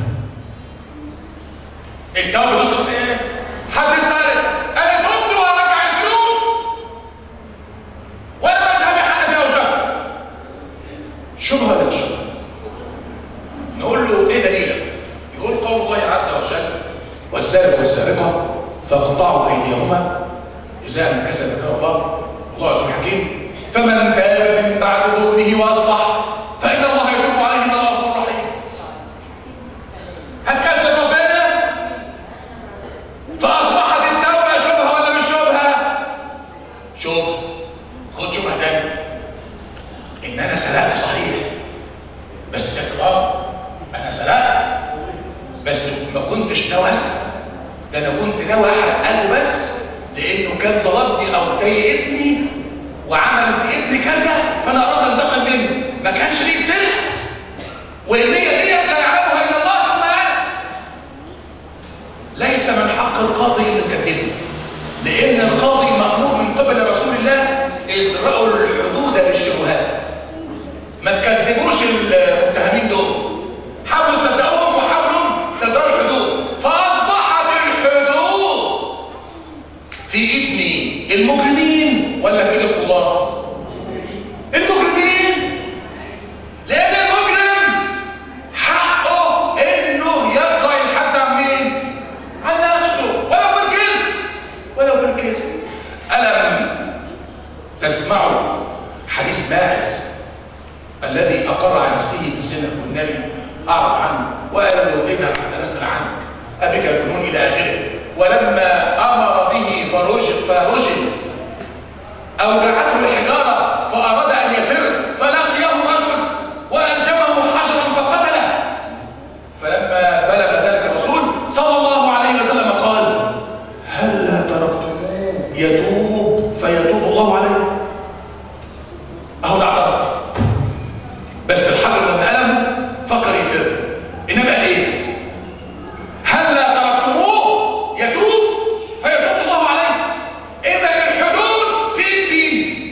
التوبه تسقط ايه حد السرقه انا تبت وارجع الفلوس وانا مذهبي حنفي او شافعي شبهه ولا مش شبهه نقول له ايه دليلك يقول قول الله عز وجل والسارق والسارقه فاقطعوا ايديهما جزاء من كسب ذكر الله والله عز حكيم فمن تاب من بعد ظلمه واصلح فان الله يتوب عليه ان الله غفور رحيم هتكسب ربنا فاصبحت التوبه شبهه ولا مش شبهه شبهه خد شبهه تاني ان انا سرقت صحيح بس يا كرام انا سرقت بس ما كنتش ناوي اسرق ده انا كنت ناوي احرق قلبه بس لانه كان ظلمني او ضايقني وعمل في ابني كذا فانا اردت انتقم منه ما كانش ليه سرقه والنيه ديت لا يعلمها الا الله ثم انا ليس من حق القاضي ان يكذبه لان القاضي مامور من قبل رسول الله ادراء الحدود للشبهات ما تكذبوش المتهمين دول حاولوا تصدقوهم وحاولوا تدروا الحدود فاصبحت الحدود في ايد مين المجرمين ولا في ايد القضاه المجرمين لان المجرم حقه انه يدرى الحد عن مين عن نفسه ولو بالكذب ولو بالكذب الم تسمعوا حديث باعث الذي اقر على نفسه بزنا والنبي اعرض عنه وقال له اذهب حتى نسال عنك ابك الجنون الى اخره ولما امر به فرجل فرجل اوجعته الحجاره فاراد ان يفر فلقيه رجل والجمه حجرا فقتله فلما بلغ ذلك الرسول صلى الله عليه وسلم قال هلا تركتموه يتوب فيتوب الله عليه اهو ده اعترف بس الحجر لما قلم فكر يفر انما قال ايه هلا تركتموه يتوب فيتوب الله عليه اذا الحدود في الدين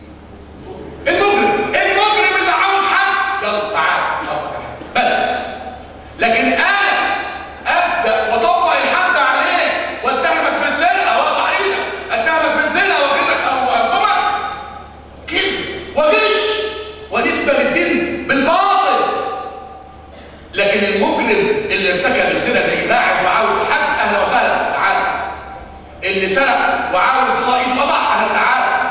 المجرم المجرم اللي عاوز حد يلا تعال خبط الحد بس لكن انا ابدا واطبق الحد عليك واتهمك بالسرقه واقطع ايدك اتهمك بالزنا واجلدك او ارجمك كذب وغش ونسبه للدين بالباطل لكن المجرم اللي ارتكب الزنا زي باعث وعاوز الحد اهلا وسهلا تعال اللي سرق وعاوز الله ايده قطع اهلا تعال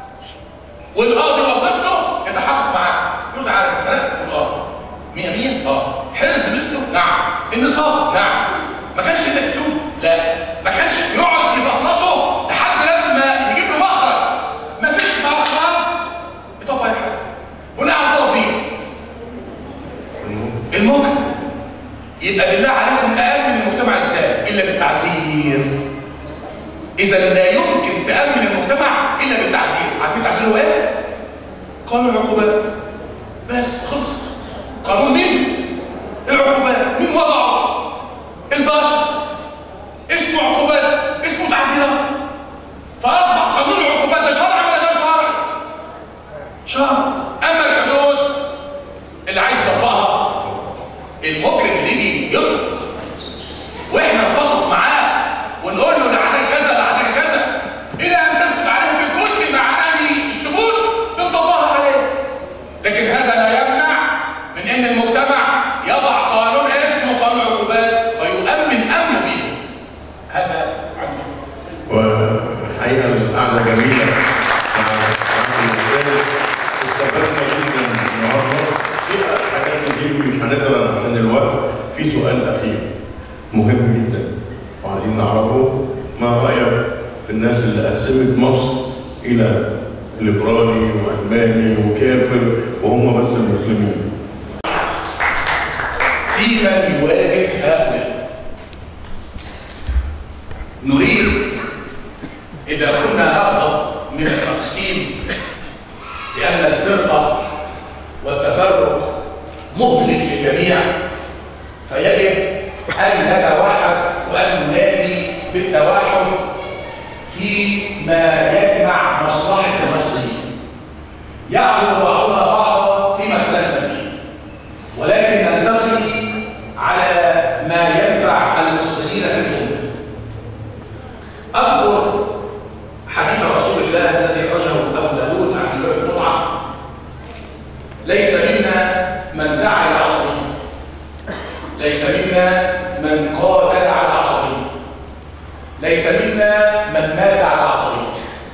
والقاضي وظيفته يتحقق معاه يقول تعالى انت سرقت يقول اه 100 100 اه حرز مثله نعم النصاب نعم ما كانش ايدك تتوب لا ما كانش يقعد يفصصه لحد لما يجيب له مخرج ما فيش مخرج يطبق الحد بناء على طلب مين؟ المجرم يبقى بالله عليكم اقل من المجتمع ازاي الا بالتعزير اذا لا يمكن تامن المجتمع الا بالتعزير عارفين التعزير هو ايه قانون العقوبات بس خلص قانون مين العقوبات مين وضعه البشر اسمه عقوبات اسمه تعزيرات فاصبح قانون العقوبات ده شرع ولا ده شرع شرع اما الحدود اللي عايز يطبقها المجرم اللي يجي يطلق واحنا نفصص معاه ونقول له ده عليك كذا ده عليك كذا الى ان تثبت عليه بكل معاني الثبوت نطبقها عليه لكن هذا لا يمنع من ان المجتمع يضع قانون اسمه قانون عقوبات ويؤمن امنه به هذا عنه والحقيقه القعده جميله مع مع الاستاذ استفدنا جدا النهارده في حاجات كتير مش هنقدر عشان الوقت في سؤال اخير مهم جدا وعايزين نعرفه ما رايك في الناس اللي قسمت مصر الى ليبرالي وعلماني وكافر وهم بس المسلمين في من يواجه هؤلاء نريد إذا كنا نغضب من التقسيم لأن الفرقة والتفرق مهلك للجميع فيجب أن نتوحد وأن ننادي بالتوحد فيما يجمع مصلحة المصريين يعبد بعضنا بعضا فيما اختلفنا فيه ولكن نلتقي على ما ينفع المسلمين في الأمة أذكر حديث رسول الله الذي أخرجه أبو داود عن جبل الجمعة ليس منا من دعا إلى عصبية ليس منا من قاتل على عصبية ليس منا من مات على عصبية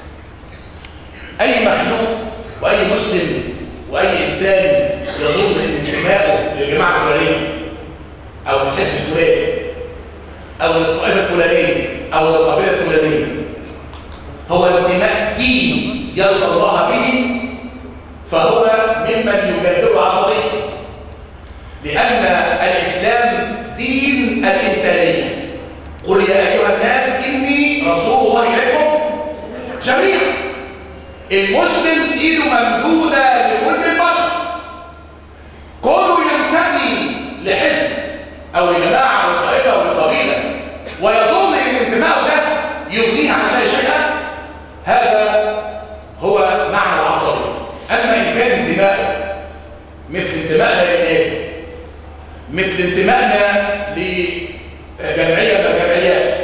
أي مخلوق وأي مسلم وأي إنسان يظن أن انتمائه للجماعة الفلانية أو الحزب الفلاني أو الطائفة الفلانية أو القبيلة الفلانية هو انتماء ديني يلقى الله به فهو ممن يجادل عصبية لأن الإسلام دين الإنسانية قل يا أيها الناس إني رسول الله إليكم جميعا المسلم ايده ممدوده لكل البشر كله ينتمي لحزب او لجماعه او لطائفه او لقبيله يغنيه عن الله شيئا هذا هو معنى العصبية أما إن كان انتماء مثل انتمائنا لإيه؟ مثل انتمائنا لجمعية من الجمعيات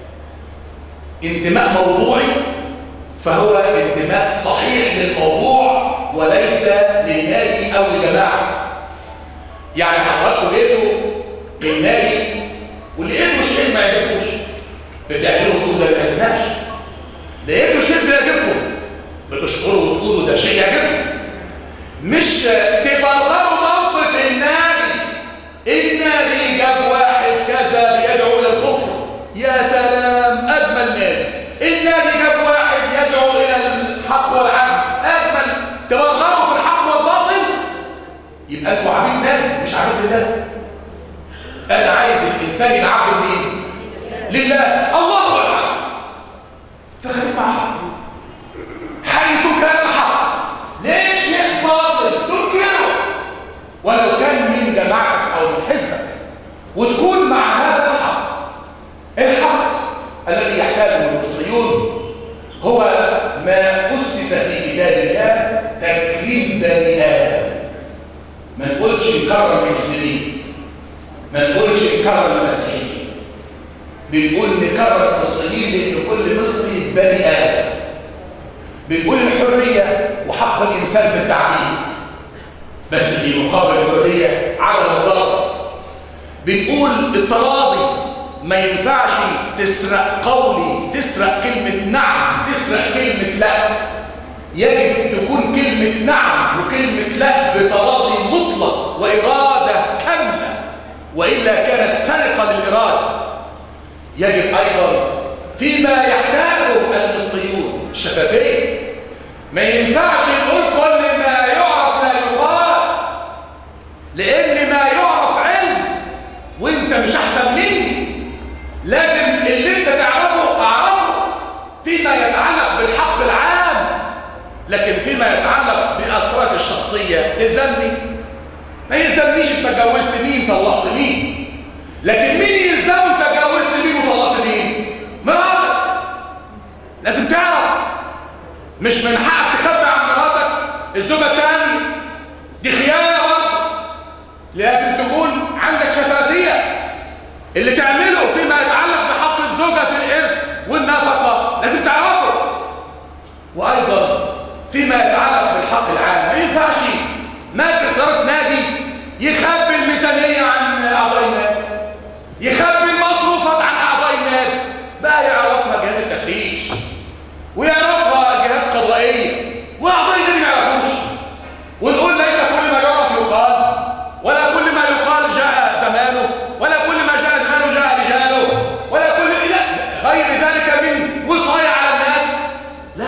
انتماء موضوعي فهو انتماء صحيح للموضوع وليس للنادي أو لجماعة يعني حضراتكم لقيتوا النادي ولقيتوا شيء ما يعجبكوش بتعملوه تقولوا ده ما يعجبناش لقيتوا شيء بيعجبكم بتشكروا وتقولوا ده شيء يعجبكم مش تبرروا موقف النادي النادي جاب واحد كذا بيدعو الى الكفر يا سلام اجمل نادي النادي جاب واحد يدعو الى الحق والعدل اجمل تبرروا في الحق والباطل يبقى انتوا عبيد نادي مش عبيد لله انا عايز الانسان يبقى عبد لمين لله الله هو الحق فخليك مع الحق حيث كان الحق ليه شيء باطل تنكره ولو كان من جماعتك او من حزبك وتكون مع هذا الحق الحق الذي يحتاجه المصريون هو ما اسس في كتاب الله تكريم بني ادم ما نقولش نكرم المسلمين ما نقولش نكرم المسيحيين بنقول نكرم المصريين لان كل مصري بني ادم بنقول الحريه وحق الانسان في التعبير بس في مقابل الحريه عدم الضرر بنقول التراضي ما ينفعش تسرق قولي تسرق كلمه نعم تسرق كلمه لا يجب تكون كلمه نعم وكلمه لا بتراضي مطلق واراده كامله والا كانت سرقه للاراده يجب ايضا فيما يحتاجه المصريون الشفافيه ما ينفعش نقول كل ما يعرف لا يقال لان ما يعرف علم وانت مش احسن مني لازم اللي انت تعرفه اعرفه فيما يتعلق بالحق العام لكن فيما يتعلق باسرارك الشخصيه تلزمني ما يلزمنيش انت اتجوزت مين طلقت مين لكن مين يلزمه انت اتجوزت مين وطلقت مين مراتك لازم تعرف مش من حقك تخبي عن مراتك الزوجه الثانيه دي خيانه برضه لازم تكون عندك شفافيه اللي تعمله فيما يتعلق بحق الزوجه في الارث والنفقه لازم تعرفه وايضا فيما يتعلق بالحق العام ما ينفعش مركز اداره نادي يخبي الميزانيه عن اعضاء النادي يخبي المصروفات عن اعضاء النادي بقى يعرفها جهاز التفتيش ويعرفها جهات قضائيه واعضاء النادي ما يعرفوش ونقول ليس كل ما يعرف يقال ولا كل ما يقال جاء زمانه ولا كل ما جاء زمانه جاء رجاله ولا كل لا غير ذلك من وصايا على الناس لا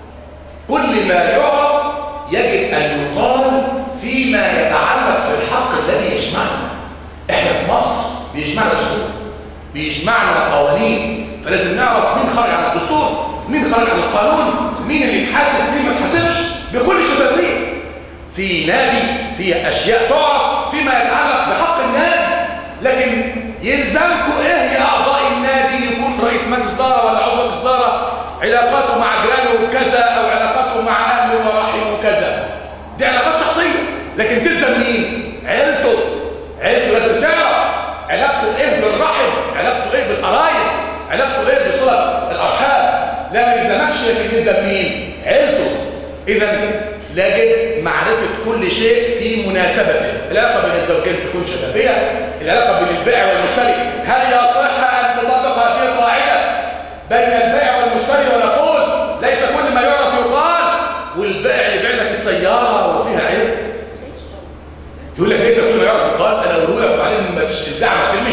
كل ما يعرف يجب ان يقال فيما يتعلق بالحق الذي يجمعنا احنا في مصر بيجمعنا دستور بيجمعنا قوانين فلازم نعرف مين خارج عن الدستور مين خارج عن القانون مين اللي يتحاسب مين ما يتحاسبش بكل شفافيه في نادي في اشياء تعرف فيما يتعلق بحق النادي لكن يلزمكم ايه يا اعضاء النادي يكون رئيس مجلس اداره ولا عضو مجلس اداره علاقاته مع جيرانه كذا او علاقاته مع اهله وراحمه كذا دي علاقات شخصيه لكن تلزم مين عيلته عيلته لازم تعرف علاقته ايه بالرحم علاقته ايه بالقرايب علاقته ايه بصله الارحام لا ما يلزمكش لكن يلزم مين عيلته اذا يجب معرفة كل شيء في مناسبته العلاقة بين الزوجين تكون شفافية العلاقة بين البائع والمشتري هل يصح أن تطبق هذه القاعدة بين البائع والمشتري ونقول ليس كل ما يعرف يقال والبائع يبيع لك السيارة وفيها عيب يقول لك ليس كل ما يعرف يقال أنا أقول لك وبعدين ما فيش الدعم ما تلمش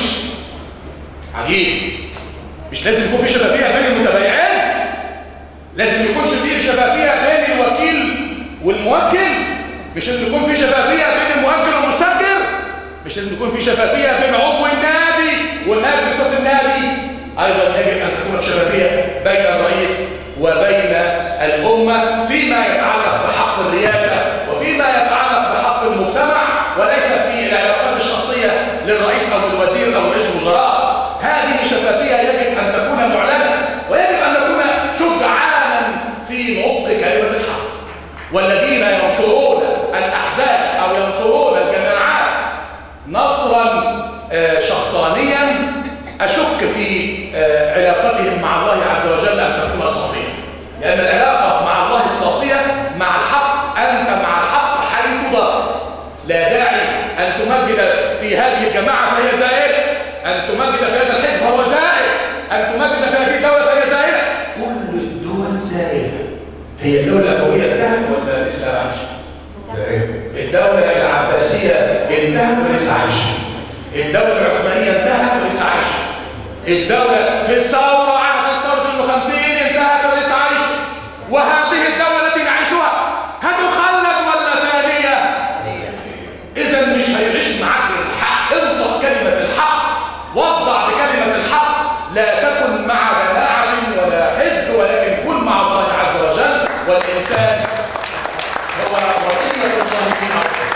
عجيب مش لازم يكون في شفافية بين المتبايعين لازم يكون في شفافية بين الوكيل والموكل مش لازم يكون في شفافية بين الموكل والمستأجر مش لازم يكون في شفافية بين عضو النادي والنائب بصوت النادي أيضا يجب أن تكون شفافية بين الرئيس وبين الأمة فيما يتعلق بحق الرئاسة وفيما يتعلق بحق المجتمع وليس في العلاقات الشخصية للرئيس أو الوزير أو رئيس الوزراء هذه شفافية يجب أن تكون معلنة ويجب نشك في آه، علاقتهم مع الله عز وجل ان تكون صافيه لان العلاقه مع الله الصافيه مع الحق انت مع الحق حيث دار لا داعي ان تمجد في هذه الجماعه فهي زائله ان تمجد في هذا الحزب فهو زائل ان تمجد في هذه الدوله فهي زائله كل الدول زائله هي الدوله القويه انتهت ولا لسه عايشه الدولة العباسية انتهت ولسه عايشة. الدولة العثمانية انتهت ولسه عايشة. الدولة في الثورة عهد الثورة ال 50 انتهت ولسه عايشة. وهذه الدولة التي نعيشها هتخلد ولا ثانية؟ إذا مش هيعيش معاك الحق، انطق كلمة الحق واصدع بكلمة الحق، لا تكن مع جماعة ولا حزب ولكن كن مع الله عز وجل والإنسان هو وصية الله في أرضه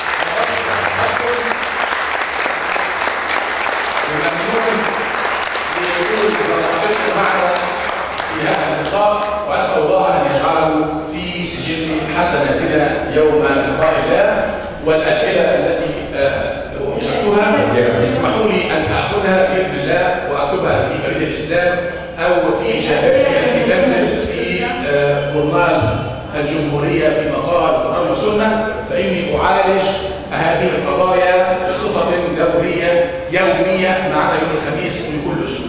ونمنون بوجود رغبتكم معنا في هذا اللقاء وأسأل الله أن يجعله في سجل حسناتنا يوم لقاء الله والأسئلة التي آه، أعطيتها اسمحوا لي أن أخذها بإذن الله وأكتبها في بريد الإسلام أو في إجاباتي التي تنزل في آه، جورنال الجمهورية في مقال القرآن والسنة فإني أعالج هذه القضايا بصفة دورية يومية معنا يوم الخميس من كل أسبوع